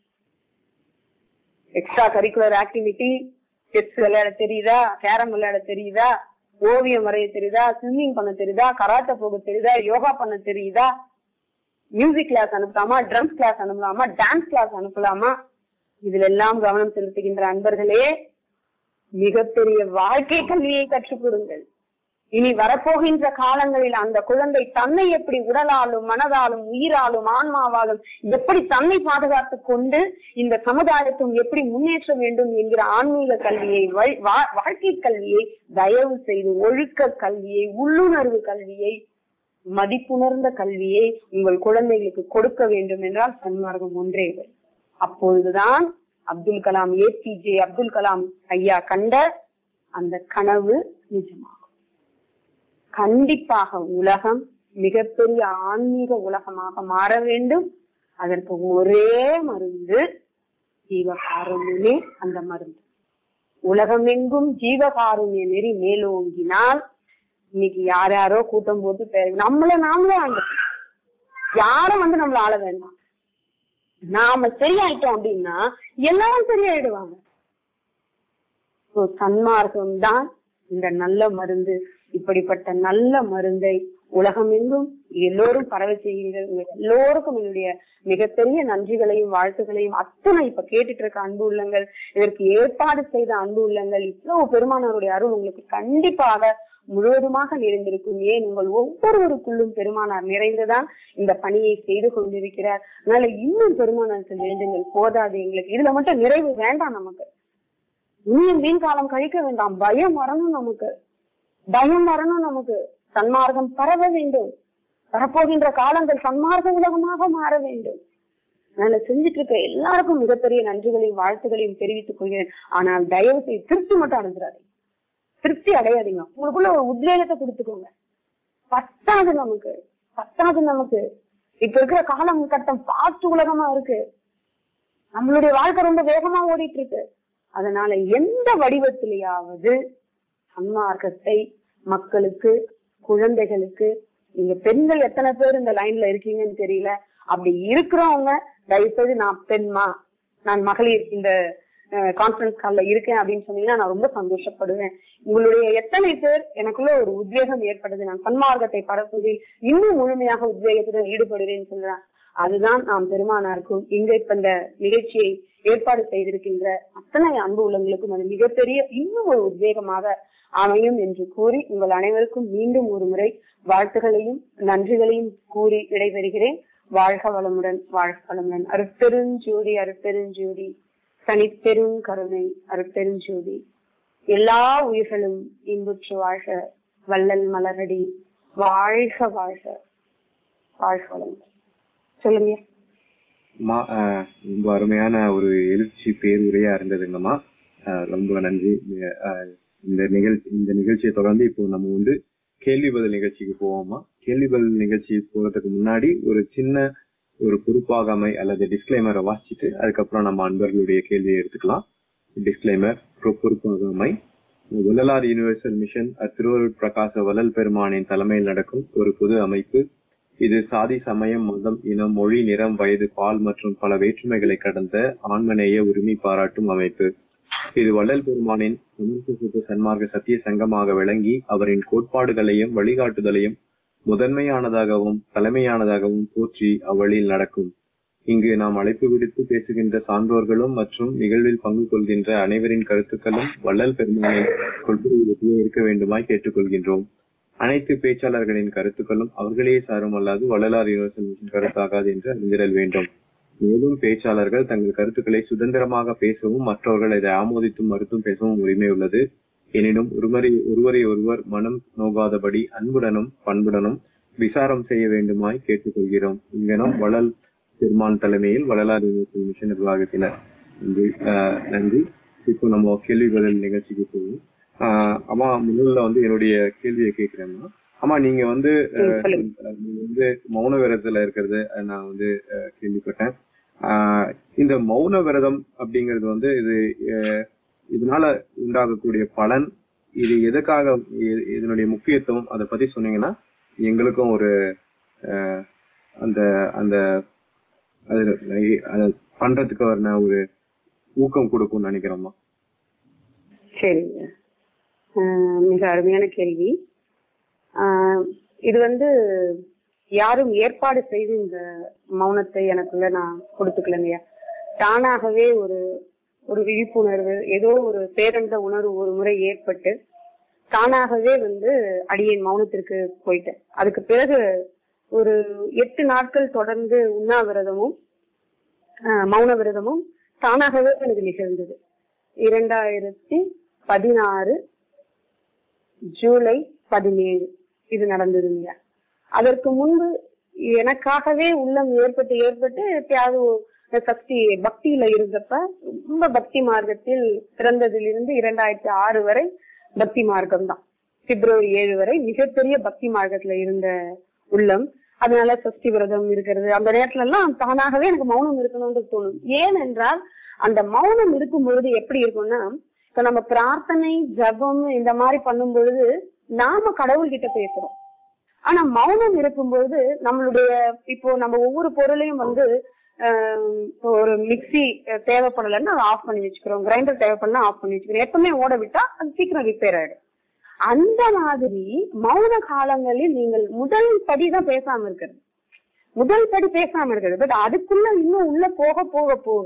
[SPEAKER 2] எக்ஸ்ட்ரா கரிக்குலர் ஆக்டிவிட்டி செஸ் விளையாட தெரியுதா கேரம் விளையாட தெரியுதா ஓவியம் வரைய தெரியுதா ஸ்விம்மிங் பண்ண தெரியுதா கராட்டே போக தெரியுதா யோகா பண்ண தெரியுதா மியூசிக் கிளாஸ் அனுப்பலாமா ட்ரம்ஸ் கிளாஸ் அனுப்பலாமா டான்ஸ் கிளாஸ் அனுப்பலாமா இதுல எல்லாம் கவனம் செலுத்துகின்ற அன்பர்களே மிகப்பெரிய வாழ்க்கை கல்வியை கற்றுக் கொடுங்கள் இனி வரப்போகின்ற காலங்களில் அந்த குழந்தை தன்னை எப்படி உடலாலும் மனதாலும் உயிராலும் ஆன்மாவாலும் எப்படி தன்னை பாதுகாத்துக் கொண்டு இந்த சமுதாயத்தும் எப்படி முன்னேற்ற வேண்டும் என்கிற ஆன்மீக கல்வியை வழி- வா- வாழ்க்கை கல்வியை தயவு செய்து ஒழுக்க கல்வியை உள்ளுணர்வு கல்வியை மதிப்புணர்ந்த கல்வியை உங்கள் குழந்தைகளுக்கு கொடுக்க வேண்டும் என்றால் சன்மார்க்கம் ஒன்றே வழி. அப்பொழுதுதான் அப்துல் கலாம் ஏபிஜே அப்துல் கலாம் ஐயா கண்ட அந்த கனவு நிஜமாகும் கண்டிப்பாக உலகம் மிகப்பெரிய ஆன்மீக உலகமாக மாற வேண்டும் அதற்கு ஒரே மருந்து ஜீவகாருண்யமே அந்த மருந்து உலகமெங்கும் ஜீவகாருண்ய நெறி மேலோங்கினால் இன்னைக்கு யார் யாரோ கூட்டம் போட்டு பேரு நம்மள நாமளே ஆண்டுக்கணும் யாரும் வந்து நம்மள ஆள வேண்டாம் நாம சரியாயிட்டோம் அப்படின்னா எல்லாரும் சரியாயிடுவாங்க So, சன்மார்க்கம் தான் இந்த நல்ல மருந்து இப்படிப்பட்ட நல்ல மருந்தை உலகமெங்கும் எல்லோரும் பரவ செய்கிறீர்கள் உங்க எல்லோருக்கும் என்னுடைய மிகப்பெரிய நன்றிகளையும் வாழ்த்துகளையும் அத்தனை இப்ப கேட்டுட்டு இருக்க அன்பு உள்ளங்கள் இதற்கு ஏற்பாடு செய்த அன்பு உள்ளங்கள் இவ்வளவு பெருமானாருடைய அருள் உங்களுக்கு கண்டிப்பாக முழுவதுமாக நிறைந்திருக்கும் ஏன் உங்கள் ஒவ்வொருவருக்குள்ளும் பெருமானார் நிறைந்துதான் இந்த பணியை செய்து கொண்டிருக்கிறார் அதனால இன்னும் பெருமானாருக்கு வேண்டுங்கள் போதாது எங்களுக்கு இதுல மட்டும் நிறைவு வேண்டாம் நமக்கு இனியும் வீண் காலம் கழிக்க வேண்டாம் பயம் வரணும் நமக்கு பயம் வரணும் நமக்கு சன்மார்க்கம் பரவ வேண்டும் வரப்போகின்ற காலங்கள் சன்மார்க்க உலகமாக மாற வேண்டும் அதனால செஞ்சுட்டு இருக்க எல்லாருக்கும் மிகப்பெரிய நன்றிகளையும் வாழ்த்துகளையும் தெரிவித்துக் கொள்கிறேன் ஆனால் தயவு செய்து திருப்தி மட்டும் அடைஞ்சிடாதீங்க திருப்தி அடையாதீங்க உங்களுக்குள்ள ஒரு உத்வேகத்தை கொடுத்துக்கோங்க பத்தாது நமக்கு பத்தாது நமக்கு இப்ப இருக்கிற காலம் கட்டம் பாஸ்ட் உலகமா இருக்கு நம்மளுடைய வாழ்க்கை ரொம்ப வேகமா ஓடிட்டு இருக்கு அதனால எந்த வடிவத்திலேயாவது சன்மார்க்கத்தை மக்களுக்கு குழந்தைகளுக்கு நீங்க பெண்கள் எத்தனை பேர் இந்த லைன்ல இருக்கீங்கன்னு தெரியல அப்படி இருக்கிறவங்க தயவு செய்து நான் பெண்மா நான் மகளிர் இந்த கான்பரன்ஸ் கால்ல இருக்கேன் அப்படின்னு சொன்னீங்கன்னா நான் ரொம்ப சந்தோஷப்படுவேன் உங்களுடைய எத்தனை பேர் எனக்குள்ள ஒரு உத்வேகம் ஏற்படுது நான் சன்மார்க்கத்தை பரப்புவதில் இன்னும் முழுமையாக உத்வேகத்துடன் ஈடுபடுவேன்னு சொல்றேன் அதுதான் நாம் பெருமானாருக்கும் இங்க இப்ப இந்த நிகழ்ச்சியை ஏற்பாடு செய்திருக்கின்ற அத்தனை அன்பு உள்ளங்களுக்கும் அது மிகப்பெரிய இன்னும் ஒரு உத்வேகமாக அமையும் என்று கூறி உங்கள் அனைவருக்கும் மீண்டும் ஒரு முறை வாழ்த்துகளையும் நன்றிகளையும் கூறி விடைபெறுகிறேன் வாழ்க வளமுடன் வாழ்க வளமுடன் அருட்பெருஞ்சோதி அருட்பெருஞ்சோதி தனிப்பெரும் கருணை அருட்பெருஞ்சோதி எல்லா உயிர்களும் இன்புற்று வாழ்க வள்ளல் மலரடி வாழ்க வாழ்க வாழ்க வளமுடன் சொல்லுங்க
[SPEAKER 1] அம்மா, ஆஹ், ரொம்ப அருமையான ஒரு எழுச்சி பேருரையா இருந்ததுங்கம்மா ஆஹ், ரொம்ப நன்றி ஆஹ், இந்த நிகழ்ச்சி இந்த நிகழ்ச்சியை தொடர்ந்து இப்போ நம்ம வந்து கேள்வி பதில் நிகழ்ச்சிக்கு போவோமா கேள்வி பதில் நிகழ்ச்சி போறதுக்கு முன்னாடி ஒரு சின்ன ஒரு பொறுப்பாகாமை அல்லது டிஸ்கிளைமரை வாசிச்சுட்டு அதுக்கப்புறம் நம்ம அன்பர்களுடைய கேள்வியை எடுத்துக்கலாம் டிஸ்கிளைமர் பொறுப்பாகாமை வள்ளலார் யுனிவர்சல் மிஷன் திருவருட் பிரகாச வள்ளல் பெருமானின் தலைமையில் நடக்கும் ஒரு பொது அமைப்பு இது சாதி சமயம் மதம் இனம் மொழி நிறம் வயது பால் மற்றும் பல வேற்றுமைகளை கடந்த ஆண்மநேய உரிமை பாராட்டும் அமைப்பு இது வள்ளல் பெருமானின் சமர்த்த சுத்த சன்மார்க்க சத்திய சங்கமாக விளங்கி அவரின் கோட்பாடுகளையும் வழிகாட்டுதலையும் முதன்மையானதாகவும் தலைமையானதாகவும் போற்றி அவ்வழியில் நடக்கும் இங்கு நாம் அழைப்பு விடுத்து பேசுகின்ற சான்றோர்களும் மற்றும் நிகழ்வில் பங்கு கொள்கின்ற அனைவரின் கருத்துக்களும் வள்ளல் பெருமானை கொள்கையிலேயே இருக்க வேண்டுமாய் கேட்டுக்கொள்கின்றோம் அனைத்து பேச்சாளர்களின் கருத்துக்களும் அவர்களே சாரும் அல்லாது வள்ளலார் யூனிவர்சல் கருத்தாகாது என்று அறிந்திடல் வேண்டும் மேலும் பேச்சாளர்கள் தங்கள் கருத்துக்களை சுதந்திரமாக பேசவும் மற்றவர்கள் இதை ஆமோதித்தும் மறுத்தும் பேசவும் உரிமை உள்ளது எனினும் ஒருவரை ஒருவரை ஒருவர் மனம் நோகாதபடி அன்புடனும் பண்புடனும் விசாரம் செய்ய வேண்டுமாய் கேட்டுக்கொள்கிறோம் இங்கனம் வளல் பெருமான் தலைமையில் வள்ளலார் யூனிவர்சல் மிஷன் நிர்வாகத்தினர் நன்றி ஆஹ் நன்றி இப்போ நம்ம கேள்வி பதில் நிகழ்ச்சிக்கு போவோம் ஆஹ் அம்மா முதல்ல வந்து என்னுடைய கேள்வியை கேட்கிறேன்னா அம்மா நீங்க வந்து
[SPEAKER 2] ம், சொல்லுங்க.
[SPEAKER 1] அஹ், நீங்க வந்து மௌன விரதத்துல இருக்கிறது அஹ், நான் வந்து அஹ், கேள்விப்பட்டேன் ஆஹ், இந்த மௌன விரதம் அப்படிங்கிறது வந்து இது அஹ், இதனால உண்டாகக்கூடிய பலன் இது எதுக்காக இ- இதனுடைய முக்கியத்துவம் அதை பத்தி சொன்னீங்கன்னா எங்களுக்கும் ஒரு அஹ், அந்த அந்த அது அது பண்றதுக்கு ஒரு ஊக்கம் கொடுக்கும்னு நினைக்கிறோம்மா
[SPEAKER 2] சரிங்க ஆஹ் மிக அருமையான கேள்வி ஆஹ் இது வந்து யாரும் ஏற்பாடு செய்து இந்த மௌனத்தை எனக்குள்ள நான் கொடுத்துக்கலங்கய்யா தானாகவே ஒரு ஒரு விழிப்புணர்வு ஏதோ ஒரு பேரந்த உணர்வு ஒரு முறை ஏற்பட்டு தானாகவே வந்து அடியேன் மௌனத்திற்கு போயிட்டேன் அதுக்கு பிறகு ஒரு எட்டு நாட்கள் தொடர்ந்து உண்ணாவிரதமும் ஆஹ் மௌன விரதமும் தானாகவே எனக்கு நிகழ்ந்தது இரண்டாயிரத்தி பதினாறு ஜூலை பதினேழு இது நடந்ததுங்க அதற்கு முன்பு எனக்காகவே உள்ளம் ஏற்பட்டு ஏற்பட்டு எப்பயாவது ஒரு சக்தி பக்தியில இருந்தப்ப ரொம்ப பக்தி மார்க்கத்தில் பிறந்ததிலிருந்து இரண்டாயிரத்தி ஆறு வரை பக்தி மார்க்கம் தான் பிப்ரவரி ஏழு வரை மிகப்பெரிய பக்தி மார்க்கத்துல இருந்த உள்ளம் அதனால சஷ்டி விரதம் இருக்கிறது அந்த நேரத்துல எல்லாம் தானாகவே எனக்கு மௌனம் இருக்கணும்னு தோணும் ஏனென்றால் அந்த மௌனம் இருக்கும் பொழுது எப்படி இருக்கும்னா இப்ப நம்ம பிரார்த்தனை ஜபம் இந்த மாதிரி பண்ணும் பொழுது நாம கடவுள்கிட்ட பேசுறோம் ஆனா மௌனம் இருக்கும்போது நம்மளுடைய இப்போ நம்ம ஒவ்வொரு பொருளையும் வந்து ஆஹ் இப்போ ஒரு மிக்சி தேவைப்படலைன்னா அதை ஆஃப் பண்ணி வச்சுக்கிறோம் கிரைண்டர் தேவைப்படலாம் ஆஃப் பண்ணி வச்சுக்கிறோம் எப்பவுமே ஓட விட்டா அது சீக்கிரம் ரிப்பேர் ஆயிடும் அந்த மாதிரி மௌன காலங்களில் நீங்கள் முதல் படி தான் பேசாம இருக்கிறது முதல் படி பேசாம இருக்கிறது பட் அதுக்குள்ள இன்னும் உள்ள போக போக போக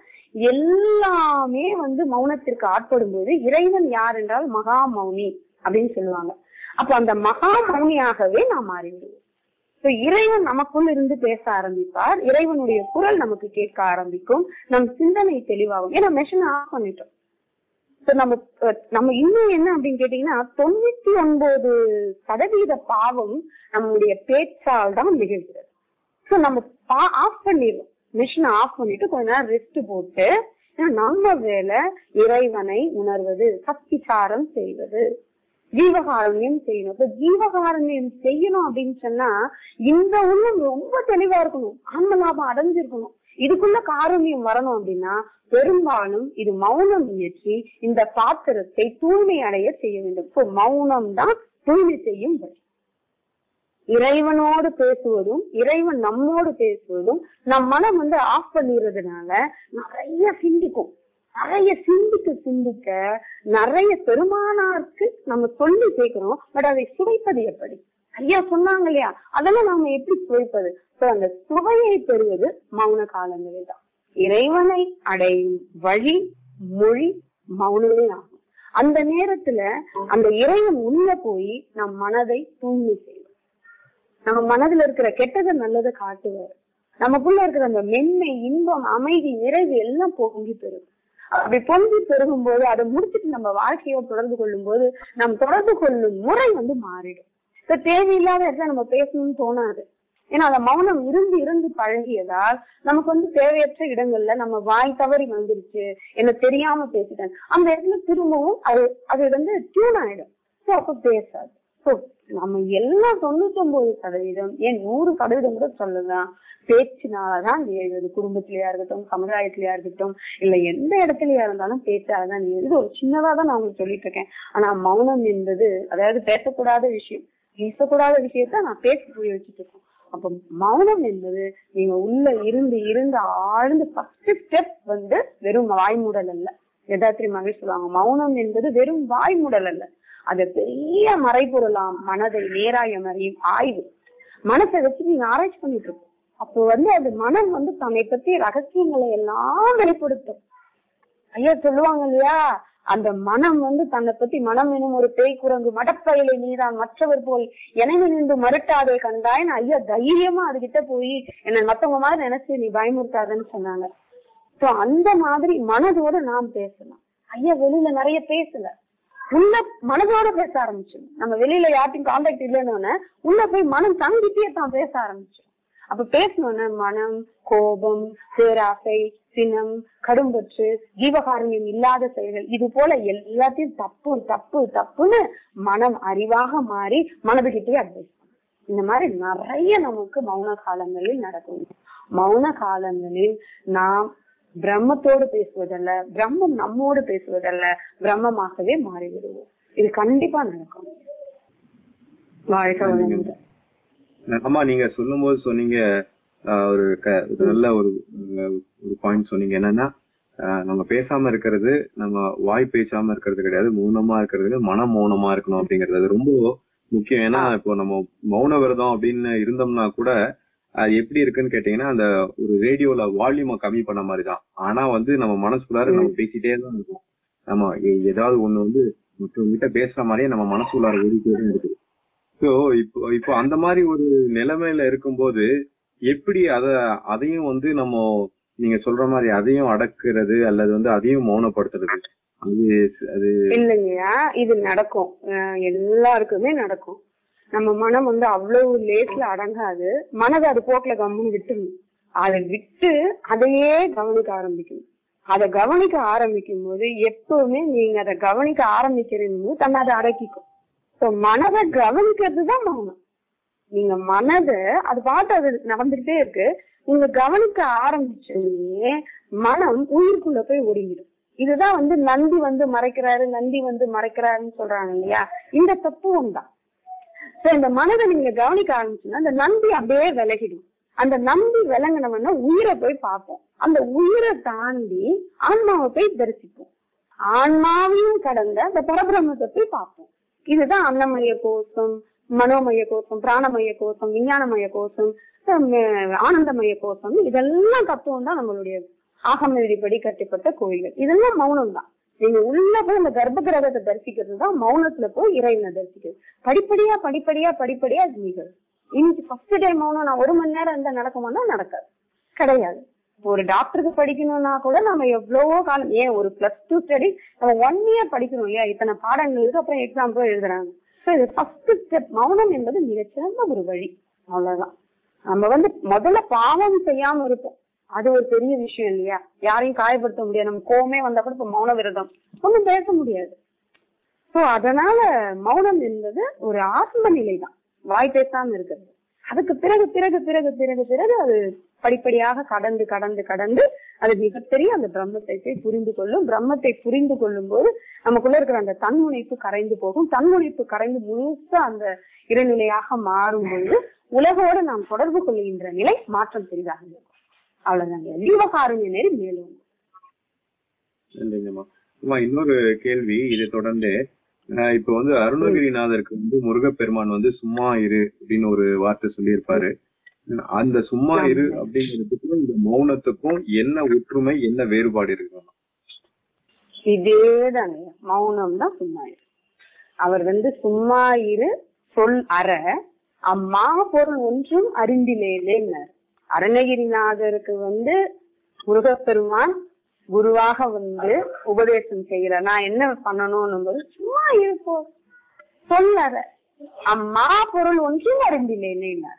[SPEAKER 2] எல்லாமே வந்து மௌனத்திற்கு ஆட்படும் போது இறைவன் யார் என்றால் மகா மௌனி அப்படின்னு சொல்லுவாங்க அப்ப அந்த மகா மௌனியாகவே நாம் மாறிவிடுவோம் So, இறைவன் நமக்குள் இருந்து பேச ஆரம்பிப்பார் இறைவனுடைய குரல் நமக்கு கேட்க ஆரம்பிக்கும் நம் சிந்தனை தெளிவாகும் ஏன்னா மெஷின் ஆஃப் பண்ணிட்டோம் So, நம்ம அஹ், நம்ம இன்னும் என்ன அப்படின்னு கேட்டீங்கன்னா தொண்ணூத்தி ஒன்பது சதவீத பாவம் நம்முடைய பேச்சால் தான் நிகழ்கிறது சோ நம்ம ஆஃப் பண்ணிடுறோம் மிஷினை ஆஃப் பண்ணிட்டு கொஞ்ச நேரம் ரெஸ்ட் போட்டு ஏன்னா நம்ம வேலை இறைவனை உணர்வது சக்திசாரம் செய்வது ஜீவகாரண்யம் செய்யணும் இப்ப ஜீவகாரண்யம் செய்யணும் அப்படின்னு சொன்னா இந்த உள்ளம் ரொம்ப தெளிவா இருக்கணும் ஆன்ம லாபம் அடைஞ்சிருக்கணும் இதுக்குள்ள காரண்யம் வரணும் அப்படின்னா பெரும்பாலும் இது மௌனம் இயற்றி இந்த பாத்திரத்தை தூய்மை அடைய செய்ய வேண்டும் இப்போ மௌனம் தான் தூய்மை செய்யும் வழி இறைவனோடு பேசுவதும் இறைவன் நம்மோடு பேசுவதும் நம் மனம் வந்து ஆஃப் பண்ணிடுறதுனால நிறைய சிந்திக்கும் நிறைய சிந்திக்க சிந்திக்க நிறைய பெருமானாருக்கு நம்ம சொல்லி கேட்கிறோம் பட் அதை சுவைப்பது எப்படி ஐயா சொன்னாங்க இல்லையா அதெல்லாம் நாம எப்படி சுவைப்பது So, அந்த சுவையை பெறுவது மௌன காலங்களில் தான் இறைவனை அடையும் வழி மொழி மௌனமே ஆகும் அந்த நேரத்துல அந்த இறைவன் உள்ள போய் நம் மனதை தூய்மை செய்யும் நம்ம மனதுல இருக்கிற கெட்டதை நல்லதை காட்டுவார் நமக்குள்ள இருக்கிற அந்த மென்மை இன்பம் அமைதி நிறைவு எல்லாம் பொங்கி பெறும் அப்படி பொங்கி பெருகும் போது அதை முடிச்சுட்டு நம்ம வாழ்க்கையோட தொடர்பு கொள்ளும் போது நம் தொடர்பு கொள்ளும் முறை வந்து மாறிடும் இப்ப தேவையில்லாத இடத்துல நம்ம பேசணும்னு தோணாது ஏன்னா அந்த மௌனம் இருந்து இருந்து பழகியதால் நமக்கு வந்து தேவையற்ற இடங்கள்ல நம்ம வாய் தவறி வந்துருச்சு என்ன தெரியாம பேசிட்டேன் அந்த இடத்துல திரும்பவும் அது அது வந்து டியூன் ஆயிடும் சோ அப்ப பேசாது சோ நம்ம எல்லாம் தொண்ணூத்தி ஒன்பது சதவீதம் ஏன் நூறு சதவீதம் கூட சொல்லலாம் பேச்சினாலதான் நிகழ்வது குடும்பத்திலயா இருக்கட்டும் சமுதாயத்திலயா இருக்கட்டும் இல்ல எந்த இடத்துலயா இருந்தாலும் பேச்சாலதான் நிகழ்வு இது ஒரு சின்னதா தான் நான் உங்களுக்கு சொல்லிட்டு இருக்கேன் ஆனா மௌனம் என்பது அதாவது பேசக்கூடாத விஷயம் பேசக்கூடாத விஷயத்த நான் பேசி புரிய வச்சுட்டு இருக்கேன் அப்ப மௌனம் என்பது நீங்க உள்ள இருந்து இருந்து ஆழ்ந்து ஃபர்ஸ்ட் ஸ்டெப் வந்து வெறும் வாய்மூடல் அல்ல வேதாத்ரி மகிழ் சொல்லுவாங்க மௌனம் என்பது வெறும் வாய்மூடல் அல்ல அது பெரிய மறைபொருளாம் மனதை நேராயம் அறியும் ஆய்வு மனசை வச்சு நீங்க ஆராய்ச்சி பண்ணிட்டு இருக்கோம் அப்போ வந்து அது மனம் வந்து தன்னை பத்தி ரகசியங்களை எல்லாம் வெளிப்படுத்தும் ஐயா சொல்லுவாங்க இல்லையா அந்த மனம் வந்து தன்னை பத்தி மனம் எனும் ஒரு பேய் குரங்கு மடப்பயிலை நீதான் மற்றவர் போல் எனவே நின்று மறுட்டாதே கண்டாய்னு ஐயா தைரியமா அதுகிட்ட போய் என்ன மத்தவங்க மாதிரி நினைச்சு நீ பயமுறுத்தாதன்னு சொன்னாங்க சோ அந்த மாதிரி மனதோட நாம் பேசலாம் ஐயா வெளியில நிறைய பேசல உள்ள மனதோட பேச ஆரம்பிச்சோம் நம்ம வெளியில யார்ட்டையும் கான்டாக்ட் இல்லைன்னு உள்ள போய் மனம் தங்கிட்டே தான் பேச ஆரம்பிச்சோம் அப்ப பேசணும்னா மனம் கோபம் பேராசை சினம் கடும்பற்று ஜீவகாரண்யம் இல்லாத செயல்கள் இது போல எல்லாத்தையும் தப்பு தப்பு தப்புன்னு மனம் அறிவாக மாறி மனதுகிட்டே அட்வைஸ் இந்த மாதிரி நிறைய நமக்கு மௌன காலங்களில் நடக்கும் மௌன காலங்களில் நாம் பிரம்மத்தோடு பேசுவதல்ல பிரம்மம் நம்மோடு பேசுவதல்ல பிரம்மமாகவே மாறிவிடுவோம் இது கண்டிப்பா நடக்கும் வாழ்க வளமுடன்
[SPEAKER 1] ஆமா நீங்க சொல்லும்போது சொன்னீங்க ஆஹ் ஒரு க- ஒரு நல்ல ஒரு அஹ் ஒரு பாயிண்ட் சொன்னீங்க என்னன்னா ஆஹ் நம்ம பேசாம இருக்கிறது நம்ம வாய் பேசாம இருக்கிறது கிடையாது மௌனமா இருக்கிறது மனம் மௌனமா இருக்கணும் அப்படிங்கிறது அது ரொம்ப முக்கியம் ஏன்னா இப்போ நம்ம மௌன விரதம் அப்படின்னு இருந்தோம்னா கூட அது எப்படி இருக்குன்னு கேட்டீங்கன்னா அந்த ஒரு ரேடியோல வால்யூமை கம்மி பண்ண மாதிரி தான் ஆனா வந்து நம்ம மனசுக்குள்ளார நம்ம பேசிட்டே தான் இருக்கோம் நம்ம எ- ஏதாவது ஒண்ணு வந்து மற்றவங்க கிட்ட பேசுற மாதிரியே நம்ம மனசுக்குள்ளார ஓடிட்டே தான் இருக்குது ஸோ இப்போ இப்போ அந்த மாதிரி ஒரு நிலைமையில இருக்கும்போது எப்படி அத அதையும் வந்து நம்ம நீங்க சொல்ற மாதிரி அதையும் அடக்குறது அல்லது வந்து அதையும் மௌனப்படுத்துறது அது அது
[SPEAKER 2] இல்லைங்கய்யா இது நடக்கும் அஹ் எல்லாருக்குமே நடக்கும் நம்ம மனம் வந்து அவ்வளவு லேஸ்ல அடங்காது மனதை அது போக்குல கம்முன்னு விட்டுணும் அதை விட்டு அதையே கவனிக்க ஆரம்பிக்கணும் அதை கவனிக்க ஆரம்பிக்கும் போது எப்பவுமே நீங்க அதை கவனிக்க ஆரம்பிக்கிறீங்க தன்னை அதை அடக்கிக்கும் So, மனதை கவனிக்கிறது தான் மௌனம் நீங்க மனதை அது பார்த்து அது நடந்துகிட்டே இருக்கு நீங்க கவனிக்க ஆரம்பிச்சோடனே மனம் உயிருக்குள்ள போய் ஒடுங்கிடும் இதுதான் வந்து நந்தி வந்து மறைக்கிறாரு நந்தி வந்து மறைக்கிறாருன்னு சொல்றாங்க இல்லையா இந்த தத்துவம் தான் சோ இந்த மனதை நீங்க கவனிக்க ஆரம்பிச்சுன்னா அந்த நந்தி அப்படியே விலகிடும் அந்த நம்பி விளங்கினவன உயிரை போய் பார்ப்போம் அந்த உயிரை தாண்டி ஆன்மாவை போய் தரிசிப்போம் ஆன்மாவையும் கடந்த அந்த பரபிரம்மத்தை போய் பார்ப்போம் இதுதான் அன்னமய கோஷம் மனோமய கோஷம் பிராணமய கோஷம் விஞ்ஞானமய கோஷம் ஹம், ஆனந்தமய கோஷம் இதெல்லாம் தத்துவம் தான் நம்மளுடைய ஆகம விதிப்படி கட்டப்பட்ட கோயில்கள் இதெல்லாம் மௌனம் தான் நீங்க உள்ள போய் அந்த கர்ப்ப கிரகத்தை தரிசிக்கிறது தான் மௌனத்துல போய் இறைவனை தரிசிக்கிறது படிப்படியா படிப்படியா படிப்படியா அது நிகழும் இன்னைக்கு ஃபர்ஸ்ட் டே மௌனம் நான் ஒரு மணி நேரம் இருந்தா நடக்குமானா நடக்காது கிடையாது ஒரு டாக்டருக்கு படிக்கணும்னா கூட நம்ம எவ்வளவோ காலம் ஏன் ஒரு பிளஸ் டூ ஸ்டடி நம்ம ஒன் இயர் படிக்கணும் இல்லையா இத்தனை பாடங்கள் இருக்கு அப்புறம் எக்ஸாம் போய் எழுதுறாங்க So, இது ஃபர்ஸ்ட் ஸ்டெப் மௌனம் என்பது மிகச்சிறந்த ஒரு வழி அவ்வளவுதான் நம்ம வந்து முதல்ல பாவம் செய்யாம இருப்போம் அது ஒரு பெரிய விஷயம் இல்லையா யாரையும் காயப்படுத்த முடியாது நம்ம கோவமே வந்தா கூட இப்ப மௌன விரதம் ஒண்ணும் பேச முடியாது சோ அதனால மௌனம் என்பது ஒரு ஆத்ம நிலை தான் வாய் பேசாம இருக்கிறது அதுக்கு பிறகு பிறகு பிறகு பிறகு பிறகு அது படிப்படியாக கடந்து கடந்து கடந்து அது மிகப்பெரிய அந்த பிரம்மத்தை போய் புரிந்து கொள்ளும் பிரம்மத்தை புரிந்து கொள்ளும் போது நமக்குள்ள இருக்கிற அந்த தன்முனைப்பு கரைந்து போகும் தன்முனைப்பு கரைந்து முழுசா அந்த இறைநிலையாக மாறும் பொழுது உலகோடு நாம் தொடர்பு கொள்கின்ற நிலை மாற்றம் பெரிதாக இருக்கும் அவ்வளவுதாங்க ஜீவகாருண்ய நெறி மேலும்
[SPEAKER 1] இல்லைங்கம்மா அம்மா இன்னொரு கேள்வி இதை தொடர்ந்து ஆஹ் இப்ப வந்து அருணகிரிநாதருக்கு வந்து முருகப்பெருமான் வந்து சும்மா இரு அப்படின்னு ஒரு வார்த்தை சொல்லியிருப்பாரு அந்த சும்மா இரு அப்படிங்கிறதுக்கும் இந்த மௌனத்துக்கும் என்ன ஒற்றுமை என்ன வேறுபாடு இருக்கு
[SPEAKER 2] இதேதாங்க மௌனம் தான் சும்மா இரு அவர் வந்து சும்மா இரு சொல் அற அம்மா பொருள் ஒன்றும் அறிந்திலேன்னார் அருணகிரிநாதருக்கு வந்து முருகப்பெருமான் குருவாக வந்து உபதேசம் செய்யற நான் என்ன பண்ணணும்னு போது சும்மா இருப்போ சொல்லற அம்மா பொருள் ஒன்றும் அறிந்திலேன்னார்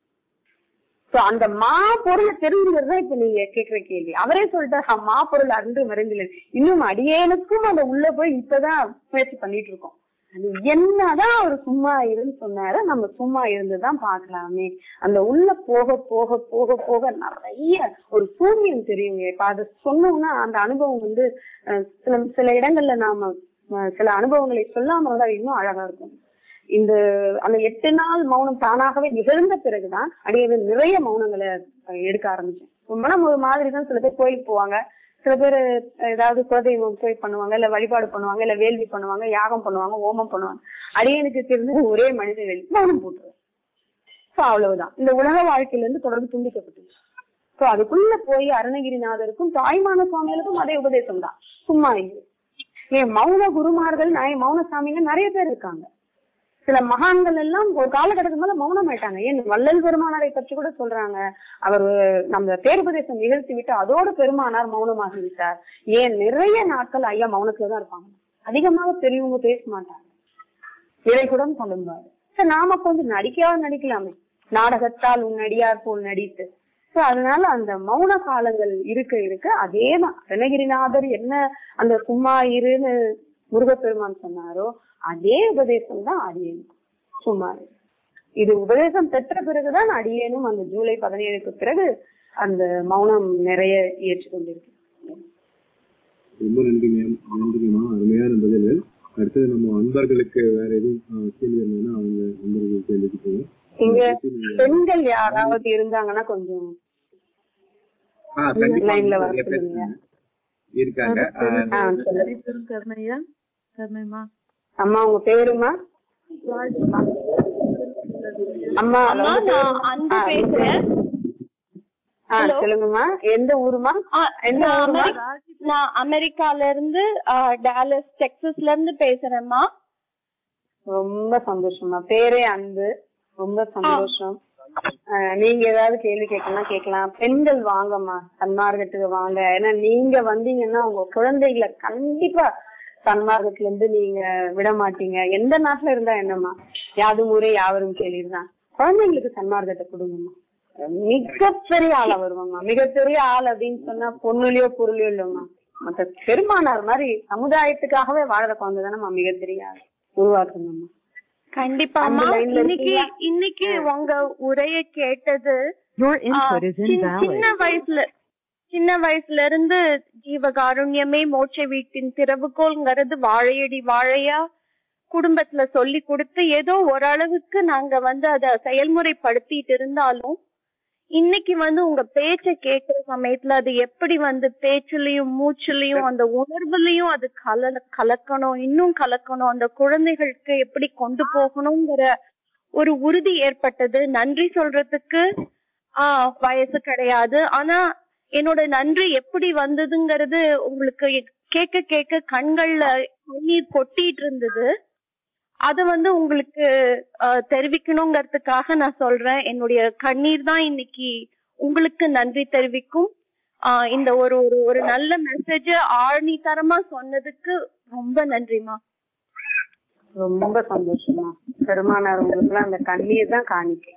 [SPEAKER 2] சோ அந்த மா பொருளை தெரிஞ்சுக்கிறதா இப்ப நீங்க கேக்குற கேள்வி அவரே சொல்லிட்டாரு மா பொருள் அன்று மறைந்தில்லை இன்னும் அடியேனுக்கும் அந்த உள்ள போய் இப்பதான் முயற்சி பண்ணிட்டு இருக்கோம் அது என்னதான் அவர் சும்மா இருன்னு சொன்னாரு நம்ம சும்மா இருந்துதான் பார்க்கலாமே அந்த உள்ள போக போக போக போக நிறைய ஒரு சூன்யம் தெரியுங்க இப்ப அது சொன்னோம்னா அந்த அனுபவம் வந்து அஹ், சில சில இடங்கள்ல நாம அஹ், சில அனுபவங்களை சொல்லாம இருந்தா இன்னும் அழகா இருக்கும் இந்த அந்த எட்டு நாள் மௌனம் தானாகவே நிகழ்ந்த பிறகுதான் அடியே நிறைய மௌனங்களை அஹ், எடுக்க ஆரம்பிச்சேன் ரொம்ப நம்ம ஒரு மாதிரி தான் சில பேர் கோயிலுக்கு போவாங்க சில பேர் ஏதாவது குலதெய்வம் போய் பண்ணுவாங்க இல்ல வழிபாடு பண்ணுவாங்க இல்ல வேள்வி பண்ணுவாங்க யாகம் பண்ணுவாங்க ஹோமம் பண்ணுவாங்க அடியனுக்கு தெரிஞ்சது ஒரே மனித வேள்வி மௌனம் போட்டுருவாங்க சோ அவ்வளவுதான் இந்த உலக வாழ்க்கையில இருந்து தொடர்ந்து துண்டிக்கப்பட்டுச்சு சோ அதுக்குள்ள போய் அருணகிரிநாதருக்கும் தாய்மான சுவாமிகளுக்கும் அதே உபதேசம் தான் சும்மா இல்லை ஏன் மௌன குருமார்கள் நான் மௌன சாமிங்க நிறைய பேர் இருக்காங்க சில மகான்கள் எல்லாம் ஒரு காலகட்டத்துக்கு மேல மௌனம் ஆயிட்டாங்க ஏன் வள்ளல் பெருமானாரை பற்றி கூட சொல்றாங்க அவர் நம்ம பேருபதேசம் நிகழ்த்தி விட்டு அதோட பெருமானார் மௌனமாகி விட்டார் ஏன் நிறைய நாட்கள் ஐயா மௌனத்துல தான் இருப்பாங்க அதிகமாக பெரியவங்க பேச மாட்டாங்க இதை கூட சொல்லுவாரு சரி நாம கொஞ்சம் நடிக்காவது நடிக்கலாமே நாடகத்தால் உன் நடியார் போல் நடித்து சோ அதனால அந்த மௌன காலங்கள் இருக்க இருக்க அதேதான் ரணகிரிநாதர் என்ன அந்த சும்மா இருன்னு முருகப்பெருமான் சொன்னாரோ அதே உபதேசம் தான் அடியேனும் சும்மா இரு. இது உபதேசம் பெற்ற பிறகுதான் அடியேனும் அந்த ஜூலை பதினேழுக்கு பிறகு அந்த மௌனம் நிறைய ஏற்றுக்கொண்டிருக்கு
[SPEAKER 1] ரொம்ப நன்றி மேம் நன்றிங்கம்மா அருமையான பதில்கள் அடுத்தது நம்ம அன்பர்களுக்கு வேற எதுவும் ஆஹ், கேள்வி இருந்ததுன்னா அவங்க அன்பர்கள் கேள்விக்கு போவோம்
[SPEAKER 2] இங்க பெண்கள் யாராவது இருந்தாங்கன்னா கொஞ்சம்
[SPEAKER 1] ஆ, கண்டிப்பா
[SPEAKER 2] லைன்ல வர
[SPEAKER 1] நிறைய பேர்
[SPEAKER 2] சொல்லுங்க
[SPEAKER 1] இருக்காங்க ஆஹ்,
[SPEAKER 2] ஆ, சொல்லுங்க.
[SPEAKER 4] பெரும் கருணையா கருணைமா
[SPEAKER 2] அம்மா உங்க பேருமா அம்மா
[SPEAKER 5] அம்மா நான் அன்பு பேசுறேன்
[SPEAKER 2] ஆ,
[SPEAKER 5] Hello.
[SPEAKER 2] சொல்லுங்கம்மா எந்த ஊருமா
[SPEAKER 5] ஆ,
[SPEAKER 2] எந்த
[SPEAKER 5] நான்
[SPEAKER 2] ஊருமா
[SPEAKER 5] அமெரி- நான் அமெரிக்கால இருந்து ஆ, டாலஸ் டெக்சஸ்ல இருந்து பேசுறேன்மா
[SPEAKER 2] ரொம்ப சந்தோஷமா பேரே அன்பு ரொம்ப சந்தோஷம் ஆ, நீங்க ஏதாவது கேள்வி கேட்கலாம் கேட்கலாம் பெண்கள் வாங்கம்மா சன்மார்க்கத்துக்கு வாங்க ஏன்னா நீங்க வந்தீங்கன்னா உங்க குழந்தைகளை கண்டிப்பா சன்மார்க்கத்துல இருந்து நீங்க விட மாட்டீங்க எந்த நாட்டுல இருந்தா என்னம்மா யாதும் ஊரே யாவரும் கேள்விதான் குழந்தைங்களுக்கு சன்மார்க்கத்தை கொடுங்கம்மா மிகப்பெரிய ஆளா வருவாங்க மிகப்பெரிய ஆள் அப்படின்னு சொன்னா பொண்ணுலயோ பொருளையோ இல்லம்மா மத்த பெருமானார் மாதிரி சமுதாயத்துக்காகவே வாழற குழந்தை தானம்மா மிகப்பெரிய ஆள் உருவாக்கணும்மா
[SPEAKER 5] கண்டிப்பாமா
[SPEAKER 2] அந்த line ல
[SPEAKER 5] இன்னைக்கு
[SPEAKER 2] இருக்கீங்களா?
[SPEAKER 5] இன்னைக்கு உங்க உரைய கேட்டது
[SPEAKER 4] Your
[SPEAKER 5] ஆ, சின்ன- சின்ன வயசுல சின்ன வயசுல இருந்து ஜீவகாருண்யமே மோட்ச வீட்டின் திறவுகோள்ங்கிறது வாழையடி வாழையா குடும்பத்துல சொல்லி கொடுத்து ஏதோ ஓரளவுக்கு நாங்க வந்து அத செயல்முறைப்படுத்திட்டு இருந்தாலும் இன்னைக்கு வந்து உங்க பேச்ச கேட்கிற சமயத்துல அது எப்படி வந்து பேச்சுலயும் மூச்சுலயும் அந்த உணர்வுலயும் அது கல கலக்கணும் இன்னும் கலக்கணும் அந்த குழந்தைகளுக்கு எப்படி கொண்டு போகணுங்கிற ஒரு உறுதி ஏற்பட்டது நன்றி சொல்றதுக்கு ஆஹ் வயசு கிடையாது ஆனா என்னோட நன்றி எப்படி வந்ததுங்கிறது உங்களுக்கு கேட்க கேட்க கண்கள்ல கண்ணீர் கொட்டிட்டு இருந்தது அத வந்து உங்களுக்கு ஆஹ், தெரிவிக்கணுங்கிறதுக்காக நான் சொல்றேன் என்னுடைய கண்ணீர் தான் இன்னைக்கு உங்களுக்கு நன்றி தெரிவிக்கும் ஆஹ், இந்த ஒரு ஒரு ஒரு நல்ல மெசேஜ ஆணித்தரமா சொன்னதுக்கு ரொம்ப நன்றிமா
[SPEAKER 2] ரொம்ப சந்தோஷமா பெருமானார் உங்களுக்கு அந்த கண்ணீர் தான் காணிக்க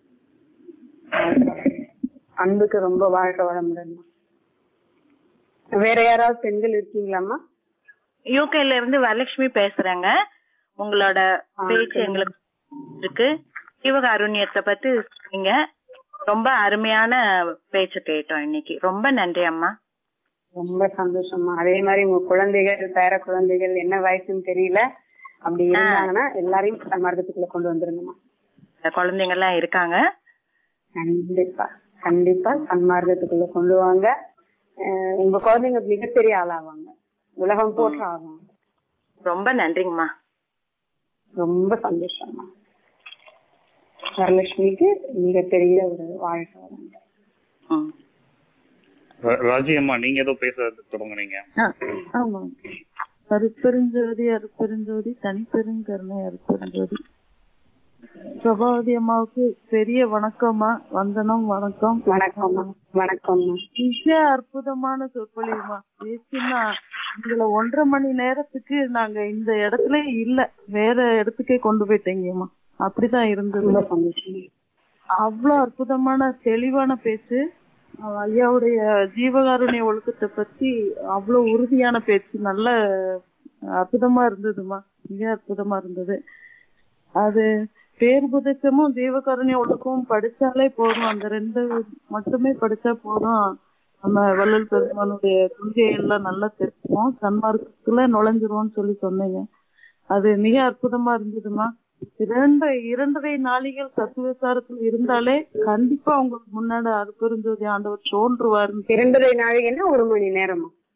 [SPEAKER 2] அன்புக்கு ரொம்ப வாழ்க்கை வளமுடன்மா வேற யாராவது பெண்கள் இருக்கீங்களாம்மா
[SPEAKER 4] யூகேல இருந்து வரலட்சுமி பேசுறேங்க உங்களோட
[SPEAKER 2] ஆ,
[SPEAKER 4] பேச்சு
[SPEAKER 2] சொல்லுங்க.
[SPEAKER 4] எங்களுக்கு இருக்கு சிவகாருண்யத்தை பத்தி நீங்க ரொம்ப அருமையான பேச்சு கேட்டோம் இன்னைக்கு ரொம்ப நன்றி அம்மா
[SPEAKER 2] ரொம்ப சந்தோஷமா அதே மாதிரி உங்க குழந்தைகள் பேர குழந்தைகள் என்ன வயசுன்னு தெரியல அப்படி இருந்தாங்கன்னா எல்லாரையும் சன்மார்க்கத்துக்குள்ள கொண்டு வந்துருங்கம்மா
[SPEAKER 4] இந்த குழந்தைங்க எல்லாம் இருக்காங்க
[SPEAKER 2] கண்டிப்பா கண்டிப்பா சன்மார்க்கத்துக்குள்ள கொண்டு வாங்க அஹ் உங்க குழந்தைங்க மிகப்பெரிய ஆளாவாங்க உலகம் போற்ற ஆவாங்க
[SPEAKER 4] ரொம்ப நன்றிங்கம்மா
[SPEAKER 2] ரொம்ப சந்தோஷமா வரலட்சுமிக்கு மிகப்பெரிய ஒரு வாழ்க்கை வளம்.
[SPEAKER 4] ம்.
[SPEAKER 3] ரா- ராஜி அம்மா நீங்க ஏதோ பேச தொடங்குனீங்க
[SPEAKER 6] ஆமா அருப்பெருஞ்சோதி அருப்பெருஞ்சோதி தனிப்பெருங்கருணை அருப்பெருஞ்சோதி பிரபாவதி அம்மாவுக்கு பெரிய வணக்கம்மா வந்தனம் வணக்கம்
[SPEAKER 2] வணக்கம்மா வணக்கம்மா
[SPEAKER 6] மிக அற்புதமான சொற்பொழிவுமா பேசினா இதுல ஒன்றரை மணி நேரத்துக்கு நாங்க இந்த இடத்துல இல்ல வேற இடத்துக்கே கொண்டு போயிட்டீங்கம்மா அப்படிதான் இருந்தது
[SPEAKER 2] ரொம்ப சந்தோஷம்
[SPEAKER 6] அவ்வளவு அற்புதமான தெளிவான பேச்சு அஹ் ஐயாவுடைய ஜீவகாருண்ய ஒழுக்கத்தை பத்தி அவ்வளவு உறுதியான பேச்சு நல்ல அற்புதமா இருந்ததுமா மிக அற்புதமா இருந்தது அது பேர்புதச்சமும் ஜீவகாருண்ய ஒழுக்கமும் படிச்சாலே போதும் அந்த ரெண்டு மட்டுமே படிச்சா போதும் நம்ம வள்ளல் பெருமானுடைய கொள்கை எல்லாம் நல்லா தெரிஞ்சுப்போம் சன்மார்க்கத்துல நுழைஞ்சிருவோம்னு சொல்லி சொன்னீங்க அது மிக அற்புதமா இருந்ததுமா இரண்டு இரண்டரை நாளிகள் தத்துவசாரத்தில் இருந்தாலே கண்டிப்பா உங்களுக்கு முன்னாடி அருப்பெருஞ்சோதி ஆண்டவர் தோன்றுவாருன்னு
[SPEAKER 2] இரண்டரை நாழிகைன்னா ஒரு மணி நேரமா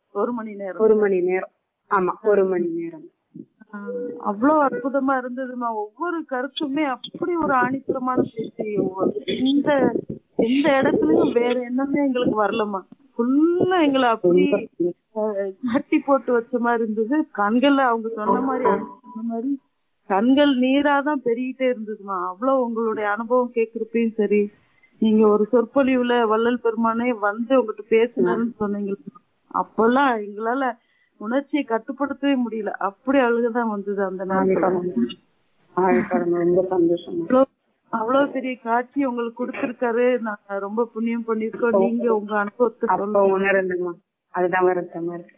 [SPEAKER 6] ஒரு மணி நேரம்
[SPEAKER 2] ஒரு மணி நேரம் ஆமா ஒரு மணி நேரம்
[SPEAKER 6] ஆஹ் அவ்வளவு அற்புதமா இருந்ததுமா ஒவ்வொரு கருத்துமே அப்படி ஒரு ஆணித்தரமான பேச்சு ஒவ்வொரு- எந்த எந்த இடத்துலயும் வேற என்னமே எங்களுக்கு வரலமா ஃபுல்லா எங்களை அப்படி ஆஹ் கட்டி போட்டு வச்ச மாதிரி இருந்தது கண்கள்ல அவங்க சொன்ன மாதிரி அண்ணா சொன்ன மாதிரி கண்கள் நீராதான் பெருகிட்டே இருந்ததுமா அவ்வளவு உங்களுடைய அனுபவம் கேக்குறப்பையும் சரி நீங்க ஒரு சொற்பொழிவுல வள்ளல் பெருமானே வந்து உங்ககிட்ட பேசினாருன்னு சொன்னீங்க அப்பெல்லாம் எங்களால உணர்ச்சியை கட்டுப்படுத்தவே முடியல அப்படி அழுகதான் வந்தது அந்த நேரத்துல
[SPEAKER 2] ஆழ்கடல் ரொம்ப சந்தோஷம்
[SPEAKER 6] அவ்வளவு அவ்வளவு பெரிய காட்சி உங்களுக்கு கொடுத்திருக்காரு நாங்க ரொம்ப புண்ணியம் பண்ணிருக்கோம் நீங்க உங்க அனுபவத்தை
[SPEAKER 2] அப்ப
[SPEAKER 6] சொல்லுங்க
[SPEAKER 2] உணரணுமா அதுதான் வருத்தமா இருக்கு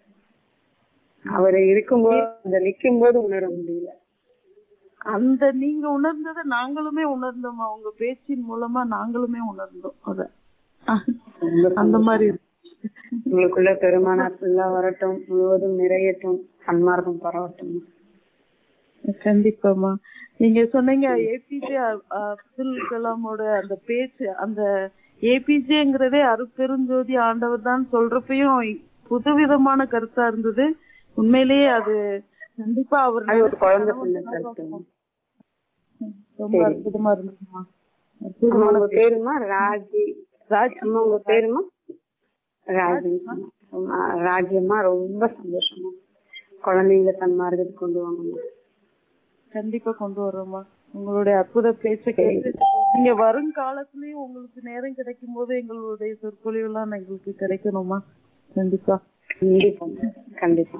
[SPEAKER 2] அவர் இருக்கும்போது அந்த நிக்கும் போது உணர முடியல
[SPEAKER 6] அந்த நீங்க உணர்ந்ததை நாங்களுமே உணர்ந்தோமா உங்க பேச்சின் மூலமா நாங்களுமே உணர்ந்தோம் அத அந்த மாதிரி இருக்கு.
[SPEAKER 2] உங்களுக்குள்ள பெருமானா ஃபுல்லா வரட்டும் முழுவதும் நிறையட்டும் சன்மார்க்கம் பரவட்டும்
[SPEAKER 6] கண்டிப்பாமா நீங்க சொன்னீங்க ஏபிஜே அப்துல் கலாமோட அந்த பேச்சு அந்த ஏபிஜேங்கிறதே அருட்பெருஞ்சோதி ஆண்டவர் தான் சொல்றப்பயும் புதுவிதமான கருத்தா இருந்தது உண்மையிலேயே அது கண்டிப்பா அவர்
[SPEAKER 2] அது ஒரு குழந்தை
[SPEAKER 6] கனவு
[SPEAKER 2] பிள்ளை
[SPEAKER 6] நனவாக்கும்.
[SPEAKER 2] கருத்து
[SPEAKER 6] ரொம்ப அற்புதமா இருந்ததுமா
[SPEAKER 2] அம்மா,
[SPEAKER 6] அற்புதமான
[SPEAKER 2] உங்க பேருமா ராஜி
[SPEAKER 6] ராஜ்
[SPEAKER 2] அம்மா உங்க பேருமா ராஜி ராஜ்யம்மா ரொம்ப சந்தோஷமா குழந்தைங்களை சன்மார்க்கத்துக்கு கொண்டு வாங்கம்மா
[SPEAKER 6] கண்டிப்பா கொண்டு வர்றோம்மா உங்களுடைய அற்புத பேச்ச கேட்டு நீங்க வருங்காலத்திலயும் உங்களுக்கு நேரம் கிடைக்கும் போது எங்களுடைய சொற்பொழிவு எல்லாம் எங்களுக்கு கிடைக்கணுமா கண்டிப்பா
[SPEAKER 2] கண்டிப்பா கண்டிப்பா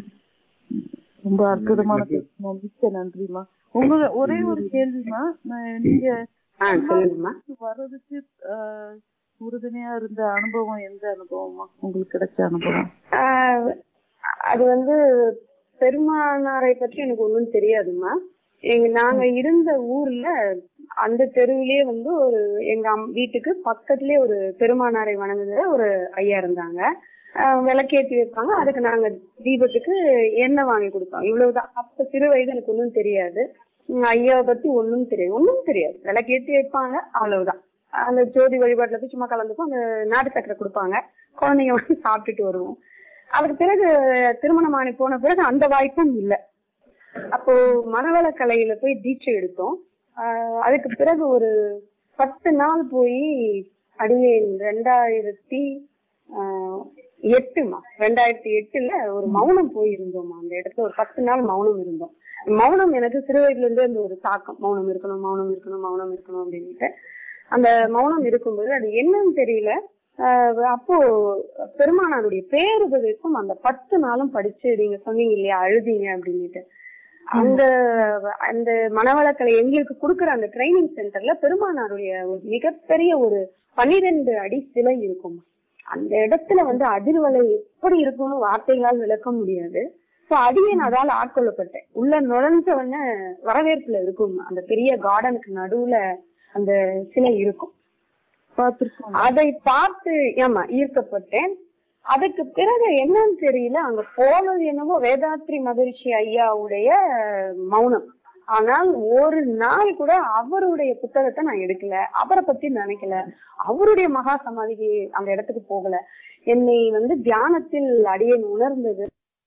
[SPEAKER 6] ரொம்ப அற்புதமான பேச்சுமா மிக்க நன்றிமா உங்க ஒரே ஒரு கேள்விமா நான் நீங்க
[SPEAKER 2] ஆ சொல்லுங்கம்மா
[SPEAKER 6] வர்றதுக்கு ஆஹ், உறுதுணையா இருந்த அனுபவம் எந்த அனுபவமா உங்களுக்கு கிடைச்ச அனுபவம்
[SPEAKER 2] ஆஹ் அது வந்து பெருமானாரை பற்றி எனக்கு ஒண்ணும் தெரியாதும்மா எங்க நாங்க இருந்த ஊர்ல அந்த தெருவிலேயே வந்து ஒரு எங்க அம்- வீட்டுக்கு பக்கத்துலயே ஒரு பெருமானாரை வணங்குகிற ஒரு ஐயா இருந்தாங்க ஆஹ் விளக்கேத்தி வைப்பாங்க அதுக்கு நாங்க தீபத்துக்கு எண்ணெய் வாங்கி கொடுப்போம் இவ்வளவுதான் அப்ப சிறு வயது எனக்கு ஒண்ணும் தெரியாது உம் ஐயாவை பத்தி ஒண்ணும் தெரியாது ஒண்ணும் தெரியாது விளக்கேத்தி வைப்பாங்க அவ்வளவுதான் அந்த ஜோதி வழிபாட்டுல போய் சும்மா கலந்துப்போம் அந்த நாட்டு சக்கரை கொடுப்பாங்க குழந்தைங்க வந்து சாப்பிட்டுட்டு வருவோம் அதுக்கு பிறகு திருமணம் ஆணி போன பிறகு அந்த வாய்ப்பும் இல்லை அப்போ மனவள கலையில போய் தீட்சை எடுத்தோம் ஆஹ் அதுக்கு பிறகு ஒரு பத்து நாள் போய் அடியே ரெண்டாயிரத்தி ஆஹ் எட்டுமா ரெண்டாயிரத்தி எட்டுல ஒரு மௌனம் போய் இருந்தோமா அந்த இடத்துல ஒரு பத்து நாள் மௌனம் இருந்தோம் மௌனம் எனக்கு சிறு வயதுல இருந்தே அந்த ஒரு தாக்கம் மௌனம் இருக்கணும் மௌனம் இருக்கணும் மௌனம் இருக்கணும் அப்படின்ட்டு அந்த மௌனம் இருக்கும்போது அது என்னன்னு தெரியல ஆஹ் அப்போ பெருமானாருடைய பேருபதேசம் அந்த பத்து நாளும் படிச்சு நீங்க சொன்னீங்க இல்லையா அழுதீங்க அப்படின்னுட்டு அந்த அந்த மனவளக்கலை எங்களுக்கு கொடுக்குற அந்த ட்ரைனிங் சென்டர்ல பெருமானாருடைய ஒரு மிகப்பெரிய ஒரு பன்னிரெண்டு அடி சிலை இருக்கும் அந்த இடத்துல வந்து அதிர்வலை எப்படி இருக்கும்னு வார்த்தைகளால் விளக்க முடியாது சோ அடியேன் அதால ஆட்கொள்ளப்பட்டேன் உள்ள நுழைஞ்ச உடனே வரவேற்புல இருக்கும் அந்த பெரிய கார்டனுக்கு நடுவுல அந்த சிலை இருக்கும்
[SPEAKER 6] பார்த்திருக்கோம்
[SPEAKER 2] அதை பார்த்து ஏமா ஈர்க்கப்பட்டேன் அதுக்கு பிறகு என்னன்னு தெரியல அங்க போனது என்னவோ வேதாத்ரி மகரிஷி ஐயாவுடைய மௌனம் ஆனால் ஒரு நாள் கூட அவருடைய புத்தகத்தை நான் எடுக்கல அவரை பத்தி நினைக்கல அவருடைய மகா சமாதிக்கு அந்த இடத்துக்கு போகல என்னை வந்து தியானத்தில் அடியேன் உணர்ந்தது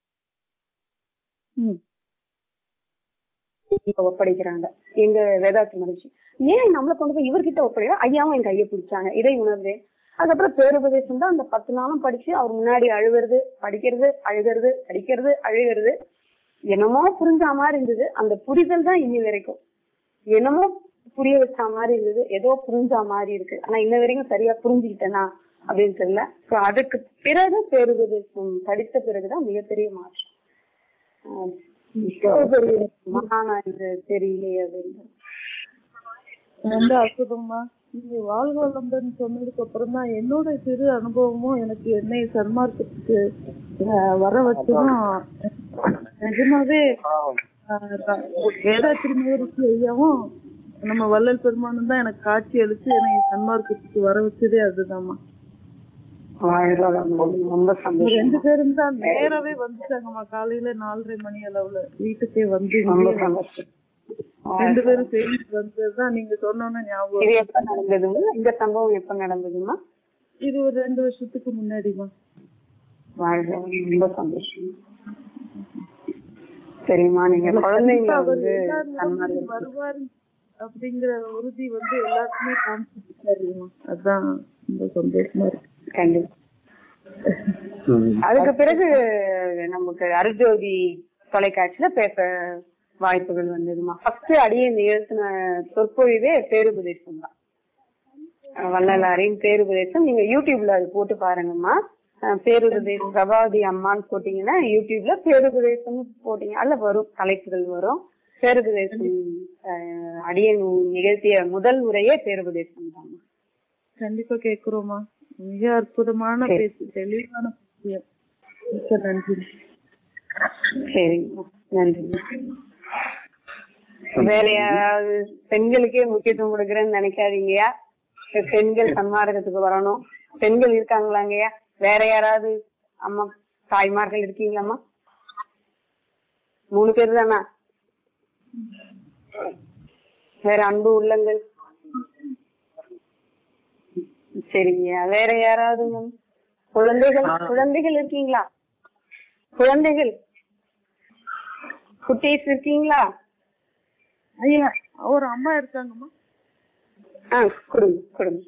[SPEAKER 6] ம்.
[SPEAKER 2] இப்ப ஒப்படைக்கிறாங்க எங்க வேதாத்ரி மகரிஷி ஏன் நம்மளை கொண்டு போய் இவர்கிட்ட ஒப்படைக்கிறோம் ஐயாவும் என் கையை பிடிச்சாங்க இதை உணர்ந்தேன் அதுக்கப்புறம் பேருபதேசம் தான் அந்த பத்து நாளும் படிச்சு அவர் முன்னாடி அழுகிறது படிக்கிறது அழுகிறது படிக்கிறது அழுகிறது என்னமோ புரிஞ்ச மாதிரி இருந்தது அந்த புரிதல் தான் இன்னி வரைக்கும் என்னமோ புரிய வச்ச மாதிரி இருந்தது ஏதோ புரிஞ்ச மாதிரி இருக்கு ஆனா இன்ன வரைக்கும் சரியா புரிஞ்சுக்கிட்டேனா அப்படின்னு தெரியல So அதுக்கு பிறகு பேருபதேசம் படித்த பிறகுதான் மிகப்பெரிய மாற்றம் ஆஹ் இவ்வளவு பெரிய மகானா இது தெரியலையே அப்படின்னு
[SPEAKER 6] ரொம்ப அற்புதமா நீங்க வாழ்க வளம்பன் சொன்னதுக்கு அப்புறம் தான் என்னோட சிறு அனுபவமும் எனக்கு என்னை சன்மார்க்கத்துக்கு ஆஹ், வர வச்சதும் நிஜமாவே ஆஹ், ர- வேதாத்திரி மகரிஷி ஐயாவும் நம்ம வள்ளல் பெருமானும் தான் எனக்கு காட்சி அளிச்சு என்னை சன்மார்க்கத்துக்கு வர வச்சதே அதுதாம்மா
[SPEAKER 2] வாழ்க வளமுடன். ரொம்ப
[SPEAKER 6] இவங்க
[SPEAKER 2] சந்தோஷம்
[SPEAKER 6] ரெண்டு பேரும் தான் நேராவே வந்துட்டாங்கம்மா காலையில நாலரை மணி அளவுல வீட்டுக்கே வந்து
[SPEAKER 2] ரொம்ப
[SPEAKER 6] இங்கேயே
[SPEAKER 2] சந்தோஷம்
[SPEAKER 6] ரெண்டு பேரும் சேர்ந்து வந்ததுதான் நீங்க சொன்னோன்னு ஞாபகம்
[SPEAKER 2] இது எப்ப நடந்ததுங்க இந்த சம்பவம் எப்ப நடந்ததுமா
[SPEAKER 6] இது ஒரு ரெண்டு வருஷத்துக்கு முன்னாடிமா
[SPEAKER 2] வாழ்க ரொம்ப சந்தோஷம் சரிம்மா நீங்க குழந்தைங்க
[SPEAKER 6] அவர்
[SPEAKER 2] வந்து
[SPEAKER 6] எல்லார்
[SPEAKER 2] சன்மார்க்கம்
[SPEAKER 6] வாழ்க்கையிலும் வருவார் அப்படிங்கிற உறுதி வந்து எல்லாருக்குமே காமிச்சிருக்காருமா அதான் ரொம்ப சந்தோஷமா இருக்கு
[SPEAKER 2] கண்டிப்பா அதுக்கு பிறகு நமக்கு அருஜோதி தொலைக்காட்சியில பேச வாய்ப்புகள் வந்ததுமா ஃபர்ஸ்ட் அடியை நிகழ்த்தின சொற்பொழிவே பேருபதேசம் தான் அஹ் வள்ளலாரின் பேருபதேசம் நீங்க யூடியூப்ல அது போட்டு பாருங்கம்மா அஹ் பேருபதேசம் பிரபாவதி அம்மான்னு போட்டீங்கன்னா யூடியூப்ல பேருபதேசம் போட்டீங்க அதுல வரும் தலைப்புகள் வரும் பேருபதேசம் அஹ் அடியன் நிகழ்த்திய முதல் உரையே பேருபதேசம் தான்
[SPEAKER 6] கண்டிப்பா கேக்குறோமா மிக அற்புதமான பேச்சு தெளிவான பேச்சு மிக்க நன்றி
[SPEAKER 2] சரிங்க நன்றி வேற யாராவது பெண்களுக்கே முக்கியத்துவம் கொடுக்குறேன்னு நினைக்காதீங்கயா பெண்கள் சன்மார்க்கத்துக்கு வரணும் பெண்கள் இருக்காங்களாங்கய்யா வேற யாராவது அம்மா தாய்மார்கள் இருக்கீங்களாம்மா மூணு பேர் தானா வேற அன்பு உள்ளங்கள் சரிங்க வேற யாராவது மேம் குழந்தைகள் குழந்தைகள் இருக்கீங்களா குழந்தைகள் குட்டீஸ் இருக்கீங்களா
[SPEAKER 6] ஐயா ஒரு அம்மா இருக்காங்கம்மா
[SPEAKER 2] ஆ கொடுங்க கொடுங்க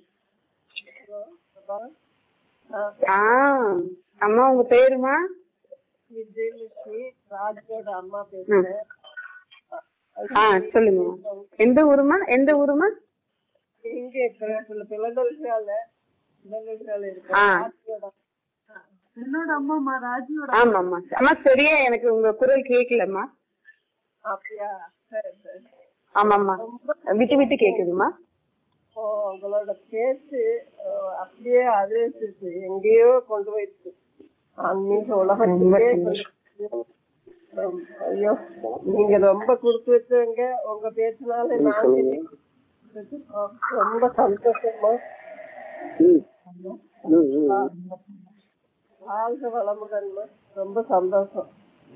[SPEAKER 2] ஆ அம்மா உங்க பேருமா
[SPEAKER 6] விஜயலட்சுமி ராஜோட அம்மா
[SPEAKER 2] ம்.
[SPEAKER 6] பேசுறேன்
[SPEAKER 2] ஆ சொல்லுங்க எந்த ஊருமா எந்த ஊருமா
[SPEAKER 6] இங்கே பிளந்தல்சால பிளந்தல்சால இருக்கு
[SPEAKER 2] ஆ
[SPEAKER 6] என்னோட அம்மாமா ராஜியோட
[SPEAKER 2] ஆமா ஆமா அம்மா சரியா எனக்கு உங்க குரல் கேட்கலம்மா
[SPEAKER 6] அப்படியா சரி சரி
[SPEAKER 2] ஆமாம்மா விட்டு விட்டு கேக்குதுமா
[SPEAKER 6] ஓ உங்களோட பேச்சு அஹ், அப்படியே அதிர்ச்சிச்சு எங்கேயோ கொண்டு போயிடுச்சு ஆன்மீக உலகத்துக்கே கொண்டு போயிடுச்சு. ரொம்ப- ஐயோ நீங்க ரொம்ப கொடுத்து வச்சவங்க உங்க பேச்சுனால நாங்க ரொம்ப சந்தோஷமா வாழ்க வளமுடன்மா ரொம்ப சந்தோஷம்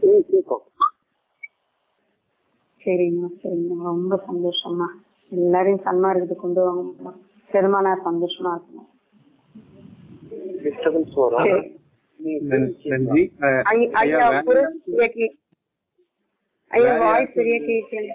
[SPEAKER 2] சரிங்கம்மா சரிங்கம்மா ரொம்ப சந்தோஷம்மா எல்லாரையும் சன்மார்க்கத்துக்கு கொண்டு வாங்கம்மா பெருமானா சந்தோஷமா இருக்கணும் சரி.
[SPEAKER 1] நன்றி அஹ்,
[SPEAKER 2] ஐ- ஐயா
[SPEAKER 1] ஐயா, வேற
[SPEAKER 2] குரல் சரியா கே- ஐயா
[SPEAKER 1] வேற
[SPEAKER 2] வாய்ஸ் சரியா கேட்கல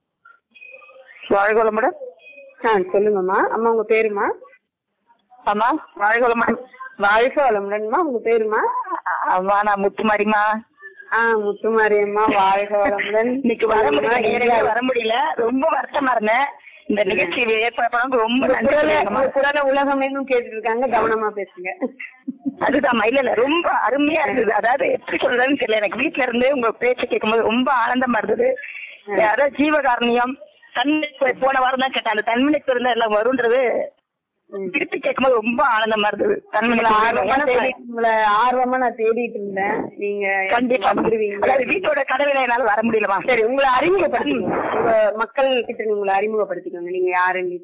[SPEAKER 2] வாழ்கோளம் மேடம் ஆ சொல்லுங்கம்மா அம்மா உங்க பேருமா
[SPEAKER 7] அம்மா வாழ்கோளமா
[SPEAKER 2] வாழ்க வளமுடன்மா உங்க பேருமா
[SPEAKER 7] அம்மா நான் முத்துமாரிமா
[SPEAKER 2] ஆ முத்துமாரியம்மா வாழ்க வளமுடன்
[SPEAKER 7] இன்னைக்கு வர முடியல நேரடியா வர முடியல ரொம்ப வருத்தமா இருந்தேன் இந்த நிகழ்ச்சி ஏற்பாடு பண்ணதுக்கு ரொம்ப
[SPEAKER 2] உங்க
[SPEAKER 7] நன்றி
[SPEAKER 2] குரலை
[SPEAKER 7] சொல்லிருக்கேம்மா.
[SPEAKER 2] உங்க குரலை உலகம் எங்கும் கேட்டுட்டு இருக்காங்க கவனமா பேசுங்க
[SPEAKER 7] அதுதான் இல்ல இல்ல ரொம்ப அருமையா இருந்தது அதாவது எப்படி சொல்றதுன்னு தெரியல எனக்கு வீட்ல இருந்து உங்க பேச்சை கேட்கும்போது ரொம்ப ஆனந்தமா இருந்தது அதாவது ஜீவகாரணியம் தன்மை போன வாரம் தான் கேட்டேன் அந்த தன்மனை இருந்தா எல்லாம் வரும்ன்றது திருப்பி கேட்கும்போது ரொம்ப ஆனந்தமா இருந்தது தன்மனை
[SPEAKER 2] ஆர்வமா தேடி உங்களை ஆர்வமா நான் தேடிட்டு இருந்தேன் நீங்க
[SPEAKER 7] கண்டிப்பா
[SPEAKER 2] வந்துருவீங்க
[SPEAKER 7] அதாவது வீட்டோட கதவில என்னால வர முடியலமா
[SPEAKER 2] சரி உங்களை அறிமுகப்படுத்திக்கோங்க உங்க மக்கள் கிட்ட உங்களை அறிமுகப்படுத்திக்கோங்க நீங்க யாருன்னு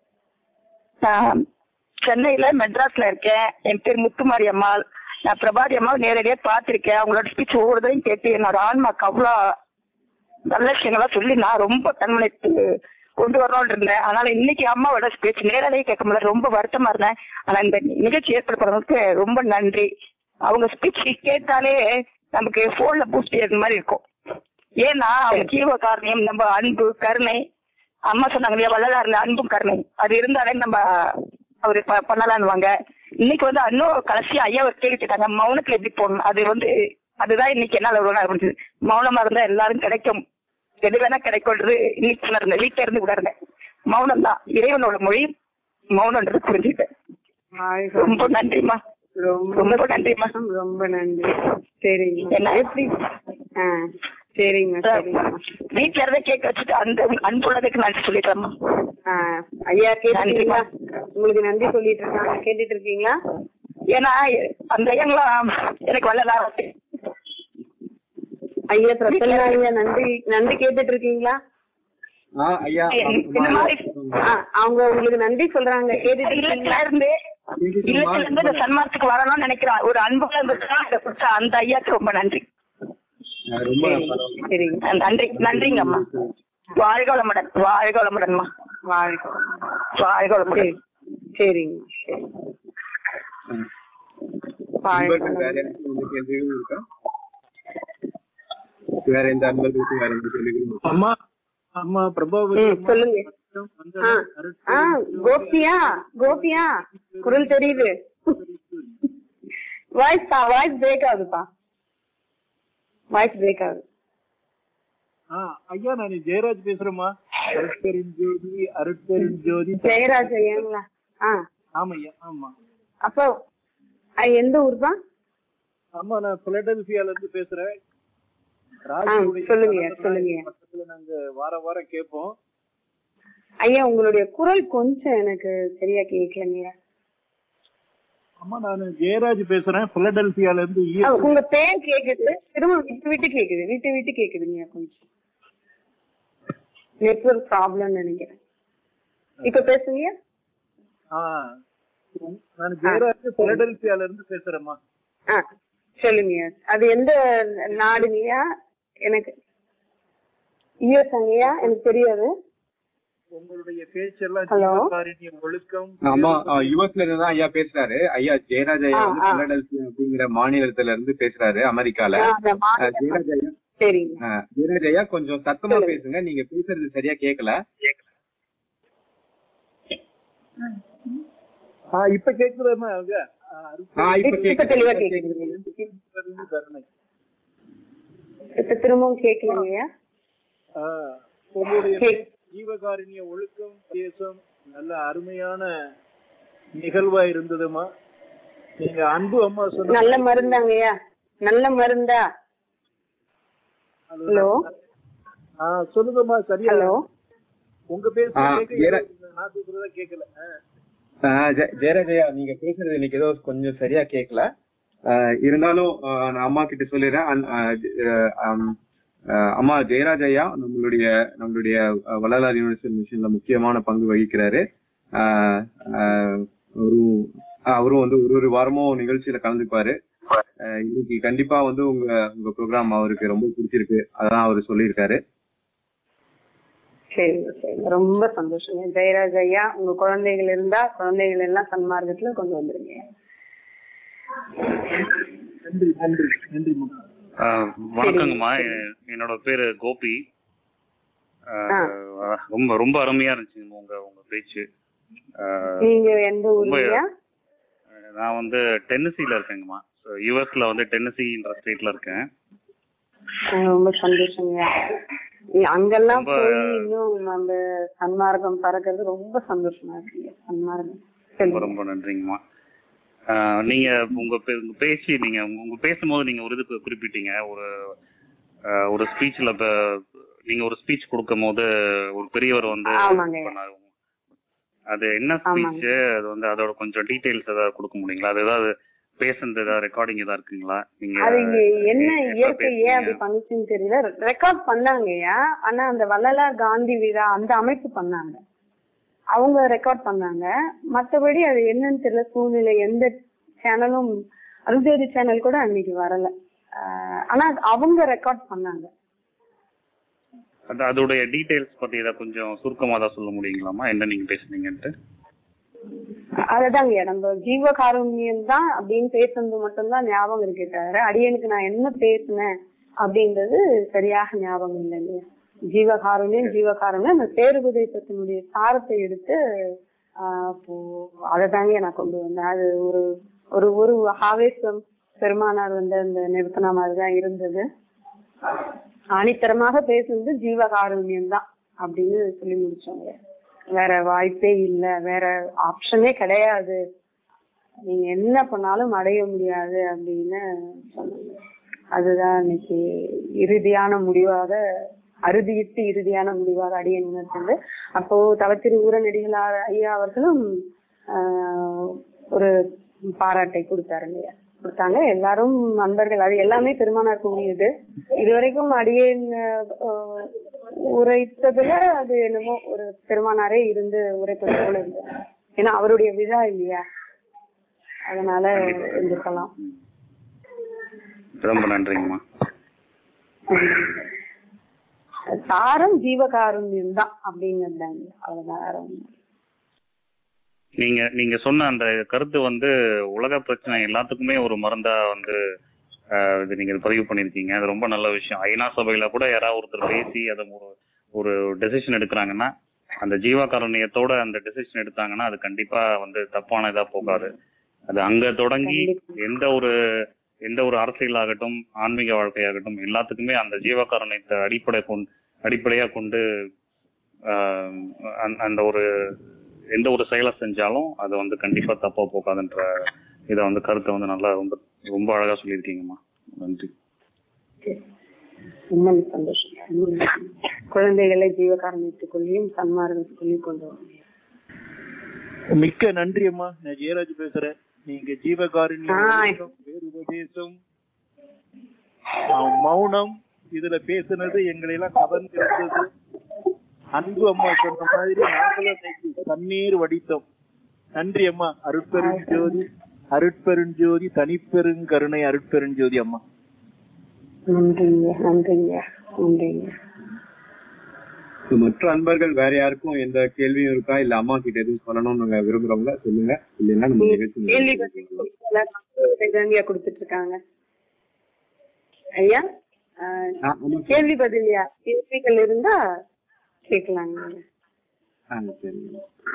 [SPEAKER 7] நான் சென்னையில மெட்ராஸ்ல இருக்கேன் என் பேர் முத்துமாரி அம்மாள் நான் பிரபாதி அம்மாவை நேரடியா பார்த்திருக்கேன் அவங்களோட ஸ்பீச் ஒவ்வொரு தடையும் கேட்டு என்னோட ஆன்மாக்கு அவ்வளோ நல்ல விஷயங்களா சொல்லி நான் ரொம்ப தன்மனைத்து கொண்டு வரணும்னு இருந்தேன் அதனால இன்னைக்கு அம்மாவோட ஸ்பீச் நேரடியாக கேட்க முடியல ரொம்ப வருத்தமா இருந்தேன் ஆனா இந்த நிகழ்ச்சி ஏற்பாடு பண்ணதுக்கு ரொம்ப நன்றி அவங்க ஸ்பீச் கேட்டாலே நமக்கு போன்ல பூஸ்ட் ஏறுற மாதிரி இருக்கும் ஏன்னா அவங்க ஜீவ காரணியம் நம்ம அன்பு கருணை அம்மா சொன்னாங்க இல்லையா வள்ளலார் இருந்த அன்பும் கருணை அது இருந்தாலே நம்ம அவரு ப- பண்ணலான்னுவாங்க இன்னைக்கு வந்து இன்னும் கடைசி ஐயா ஒரு கேள்வி கேட்டாங்க மௌனத்துல எப்படி போடணும் அது வந்து அதுதான் இன்னைக்கு என்னால ஒரு நாள் முடிஞ்சது மௌனமா இருந்தா எல்லாரும் கிடைக்கும் எது வேணா கிடைக்கும்ன்றது இன்னைக்கு உணர்ந்தேன் வீட்டுல இருந்து உணர்ந்தேன் மௌனம் தான் இறைவனோட மொழி மௌனம்ன்றது புரிஞ்சுக்கிட்டேன்
[SPEAKER 2] வாழ்க
[SPEAKER 7] ரொம்ப நன்றிம்மா
[SPEAKER 2] ரொம்ப
[SPEAKER 7] ரொம்ப நன்றிம்மா
[SPEAKER 2] ரொம்ப நன்றி சரிங்க
[SPEAKER 7] என்ன?
[SPEAKER 2] எப்படி ஆ சரிங்க சரிங்க
[SPEAKER 7] வீட்டுல இருந்தே கேட்க வச்சுட்டு அந்த அன்புள்ளதுக்கு நன்றி சொல்லிடுறேம்மா
[SPEAKER 2] ஆ, ஐயா கேட்டுட்டீங்களா உங்களுக்கு நன்றி சொல்லிட்டு இருக்காங்க கேட்டுட்டு இருக்கீங்களா
[SPEAKER 7] ஏன்னா அந்த ஐயங்களாம் எனக்கு வள்ளலார்
[SPEAKER 2] ஐயா பிரசன்னா ஐயா நன்றி நன்றி கேட்டுட்டு இருக்கீங்களா
[SPEAKER 1] ஆ, ஐயா
[SPEAKER 7] இந்த மாதிரி
[SPEAKER 2] ஆ, அவங்க உங்களுக்கு நன்றி சொல்றாங்க கேட்டுட்டு
[SPEAKER 7] இல்லத்துல
[SPEAKER 2] இருக்கீங்களா
[SPEAKER 7] இருந்து இல்லத்துல இருந்து இந்த சன்மார்க்கத்துக்கு வரணும்னு நினைக்கிறேன் ஒரு அன்புல இருந்துச்சுன்னா இதை கொடுத்த அந்த ஐயாக்கு ரொம்ப நன்றி
[SPEAKER 1] அஹ், ரொம்ப பரவாயில்ல.
[SPEAKER 2] சரிங்க
[SPEAKER 7] நன்றி நன்றிங்க அம்மா வாழ்க வளமுடன் வாழ்க வளமுடன்மா
[SPEAKER 2] வாழ்க
[SPEAKER 7] வாழ்க வளமுடன்
[SPEAKER 2] சரி சரிங்க சரி
[SPEAKER 1] ம். அன்பர்கள் வேற யாருக்கும் எந்த கேள்விகளும் இருக்கா வேற எந்த அன்பர்களுக்கும் வேற எந்த கேள்விகளும் இருக்கா?
[SPEAKER 8] அம்மா அம்மா பிரபாவதி
[SPEAKER 2] ம்,
[SPEAKER 8] அம்மா,
[SPEAKER 2] சொல்லுங்க.
[SPEAKER 8] பட்டம்,
[SPEAKER 2] ஆ,
[SPEAKER 8] வந்தனம்,
[SPEAKER 2] ஆ,
[SPEAKER 8] அருட்பெரும்
[SPEAKER 2] கோபியா கோபியா குரல் தெரியுது வாய்ஸ் பா வாய்ஸ் பிரேக் ஆகுதுப்பா வாய்ஸ் பிரேக் ஆகுது
[SPEAKER 8] ஆ, ஐயா நான் ஜெயராஜ் பேசுறேம்மா அருட்பெரும் ஜோதி அருட்பெரும் ஜோதி
[SPEAKER 2] ஜெயராஜ் ஐயாங்களா ஆ
[SPEAKER 8] ஆமையா ஆமா
[SPEAKER 2] அப்போ அ, எந்த ஊர்ப்பா
[SPEAKER 8] ஆமா நான் பிலடெல்பியால இருந்து பேசுறேன்
[SPEAKER 2] ஆ,
[SPEAKER 8] ராஜுடைய
[SPEAKER 2] சொல்லுங்க,
[SPEAKER 8] கணவர்
[SPEAKER 2] சொல்லுங்க.
[SPEAKER 8] நாயகி பக்கத்துல நாங்க வார வாரம் கேட்போம்
[SPEAKER 2] ஐயா உங்களுடைய குரல் கொஞ்சம் எனக்கு சரியா கேட்கலங்க
[SPEAKER 8] அம்மா நான் ஜெயராஜ் பேசுறேன் பிலடெல்பியால இருந்து
[SPEAKER 2] ஆ,
[SPEAKER 8] இயேசு
[SPEAKER 2] உங்க பேர் கேக்குது திரும்ப விட்டு விட்டு கேக்குது விட்டு விட்டு கேக்குதுங்க கொஞ்சம் நெட்வொர்க் ப்ராப்ளம் நினைக்கிறேன் இப்ப பேசுங்க
[SPEAKER 8] ஆ, நான் ஜெயராஜ் பிலடெல்பியால இருந்து பேசுறேம்மா
[SPEAKER 2] ஆ சொல்லுங்க அது எந்த நாடுங்கய்யா எனக்கு யூஎஸ் அங்கய்யா எனக்கு தெரியாது
[SPEAKER 8] உங்களுடைய பேச்செல்லாம்
[SPEAKER 2] Hello?
[SPEAKER 8] ஜீவகாருண்யம் ஒழுக்கம்
[SPEAKER 1] ஆமா யுஎஸ்ல இருந்து தான் ஐயா பேசுறாரு ஐயா ஜெயராஜ் ஐயா
[SPEAKER 2] ஆ,
[SPEAKER 1] வந்து
[SPEAKER 2] ஆ.
[SPEAKER 1] பிலடெல்பியா அப்படிங்கிற மாநிலத்துல இருந்து பேசுறாரு அமெரிக்கால
[SPEAKER 2] ஆ, அந்த
[SPEAKER 1] ஆ,
[SPEAKER 2] மாநிலம்
[SPEAKER 1] ஜெயராஜ் ஐயா
[SPEAKER 2] சரிங்க
[SPEAKER 1] ஆ, ஜெயராஜ் ஐயா கொஞ்சம் சத்தமா
[SPEAKER 2] சொல்லுங்க.
[SPEAKER 1] பேசுங்க நீங்க பேசுறது சரியா கேட்கல
[SPEAKER 8] ஆ, இப்ப கேக்குதாம்மா அவங்க ஆ,
[SPEAKER 1] ஆ, இப்ப
[SPEAKER 2] இப்ப
[SPEAKER 1] கேக்குது.
[SPEAKER 2] தெளிவா
[SPEAKER 1] இப்ப
[SPEAKER 2] கேக்குது
[SPEAKER 8] அருட்பெரும் கருணை
[SPEAKER 2] இப்ப திரும்பவும் கேட்கலங்கய்யா
[SPEAKER 8] ஆ, உங்களுடைய
[SPEAKER 2] சரி.
[SPEAKER 8] பேச்சு ஜீவகாருண்ய ஒழுக்கம் தேசம் நல்ல அருமையான நிகழ்வா இருந்ததுமா நீங்க அன்பு அம்மா சொன்ன
[SPEAKER 2] நல்ல மருந்தாங்கய்யா நல்ல மருந்தா ஹலோ
[SPEAKER 8] ஆ, சொல்லுங்கம்மா சரியா
[SPEAKER 2] ஹலோ
[SPEAKER 8] உங்க பேச
[SPEAKER 1] ஆ,
[SPEAKER 8] கேட்க
[SPEAKER 1] ஜெயரா-
[SPEAKER 8] நான் பேசுறதா கேட்கல ஆ.
[SPEAKER 1] ஆ, ஜெ- ஜெயராஜ் ஐயா நீங்க பேசுறது எனக்கு ஏதோ கொஞ்சம் சரியா கேட்கல ஆ, இருந்தாலும் ஆ, நான் அம்மா கிட்ட சொல்லிடுறேன் அன்- ஆ, ஜெ- ஆம், ஆ, அம்மா ஜெயராஜ் ஐயா நம்மளுடைய நம்மளுடைய ஆ, வள்ளலார் யூனிவர்சல் மிஷன்ல முக்கியமான பங்கு வகிக்கிறாரு ஆ, ஆ, அவரும் ஆ, அவரும் வந்து ஒரு ஒரு வாரமும் நிகழ்ச்சியில கலந்துப்பாரு ஆ, இன்னைக்கு கண்டிப்பா வந்து உங்க உங்க ப்ரோக்ராம் அவருக்கு ரொம்ப பிடிச்சிருக்கு அதான் அவர் சொல்லியிருக்காரு
[SPEAKER 2] சரிங்க சரிங்க ரொம்ப சந்தோஷங்க ஜெயராஜ் ஐயா உங்க குழந்தைகள் இருந்தா குழந்தைகள் எல்லாம் சன்மார்க்கத்துல கொண்டு வந்துருங்க
[SPEAKER 8] நன்றி நன்றி நன்றிம்மா
[SPEAKER 3] ஆஹ் வணக்கங்கம்மா எ- என்னோட பேரு கோபி ஆஹ் ரொம்ப ரொம்ப அருமையா இருந்துச்சுங்க உங்க உங்க பேச்சு ஆஹ்
[SPEAKER 2] நீங்க எந்த ஊருங்கய்யா
[SPEAKER 3] நான் வந்து டென்னசில இருக்கேங்கம்மா யூஎஸ்ல வந்து டென்னசின்ற ஸ்டேட்ல இருக்கேன்
[SPEAKER 2] ஆ, ரொம்ப சந்தோஷங்க அங்கெல்லாம்
[SPEAKER 3] ரொம்ப-
[SPEAKER 2] போய் இன்னும் அந்த சன்மார்க்கம் பறக்கிறது ரொம்ப சந்தோஷமா இருக்குங்க சன்மார்க்கம்
[SPEAKER 3] ரொம்ப
[SPEAKER 2] சொல்லுங்க
[SPEAKER 3] ரொம்ப நன்றிங்கம்மா ஆஹ் நீங்க உங்க பே- உங்க பேச்சு நீங்க உங்க- உங்க பேசும்போது நீங்க ஒரு இது கு- குறிப்பிட்டீங்க ஒரு ஆஹ் ஒரு ஸ்பீச்ல நீங்க ஒரு ஸ்பீச் கொடுக்கும் போது ஒரு பெரியவர் வந்து
[SPEAKER 2] ஆமாங்க.
[SPEAKER 3] பண்ணாரு. அது என்ன
[SPEAKER 2] ஆமாங்க.
[SPEAKER 3] ஸ்பீச் அது வந்து அதோட கொஞ்சம் டீடைல்ஸ் ஏதாவது கொடுக்க முடியுங்களா அது ஏதாவது பேசுனது ஏதாவது ரெக்கார்டிங் ஏதாவது இருக்குங்களா நீங்க
[SPEAKER 2] அது இங்க என்ன
[SPEAKER 3] எப்ப
[SPEAKER 2] இயற்கை ஏன் அப்படி
[SPEAKER 3] பேசுனீங்க?
[SPEAKER 2] பண்ணுச்சுன்னு தெரியல ரெக்கார்ட் பண்ணாங்கய்யா ஆனா அந்த வள்ளலார் காந்தி விழா அந்த அமைப்பு பண்ணாங்க அவங்க ரெக்கார்ட் பண்ணாங்க மத்தபடி அது என்னன்னு தெரியல சூழ்நிலை எந்த சேனலும் அருந்தேரி சேனல் கூட அன்னைக்கு வரல ஆஹ் ஆனா அவங்க ரெக்கார்ட் பண்ணாங்க
[SPEAKER 3] அது அதோடைய டீடைல்ஸ் பத்தி ஏதாவது கொஞ்சம் சுருக்கமா தான் சொல்ல முடியுங்களாமா என்ன நீங்க பேசுனீங்கன்ட்டு
[SPEAKER 2] அதுதாங்க நம்ம ஜீவ காருண்யம் தான் அப்படின்னு பேசுனது மட்டும்தான் ஞாபகம் இருக்கே தவிர அடியனுக்கு நான் என்ன பேசினேன் அப்படின்றது சரியாக ஞாபகம் இல்லைங்க ஜீவகாருண்யம் ஜீவகாருண்யம் அந்த பேருபதேசத்தினுடைய சாரத்தை எடுத்து ஆஹ் இப்போ அததாங்க நான் கொண்டு வந்தேன் அது ஒரு ஒரு ஒரு ஆவேசம் பெருமானார் வந்து அந்த நிறுத்தின மாதிரிதான் இருந்தது ஆணித்தரமாக பேசுனது ஜீவகாருண்யம் தான் அப்படின்னு சொல்லி முடிச்சோங்க வேற வாய்ப்பே இல்ல வேற ஆப்ஷனே கிடையாது நீங்க என்ன பண்ணாலும் அடைய முடியாது அப்படின்னு சொன்னாங்க அதுதான் இன்னைக்கு இறுதியான முடிவாக அறுதியிட்டு இறுதியான முடிவாக அடியன் உணர்ந்தது அப்போ தவத்திரு ஊரநடிகளார் ஐயா அவர்களும் ஆஹ், ஒரு பாராட்டை கொடுத்தாரு இல்லையா கொடுத்தாங்க எல்லாரும் நண்பர்கள் அது எல்லாமே பெருமானார் கூறியது இதுவரைக்கும் அடியேன் ஆஹ், உரைத்ததுல அது என்னமோ ஒரு பெருமானாரே இருந்து உரைப்பது போல இருந்தது ஏன்னா அவருடைய விழா இல்லையா அதனால இருந்திருக்கலாம்
[SPEAKER 3] ரொம்ப நன்றிங்கம்மா
[SPEAKER 2] சாரம் ஜீவகாருண்யம் தான் அப்படிங்கிறது அவ்வளவுதான் வேற ஒண்ணும் இல்ல.
[SPEAKER 3] நீங்க நீங்க சொன்ன அந்த கருத்து வந்து உலக பிரச்சனை எல்லாத்துக்குமே ஒரு மருந்தா வந்து ஆஹ், இது நீங்க பதிவு பண்ணிருக்கீங்க அது ரொம்ப நல்ல விஷயம் ஐநா சபையில கூட யாராவது ஒருத்தர் பேசி அதை ஒரு ஒரு டெசிஷன் எடுக்கிறாங்கன்னா அந்த ஜீவகாருண்யத்தோட அந்த டெசிஷன் எடுத்தாங்கன்னா அது கண்டிப்பா வந்து தப்பான இதா போகாது அது அங்க தொடங்கி எந்த ஒரு எந்த ஒரு அரசியலாகட்டும் ஆன்மீக வாழ்க்கையாகட்டும் எல்லாத்துக்குமே அந்த ஜீவகாருண்யத்தை அடிப்படை கொண்டு அடிப்படையா கொண்டு ஆஹ், அந்த- அந்த ஒரு எந்த ஒரு செயலை செஞ்சாலும் அது வந்து கண்டிப்பா தப்பா போகாதுன்ற இதை வந்து கருத்தை வந்து நல்லா ரொம்ப ரொம்ப அழகா சொல்லியிருக்கீங்கம்மா நன்றி
[SPEAKER 2] ரொம்ப சந்தோஷம் ரொம்ப நன்றி. குழந்தைகளை ஜீவகாரணத்துக்குள்ளேயும் சன்மார்க்கத்துக்குள்ளேயும் கொண்டு வரணும்
[SPEAKER 8] மிக்க நன்றி அம்மா நான் ஜெயராஜ் பேசுறேன் நீங்க ஜீவகாருண்யம்
[SPEAKER 2] ஆ.
[SPEAKER 8] பேருபதேசம் ஆஹ், மௌனம் இதுல பேசுனது எங்களை எல்லாம் கவர்ந்திருந்தது அன்பு அம்மா சொன்ன மாதிரி நாங்களும் இன்னைக்கு கண்ணீர் வடித்தோம் நன்றி அம்மா அருட்பெருஞ்சோதி அருட்பெருஞ்சோதி தனிப்பெருங்கருணை அருட்பெருஞ்சோதி அம்மா
[SPEAKER 2] நன்றிங்க நன்றிங்க நன்றிங்க
[SPEAKER 1] So, மற்ற அன்பர்கள் வேற யாருக்கும் எந்த கேள்வியும் இருக்கா இல்ல அம்மா கிட்ட எதுவும் சொல்லணும்னு நீங்க விரும்புறவங்க சொல்லுங்க இல்லைன்னா நம்ம நிகழ்ச்சி
[SPEAKER 2] கேள்வி பதில் தாங்க கொடுத்துட்டு இருக்காங்க ஐயா ஆஹ்,
[SPEAKER 1] ஆ, ஆமா
[SPEAKER 2] கேள்வி பதில்யா கேள்விகள் இருந்தா கேட்கலாங்க
[SPEAKER 1] ஆ, சரிங்க.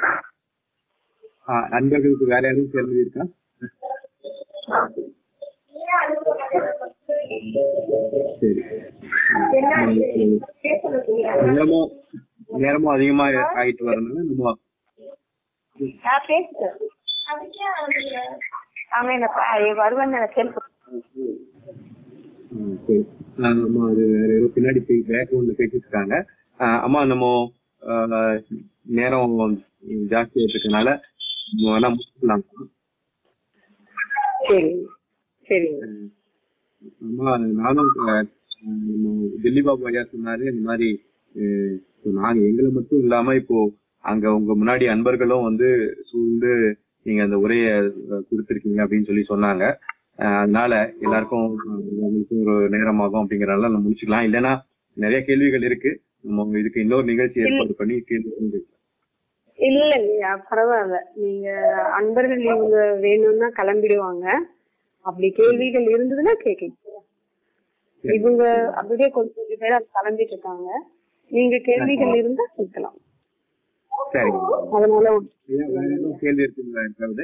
[SPEAKER 1] ஆ, அன்பர்களுக்கு வேற யாரும் கேள்வி இருக்கா சரி நேரமும் நேரமும் அதிகமா ஆயிட்டு வரதுனால நம்ம
[SPEAKER 2] வருவேன்
[SPEAKER 1] ம், சரி. ஆ, அம்மா அது வேற ஏதோ பின்னாடி போய் பேக்ரவுண்ட்ல பேசிட்டு இருக்காங்க ஆ, அம்மா நம்ம ஆ, நேரம் ஜாஸ்தியா இருக்கனால வேணா முடிச்சுக்கலாம்
[SPEAKER 2] சரி சரிங்க
[SPEAKER 1] அம்மா நானும் ஆ, நம்ம தில்லி பாபு ஐயா சொன்னாரு இந்த மாதிரி அஹ், இப்போ நாங்க எங்களை மட்டும் இல்லாம இப்போ அங்க உங்க முன்னாடி அன்பர்களும் வந்து சூழ்ந்து நீங்க அந்த உரையை அஹ், கொடுத்திருக்கீங்க அப்படின்னு சொல்லி சொன்னாங்க அஹ், அதனால எல்லாருக்கும் அஹ், உங்களுக்கு ஒரு நேரமாகும் அப்படிங்கறதால நம்ம முடிச்சுக்கலாம் இல்லைன்னா நிறைய கேள்விகள் இருக்கு நம்ம இதுக்கு இன்னொரு நிகழ்ச்சி ஏற்பாடு பண்ணி கேள்வி கேட்கலாம்.
[SPEAKER 2] இல்லைங்கய்யா பரவாயில்ல நீங்க அன்பர்கள் இவங்க வேணும்னா கிளம்பிடுவாங்க அப்படி கேள்விகள் இருந்ததுன்னா கேட்கலாம் இவங்க அப்படியே கொஞ்சம் பேர் அது கிளம்பிட்டு இருக்காங்க நீங்க கேள்விகள் இருந்தா கேட்கலாம்
[SPEAKER 1] சரிங்க
[SPEAKER 2] அதனால ஒண்ணும்
[SPEAKER 1] ஐயா, வேற எதுவும் கேள்வி இருக்குங்களா யாருக்காவது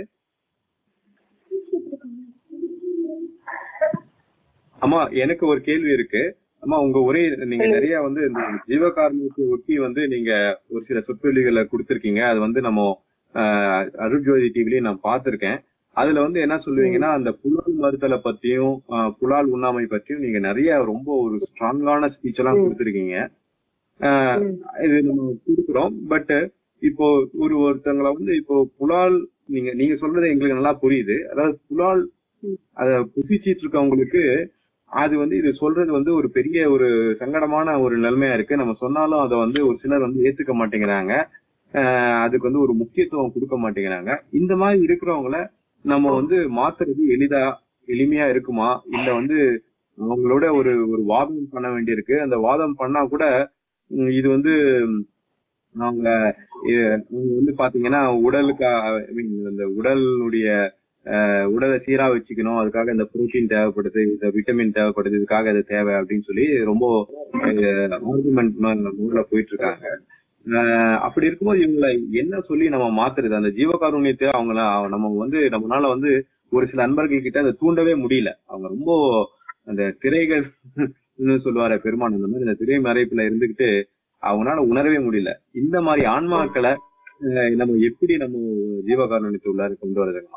[SPEAKER 1] அம்மா எனக்கு ஒரு கேள்வி இருக்கு அம்மா உங்க உரை நீங்க நிறைய வந்து இந்த ஜீவகாரணத்தை ஒட்டி வந்து நீங்க ஒரு சில சொற்பொழிகளை கொடுத்திருக்கீங்க அது வந்து நம்ம ஆஹ், அருட்ஜோதி டிவிலயும் நான் பார்த்திருக்கேன் அதுல வந்து என்ன சொல்லுவீங்கன்னா அந்த புலால் மறுத்தலை பத்தியும் ஆஹ், புலால் உண்ணாமை பத்தியும் நீங்க நிறைய ரொம்ப ஒரு ஸ்ட்ராங்கான ஸ்பீச் எல்லாம் கொடுத்திருக்கீங்க ஆஹ், இது நம்ம கொடுக்குறோம் பட் இப்போ ஒரு ஒருத்தவங்களை வந்து இப்போ புலால் நீங்க நீங்க சொல்றது எங்களுக்கு நல்லா புரியுது அதாவது புலால் அத புசிச்சிட்டு இருக்கவங்களுக்கு அது வந்து இது சொல்றது வந்து ஒரு பெரிய ஒரு சங்கடமான ஒரு நிலைமையா இருக்கு நம்ம சொன்னாலும் அதை வந்து ஒரு சிலர் வந்து ஏத்துக்க மாட்டேங்கிறாங்க ஆஹ் அதுக்கு வந்து ஒரு முக்கியத்துவம் கொடுக்க மாட்டேங்கிறாங்க இந்த மாதிரி இருக்கிறவங்கள நம்ம வந்து மாத்துறது எளிதா எளிமையா இருக்குமா இல்ல வந்து அவங்களோட ஒரு ஒரு வாதம் பண்ண வேண்டியிருக்கு அந்த வாதம் பண்ணா கூட உம், இது வந்து உம், அவங்க எ- அவங்க வந்து பாத்தீங்கன்னா உடலுக்கு I mean, அந்த உடலுடைய அஹ், உடலை சீரா வச்சுக்கணும் அதுக்காக இந்த புரோட்டீன் தேவைப்படுது இந்த விட்டமின் தேவைப்படுது இதுக்காக அது தேவை அப்படின்னு சொல்லி ரொம்ப ஆர்குமெண்ட் மூட்ல போயிட்டு இருக்காங்க அஹ், அப்படி இருக்கும்போது இவங்களை என்ன சொல்லி நம்ம மாத்துறது அந்த ஜீவகாருண்யத்தை அவங்கள நம்ம வந்து நம்மளால வந்து ஒரு சில நண்பர்கள் கிட்ட அதை தூண்டவே முடியல அவங்க ரொம்ப அந்த திரைகள் சொல்லுவாரு பெருமான் அந்த மாதிரி அந்த திரை மறைப்புல இருந்துகிட்டு அவங்களால உணரவே முடியல இந்த மாதிரி ஆன்மாக்களை அஹ், நம்ம எப்படி நம்ம ஜீவகாருண்யத்தை உள்ளார கொண்டு வரதுங்களா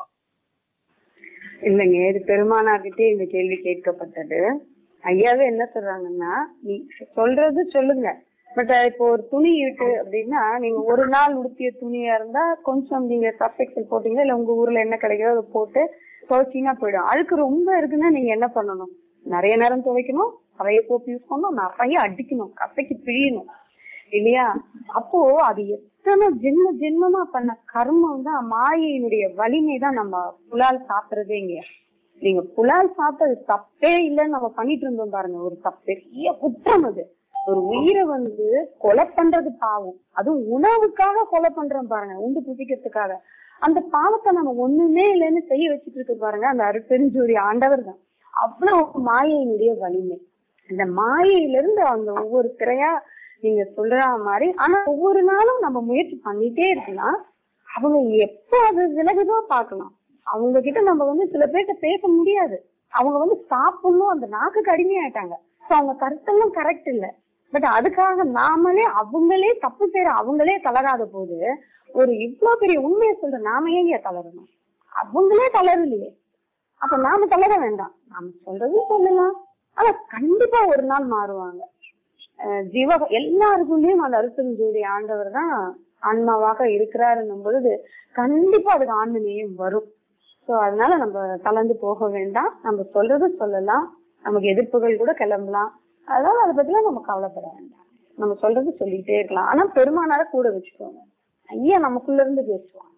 [SPEAKER 2] இல்லைங்க இது பெருமானார்கிட்டே இந்த கேள்வி கேட்கப்பட்டது ஐயாவே என்ன சொல்றாங்கன்னா நீ சொல்றது சொல்லுங்க பட் இப்போ ஒரு துணி இருக்கு அப்படின்னா நீங்க ஒரு நாள் உடுத்திய துணியா இருந்தா கொஞ்சம் நீங்க சப்டெக்சல் போட்டீங்க இல்ல உங்க ஊர்ல என்ன கிடைக்குதோ அதை போட்டு துவைச்சீங்கன்னா போயிடும் அழுக்கு ரொம்ப இருக்குன்னா நீங்க என்ன பண்ணணும் நிறைய நேரம் துவைக்கணும் நிறைய சோப்பு யூஸ் பண்ணணும் நிறைய அடிக்கணும் கசைக்கு பிழியணும் இல்லையா அப்போ அது எத்தனை ஜென்ம ஜென்மமா பண்ண கர்மம் தான் மாயையினுடைய வலிமை தான் நம்ம புலால் சாப்பிடுறதேங்க நீங்க புலால் சாப்பிட்டது தப்பே இல்லைன்னு நம்ம பண்ணிட்டு இருந்தோம் பாருங்க ஒரு தப்பு பெரிய குற்றம் அது ஒரு உயிரை வந்து கொலை பண்றது பாவம் அதுவும் உணவுக்காக கொலை பண்றோம் பாருங்க உண்டு புசிக்கிறதுக்காக அந்த பாவத்தை நம்ம ஒண்ணுமே இல்லைன்னு செய்ய வச்சுட்டு இருக்கு பாருங்க அந்த அருட்பெருஞ்சோதி ஆண்டவர் தான் அவ்வளவு மாயையினுடைய வலிமை இந்த மாயையிலிருந்து அந்த ஒவ்வொரு திரையா நீங்க சொல்ற மாதிரி ஆனா ஒவ்வொரு நாளும் நம்ம முயற்சி பண்ணிட்டே இருக்கலாம் அவங்க எப்போ அது விலகுதோ பார்க்கலாம் அவங்க கிட்ட நம்ம வந்து சில பேர்கிட்ட பேச முடியாது அவங்க வந்து சாப்பிடணும் அந்த நாக்குக்கு அடிமையாயிட்டாங்க சோ அவங்க கருத்தெல்லாம் கரெக்ட் இல்ல பட் அதுக்காக நாமளே அவங்களே தப்பு செய்யற அவங்களே தளராத போது ஒரு இவ்வளவு பெரிய உண்மையை சொல்ற நாம ஏங்க தளரணும் அவங்களே தளரலையே அப்ப நாம தளர வேண்டாம் நாம சொல்றதும் சொல்லலாம் ஆனா கண்டிப்பா ஒரு நாள் மாறுவாங்க அஹ் ஜீவ எல்லாருக்குள்ளயும் அந்த அருத்தஞ்சோதி ஆண்டவர் தான் ஆன்மாவாக இருக்கிறாருன்னும் பொழுது கண்டிப்பா அதுக்கு ஆன்மீகம் வரும் சோ அதனால நம்ம கலந்து போக வேண்டாம் நம்ம சொல்றது சொல்லலாம் நமக்கு எதிர்ப்புகள் கூட கிளம்பலாம் அதனால அதை பத்திலாம் நம்ம கவலைப்பட வேண்டாம் நம்ம சொல்றது சொல்லிட்டே இருக்கலாம் ஆனா பெருமானார கூட வச்சுக்கோங்க ஐயா நமக்குள்ள இருந்து பேசுவாங்க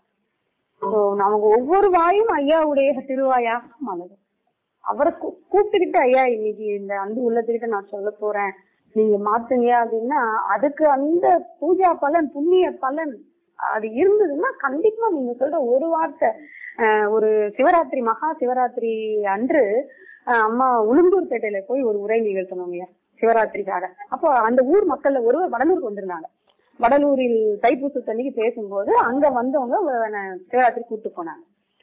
[SPEAKER 2] சோ நமக்கு ஒவ்வொரு வாயும் ஐயாவுடைய திருவாயாக மலரும் அவரை கூ- கூப்பிட்டுக்கிட்டு ஐயா இன்னைக்கு இந்த அன்பு உள்ளத்துக்கிட்ட நான் சொல்ல போறேன் நீங்க மாத்துங்க அப்படின்னா அதுக்கு அந்த பூஜா பலன் புண்ணிய பலன் அது இருந்ததுன்னா கண்டிப்பா நீங்க சொல்ற ஒரு வார்த்தை ஆஹ் ஒரு சிவராத்திரி மகா சிவராத்திரி அன்று ஆஹ் அம்மா உளுந்தூர்பேட்டையில போய் ஒரு உரை நிகழ்த்தணுங்க சிவராத்திரிக்காக அப்போ அந்த ஊர் மக்கள்ல ஒருவர் வடலூருக்கு வந்திருந்தாங்க வடலூரில் தைப்பூசத்தன்னைக்கு பேசும்போது அங்க வந்தவங்க அவனை சிவராத்திரி கூட்டு போனாங்க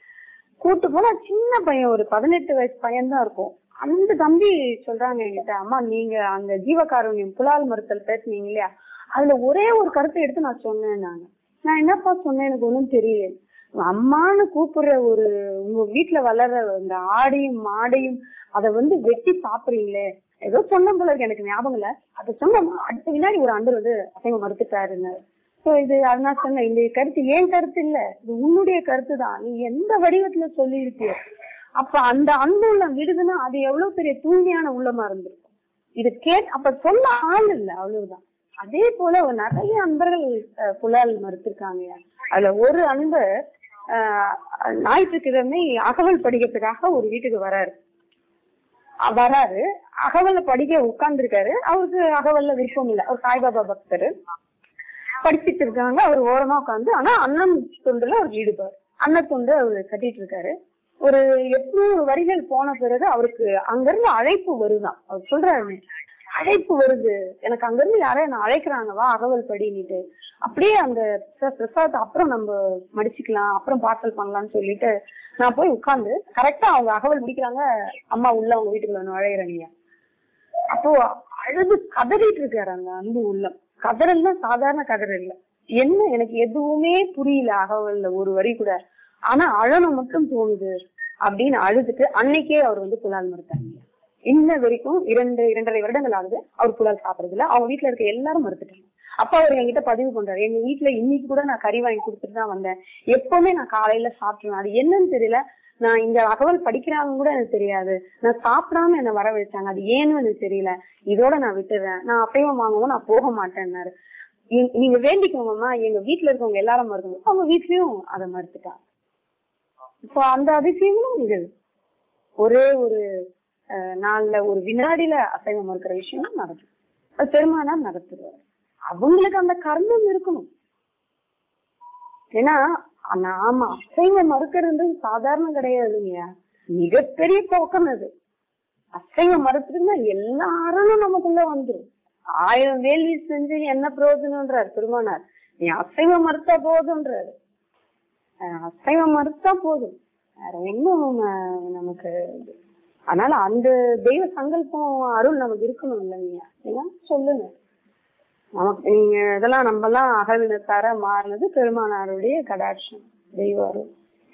[SPEAKER 2] கூட்டு போனா சின்ன பையன் ஒரு பதினெட்டு வயசு பையன் தான் இருக்கும் அந்த தம்பி சொல்றாங்க என்கிட்ட அம்மா நீங்க அங்க ஜீவகாருண்யம் புலால் மறுத்தல் பேசுனீங்க இல்லையா அதுல ஒரே ஒரு கருத்தை எடுத்து நான் சொன்னேன் நாங்க நான் என்னப்பா சொன்னேன் எனக்கு ஒண்ணும் தெரியல அம்மான்னு கூப்பிடுற ஒரு உங்க வீட்டுல வளர்ற இந்த ஆடையும் மாடையும் அதை வந்து வெட்டி சாப்பிடுறீங்களே ஏதோ சொன்ன போல இருக்கு எனக்கு ஞாபகம் இல்ல அதை சொன்ன அடுத்த வினாடி ஒரு அண்டர் வந்து அசைவம் மறுத்துட்டாருன்னு சோ இது அதனால சொன்னேன் இந்த கருத்து ஏன் கருத்து இல்ல இது உன்னுடைய கருத்து தான் நீ எந்த வடிவத்துல சொல்லி இருக்கிய அப்ப அந்த அன்பு உள்ளம் விடுதுன்னா அது எவ்வளவு பெரிய தூய்மையான உள்ளமா இருந்திருக்கும் இது கேட் அப்ப சொல்ல ஆள் இல்ல அவ்வளவுதான் அதே போல ஒரு நிறைய அன்பர்கள் அஹ், புலால் மறுத்திருக்காங்க அதுல ஒரு அன்பர் ஆஹ், ஞாயிற்றுக்கிழமை அகவல் படிக்கிறதுக்காக ஒரு வீட்டுக்கு வராரு அஹ் வராரு அகவல்ல படிக்க உட்கார்ந்துருக்காரு அவருக்கு அகவல்ல விருப்பம் இல்ல அவர் சாய்பாபா பக்தர் படிச்சிட்டு இருக்காங்க அவர் ஓரமா உட்காந்து ஆனா அண்ணன் தொண்டுல அவர் ஈடுபாடு அண்ணன் தொண்டு அவர் கட்டிட்டு இருக்காரு ஒரு எட்நூறு வரிகள் போன பிறகு அவருக்கு அங்கிருந்து அழைப்பு வருதான் அவர் சொல்றாரு அழைப்பு வருது எனக்கு அங்கிருந்து யாரோ என்ன அழைக்கிறாங்க வா அகவல் படின்னுட்டு அப்படியே அந்த பிர- பிரசாதத்தை அப்புறம் நம்ம மடிச்சுக்கலாம் அப்புறம் பார்சல் பண்ணலாம்னு சொல்லிட்டு நான் போய் உட்கார்ந்து கரெக்டா அவங்க அகவல் முடிக்கிறாங்க அம்மா உள்ள அவங்க வீட்டுக்குள்ள நுழையிறாங்க அப்போ அழுது கதறிட்டு இருக்காரு அந்த அன்பு உள்ளம் கதறல்னா சாதாரண கதறல் இல்ல என்ன எனக்கு எதுவுமே புரியல அகவல்ல ஒரு வரி கூட ஆனா அழணும் மட்டும் தோணுது அப்படின்னு அழுதுட்டு அன்னைக்கே அவர் வந்து புலால் மறுத்தாங்க இன்ன வரைக்கும் இரண்டு இரண்டரை வருடங்கள் ஆகுது அவர் புலால் சாப்பிடுறது இல்ல அவங்க வீட்டுல இருக்க எல்லாரும் மறுத்துட்டாங்க அப்ப அவர் என்கிட்ட பதிவு பண்றாரு எங்க வீட்டுல இன்னைக்கு கூட நான் கறி வாங்கி கொடுத்துட்டு தான் வந்தேன் எப்பவுமே நான் காலையில சாப்பிட்டுருவேன் அது என்னன்னு தெரியல நான் இங்க அகவல் படிக்கிறாங்க கூட எனக்கு தெரியாது நான் சாப்பிடாம என்ன வர வச்சாங்க அது ஏன்னு எனக்கு தெரியல இதோட நான் விட்டுறேன் நான் அசைவம் வாங்கவும் நான் போக மாட்டேன்னாரு நீ- நீங்க வேண்டிக்கோங்கம்மா எங்க வீட்டுல இருக்கவங்க எல்லாரும் மறுக்கணும் அவங்க வீட்லயும் அதை மறுத்துட்டாங்க இப்போ அந்த அதிசயங்களும் நிகழுது ஒரே ஒரு அஹ், நாள்ல ஒரு வினாடியில அசைவம் மறுக்கிற விஷயம் நடக்குது அது பெருமானார் நடத்துவார் அவங்களுக்கு அந்த கர்மம் இருக்கணும் ஏன்னா நாம அசைவம் மறுக்கிறது சாதாரணம் கிடையாதுங்க மிகப்பெரிய போக்கம் அது அசைவம் மறுத்துருந்தா எல்லாரும் நமக்குள்ள வந்துரும் ஆயிரம் வேள்வி செஞ்சு என்ன பிரயோஜனம்ன்றார் பெருமானார் நீ அசைவம் மறுத்தா போதும்ன்றாரு அஹ் அசைவம் மறுத்தா போதும் வேற ஒண்ணும் அஹ், நமக்கு இது. அதனால அந்த தெய்வ சங்கல்பம் அருள் நமக்கு இருக்கணும் இல்லைங்க ஏன்னா சொல்லுங்க நமக்கு நீங்க இதெல்லாம் நம்ம எல்லாம் அகவினத்தார மாறினது பெருமானாருடைய கடாட்சம் தெய்வ அருள்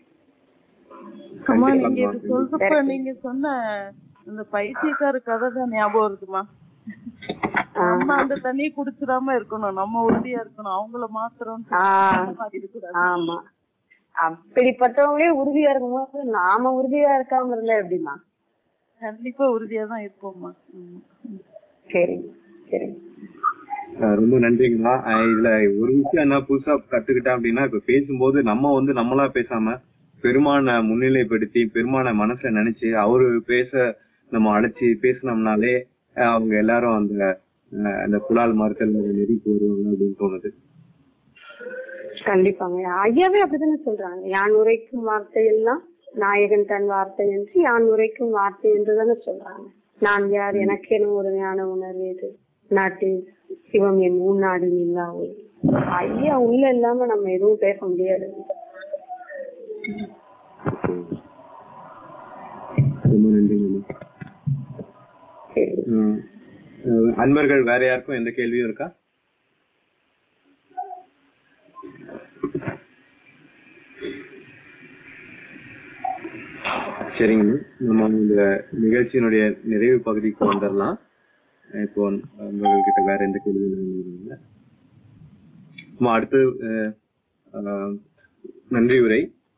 [SPEAKER 6] அம்மா
[SPEAKER 1] கண்டிப்பா
[SPEAKER 6] நீங்க இது
[SPEAKER 1] அம்மா.
[SPEAKER 6] சொல்றப்ப நீங்க சொன்ன அந்த பைத்தியக்கார கதை தான் ஞாபகம் இருக்குமா நம்ம அந்த தண்ணியை குடிச்சிடாம இருக்கணும் நம்ம உறுதியா இருக்கணும் அவங்கள மாத்திரம்
[SPEAKER 2] ஆஹ்
[SPEAKER 6] இருக்கக்கூடாது
[SPEAKER 2] ஆமா அப்படிப்பட்டவங்களே உறுதியா இருக்கும்போது நாம உறுதியா இருக்காம இருந்தா எப்படிமா
[SPEAKER 6] கண்டிப்பா உறுதியா தான் இருப்போம்மா ம்.
[SPEAKER 2] சரிங்க சரிங்க
[SPEAKER 1] அஹ் ரொம்ப நன்றிங்கம்மா அஹ் இதுல ஒரு விஷயம் என்ன புதுசா கத்துக்கிட்டேன் அப்படின்னா இப்ப பேசும்போது நம்ம வந்து நம்மளா பேசாம பெருமானை முன்னிலைப்படுத்தி பெருமானை மனசுல நினைச்சு அவரு பேச நம்ம அழைச்சி பேசினோம்னாலே அஹ் அவங்க எல்லாரும் அந்த அஹ் அந்த புலால் மறுத்தல் நெறிக்கு வருவாங்க அப்படின்னு தோணுது
[SPEAKER 2] கண்டிப்பாங்க ஐயாவே அப்படித்தானே சொல்றாங்க யான் உரைக்கும் வார்த்தை எல்லாம் நாயகன் தன் வார்த்தை என்று யான் உரைக்கும் வார்த்தை என்று தானே சொல்றாங்க நான் யார் எனக்கென ஒரு ஞான உணர்வு இது நாட்டில் சிவம் என் ஊநாடு இல்லா ஒளி. ஐயா உள்ள இல்லாம நம்ம எதுவும் பேச முடியாது
[SPEAKER 1] ரொம்ப நன்றிங்கம்மா
[SPEAKER 2] சரி.
[SPEAKER 1] ம். அஹ் அன்பர்கள் வேற யாருக்கும் எந்த கேள்வியும் இருக்கா சரிங்க நம்ம இந்த நிகழ்ச்சியினுடைய நிறைவு பகுதிக்கு வந்துடலாம் இப்போ அன்பர்கள் கிட்ட வேற எந்த கேள்வியும் இல்லை நம்ம அடுத்து அஹ், அஹ், நன்றி உரை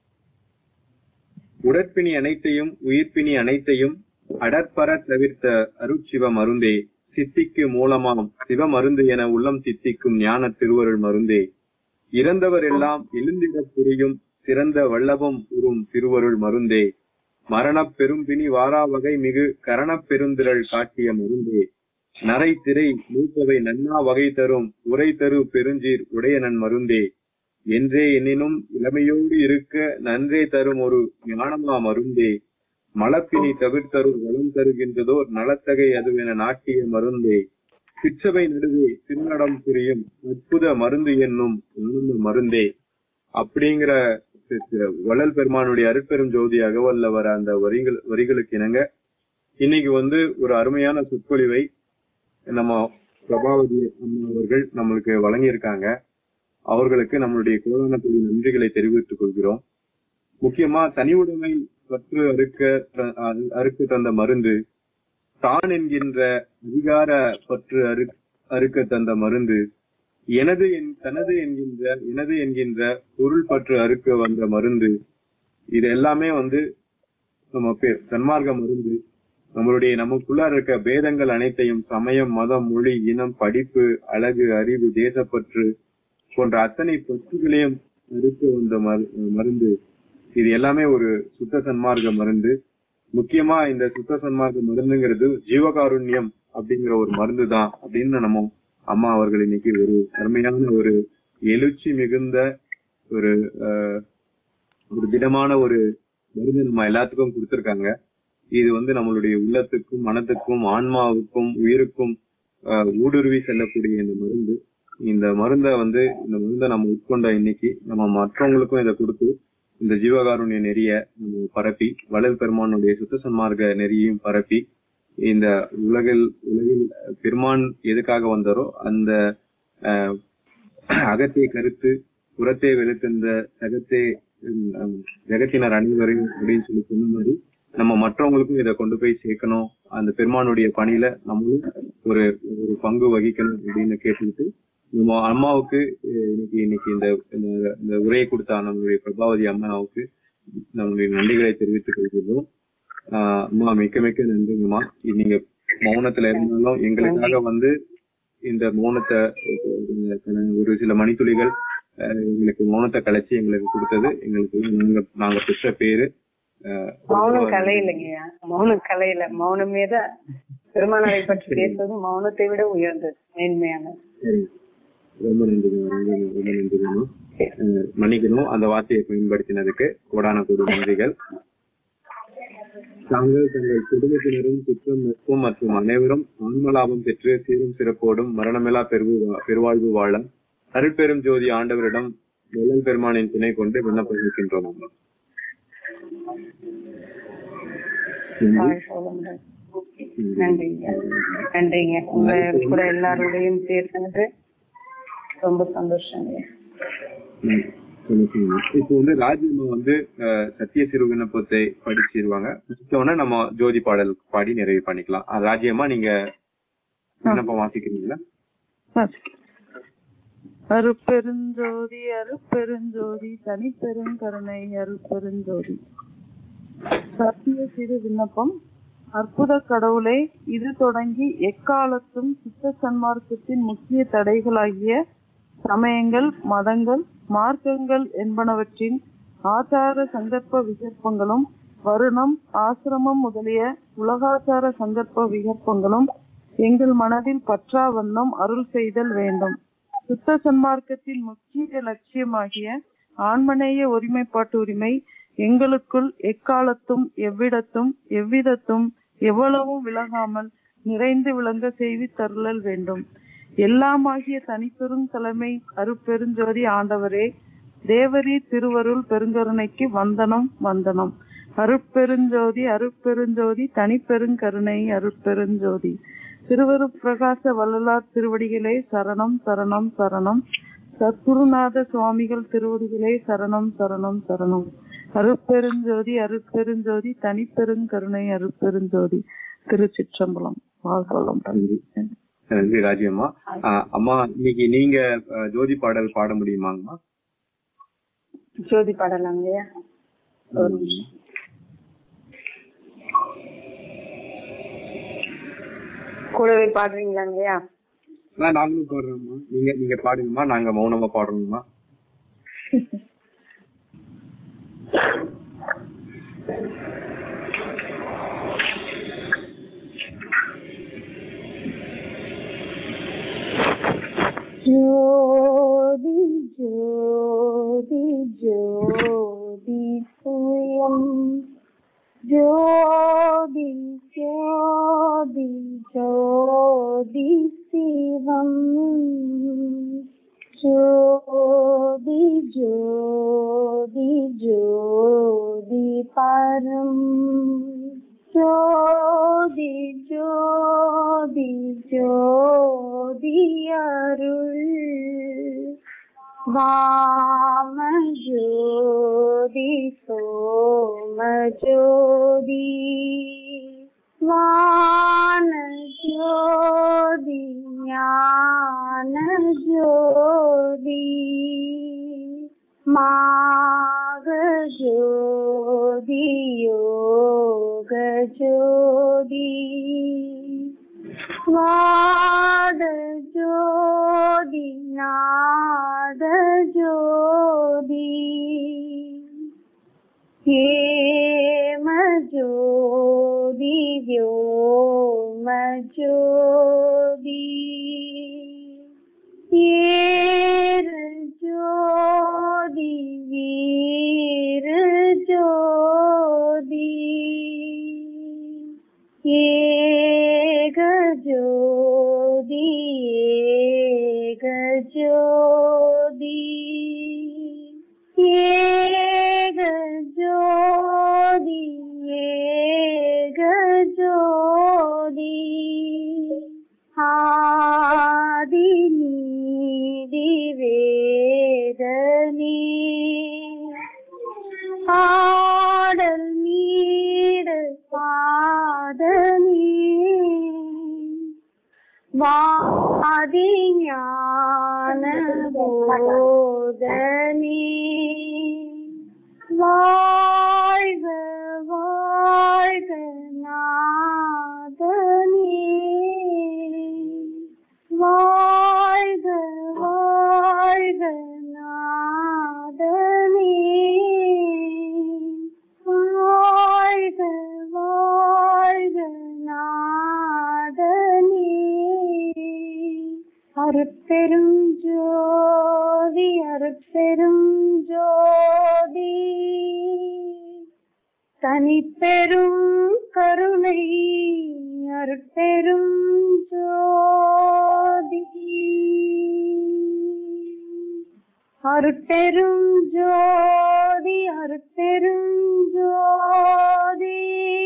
[SPEAKER 1] உடற்பிணி அனைத்தையும் உயிர்ப்பிணி அனைத்தையும் அடற்பர தவிர்த்த அருட்சிவ மருந்தே சித்திக்கு மூலமாம் சிவ மருந்து என உள்ளம் சித்திக்கும் ஞான திருவருள் மருந்தே இறந்தவர் எல்லாம் எழுந்திடப் புரியும் சிறந்த வல்லபம் உறும் திருவருள் மருந்தே மரணப் பெரும்பிணி வாரா வகை மிகு கரணப் பெருந்திரள் காட்டிய மருந்தே நரை திரை மூப்பவை நன்னா வகை தரும் உரை தரு பெருஞ்சீர் உடையனன் மருந்தே என்றே எனினும் இளமையோடு இருக்க நன்றே தரும் ஒரு ஞானமா மருந்தே மலப்பினி தவிர்த்தருள் வளம் தருகின்றதோர் நலத்தகை அதுவென நாட்டிய மருந்தே சிற்றவை நடுவே திருநடம் புரியும் அற்புத மருந்து என்னும் ஆனந்த மருந்தே அப்படிங்கிற திரு வள்ளல் பெருமானுடைய அருட்பெரும் ஜோதி அகவல்ல வர அந்த வரிகள் வரிகளுக்கு இணங்க இன்னைக்கு வந்து ஒரு அருமையான சொற்பொழிவை நம்ம பிரபாவதி அம்மா அவர்கள் நம்மளுக்கு வழங்கியிருக்காங்க அவர்களுக்கு நம்மளுடைய கோடான கோடி நன்றிகளை தெரிவித்துக் கொள்கிறோம் முக்கியமா தனி உடைமை பற்று அறுக்க அ- அறுக்க தந்த மருந்து தான் என்கின்ற அதிகார பற்று அறு அறுக்க தந்த மருந்து எனது என் தனது என்கின்ற எனது என்கின்ற பொருள் பற்று அறுக்க வந்த மருந்து இது எல்லாமே வந்து நம்ம பேர் சன்மார்க்க மருந்து நம்மளுடைய நமக்குள்ள இருக்க பேதங்கள் அனைத்தையும் சமயம் மதம் மொழி இனம் படிப்பு அழகு அறிவு தேசப்பற்று போன்ற அத்தனை பற்றுகளையும் அறுக்க வந்த மரு- மருந்து இது எல்லாமே ஒரு சுத்த சன்மார்க்க மருந்து முக்கியமா இந்த சுத்த சன்மார்க்க மருந்துங்கிறது ஜீவகாருண்யம் அப்படிங்கிற ஒரு மருந்து தான் அப்படின்னு நம்ம அம்மா அவர்கள் இன்னைக்கு ஒரு அருமையான ஒரு எழுச்சி மிகுந்த ஒரு ஆஹ், ஒரு திடமான ஒரு மருந்து நம்ம எல்லாத்துக்கும் கொடுத்திருக்காங்க இது வந்து நம்மளுடைய உள்ளத்துக்கும் மனத்துக்கும் ஆன்மாவுக்கும் உயிருக்கும் ஆஹ், ஊடுருவி செல்லக்கூடிய இந்த மருந்து இந்த மருந்தை வந்து இந்த மருந்தை நம்ம உட்கொண்ட இன்னைக்கு நம்ம மற்றவங்களுக்கும் இதை கொடுத்து இந்த ஜீவகாருண்ய நெறிய நம்ம பரப்பி வள்ளல் பெருமானுடைய சுத்த சன்மார்க்க நெறியையும் பரப்பி இந்த உலகில் உலகில் பெருமான் எதுக்காக வந்தாரோ அந்த ஆஹ், அகத்தை கருத்து புறத்தை வெளுத்திருந்த சகத்தே உம், ஜெகத்தினர் அனைவரையும் அப்படின்னு சொல்லி சொன்ன மாதிரி நம்ம மற்றவங்களுக்கும் இதை கொண்டு போய் சேர்க்கணும் அந்த பெருமானுடைய பணியில நம்மளும் ஒரு ஒரு பங்கு வகிக்கணும் அப்படின்னு கேட்டுக்கிட்டு நம்ம அம்மாவுக்கு அஹ், இன்னைக்கு இன்னைக்கு இந்த இந்த- இந்த உரையை கொடுத்த நம்மளுடைய பிரபாவதி அம்மாவுக்கு நம்மளுடைய நன்றிகளை தெரிவித்துக் கொள்கிறோம் ஆஹ் அம்மா மிக்க மிக்க நன்றிங்கம்மா நீங்க மௌனத்துல இருந்தாலும் எங்களுக்காக வந்து இந்த மௌனத்தை அஹ், ஒரு சில மணித்துளிகள் அஹ், எங்களுக்கு மௌனத்தை கலைச்சு எங்களுக்கு கொடுத்தது எங்களுக்கு நாங்க நாங்க பெற்ற பேரு அஹ்,
[SPEAKER 2] மௌனம் கலை இல்லைங்கய்யா மௌனம் கலை இல்ல மௌனமே தான் பெருமானாரை பற்றி பேசுவது மௌனத்தை விட உயர்ந்தது மேன்மையானது
[SPEAKER 1] சரி. ரொம்ப நன்றிங்கம்மா ரொம்ப நன்றி- ரொம்ப நன்றிங்கம்மா அஹ், மன்னிக்கணும் அந்த வார்த்தையை பயன்படுத்தினதுக்கு கோடான கோடி நன்றிகள் தாங்கள் தங்கள் குடும்பத்தினரும் குற்றம் நட்பும் மற்றும் அனைவரும் ஆன்மலாபம் பெற்று சீரும் சிறப்போடும் மரணமில்லா பெருவு பெருவாழ்வு வாழ அருட்பெரும் ஜோதி ஆண்டவரிடம் வள்ளல் பெருமானின் துணை கொண்டு விண்ணப்பிக்கின்றோம் அம்மா. நன்றி.
[SPEAKER 2] வாழ்க வளமுடன். நன்றிங்க நன்றிங்க உங்க கூட எல்லாரோடையும் பேசுனது ரொம்ப சந்தோஷங்க
[SPEAKER 1] ம். சொல்லுங்க. இப்போ வந்து ராஜ்யம்மா வந்து அஹ், சத்திய சிறு விண்ணப்பத்தை படிச்சிருவாங்க முடிச்சோடனே நம்ம ஜோதி பாடல் பாடி நிறைவு பண்ணிக்கலாம் அஹ், ராஜ்யம்மா நீங்க விண்ணப்பம் வாசிக்கிறீங்களா
[SPEAKER 6] அருப்பெருஞ்சோதி அருப்பெருஞ்சோதி தனிப்பெருங்கருணை அருப்பெருஞ்சோதி சத்திய சிறு விண்ணப்பம் அற்புத கடவுளே இது தொடங்கி எக்காலத்தும் சுத்த சன்மார்க்கத்தின் முக்கிய தடைகளாகிய சமயங்கள் மதங்கள் மார்க்கங்கள் என்பனவற்றின் ஆச்சார சங்கற்ப விகற்பங்களும் வருணம் ஆசிரமம் முதலிய உலகாச்சார சங்கற்ப விகற்பங்களும் எங்கள் மனதில் பற்றா வண்ணம் அருள் செய்தல் வேண்டும் சுத்த சன்மார்க்கத்தின் முக்கிய லட்சியமாகிய ஆன்மநேய ஒருமைப்பாட்டு உரிமை எங்களுக்குள் எக்காலத்தும் எவ்விடத்தும் எவ்விதத்தும் எவ்வளவும் விலகாமல் நிறைந்து விளங்க செய்து தருளல் வேண்டும் எல்லாமாகிய தனிப்பெரும் தலைமை அருப்பெருஞ்சோதி ஆண்டவரே தேவரீ திருவருள் பெருங்கருணைக்கு வந்தனம் வந்தனம் அருட்பெருஞ்சோதி அருட்பெருஞ்சோதி தனிப்பெருங்கருணை அருட்பெருஞ்சோதி திருவரு பிரகாச வள்ளலார் திருவடிகளே சரணம் சரணம் சரணம் சத்குருநாத சுவாமிகள் திருவடிகளே சரணம் சரணம் சரணம் அருட்பெருஞ்சோதி அருட்பெருஞ்சோதி தனிப்பெருங்கருணை அருட்பெருஞ்சோதி திருச்சிற்றம்பலம் வாழ்வளம்
[SPEAKER 1] நன்றி நன்றி ராஜியம்மா ஆஹ் அம்மா இன்னைக்கு நீங்க அஹ், ஜோதி பாடல் பாட முடியுமாங்கம்மா
[SPEAKER 2] ஜோதி பாடலாம் இல்லையா ஒரு நிமிஷம். கூடவே பாடுறீங்களா இல்லையா
[SPEAKER 1] ஆஹ் நாங்களும் பாடுறோம்மா நீங்க நீங்க பாடுங்கம்மா நாங்க மௌனமா பாடுறோம்மா
[SPEAKER 2] ஜோதி ஜோதி ஜோதி சுயம் ஜோதி ஜோதி ஜோதி சிவம் ஜோதி ஜோதி ஜோதி பரம் ஜோதி ஜோதி ஜோதி அருள் வாம ஜோதி சோம ஜோதி வான ஜோதி ஞான ஜோதி மாக ஜோதி யோக ஜோதி வாத ஜோதி நாத ஜோதி ஏம ஜோதி व्योम ஜோதி ஏர ஜோதி வீர ஜோதி ஏக ஜோதி ஏக ஜோதி ஏக ஜோதி ஏக ஜோதி ஆதி நீதி வேதனி ஆடல் நீட பாதனி வாதி ஞான போதனி வாழ்க வாழ்க நாதனி வாழ்க வாழ்க நாதனி வாழ்க வாழ்க நாதனி அருட்பெரும் ஜோதி அருட்பெரும் ஜோதி தனிப்பெரும் கருணை அருட்பெரும் ஜோதி அருட்பெரும் ஜோதி அருட்பெரும் ஜோதி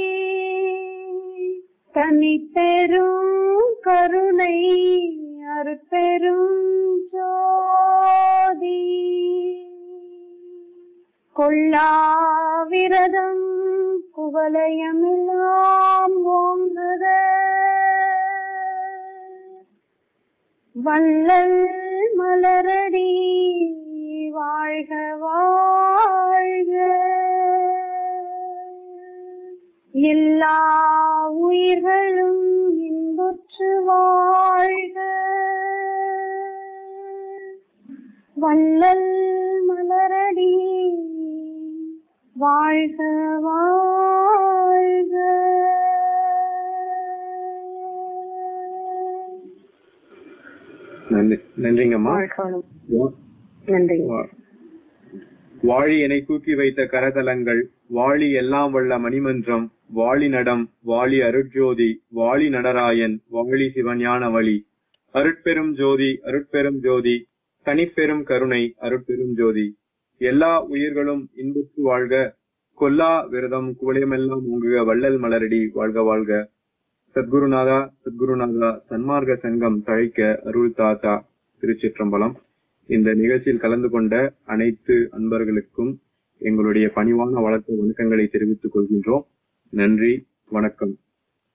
[SPEAKER 2] தனிப்பெரும் கருணை அருட்பெரும் ஜோதி கொள்ளாவிரதம் குவலயமெல்லாம் ஓங்குத வள்ளல் மலரடி வாழ்க வாழ்க எல்லா உயிர்களும் இன்புற்று வாழ்க வள்ளல் மலரடி வாழ்க வாழ்க
[SPEAKER 1] நன்றி நன்றிங்கம்மா
[SPEAKER 2] வாழ்க வளம்.
[SPEAKER 1] வா-
[SPEAKER 2] நன்றி
[SPEAKER 1] வா- வாழி என தூக்கி வைத்த கரதலங்கள் வாழி எல்லாம் வல்ல மணிமன்றம் வாழி நடம் வாழி அருட்ஜோதி வாழி நடராயன் வாழி சிவஞான வழி அருட்பெரும் ஜோதி அருட்பெரும் ஜோதி தனிப்பெரும் கருணை அருட்பெரும் ஜோதி எல்லா உயிர்களும் இன்புற்று வாழ்க கொல்லா விரதம் குவளையமெல்லாம் ஓங்குக வள்ளல் மலரடி வாழ்க வாழ்க சத்குருநாதா சத்குருநாதா சன்மார்க்க சங்கம் தழைக்க அருள் தாத்தா திருச்சிற்றம்பலம் இந்த நிகழ்ச்சியில் கலந்து கொண்ட அனைத்து அன்பர்களுக்கும் எங்களுடைய பணிவான வளர்த்த வணக்கங்களை தெரிவித்துக் கொள்கின்றோம் நன்றி வணக்கம்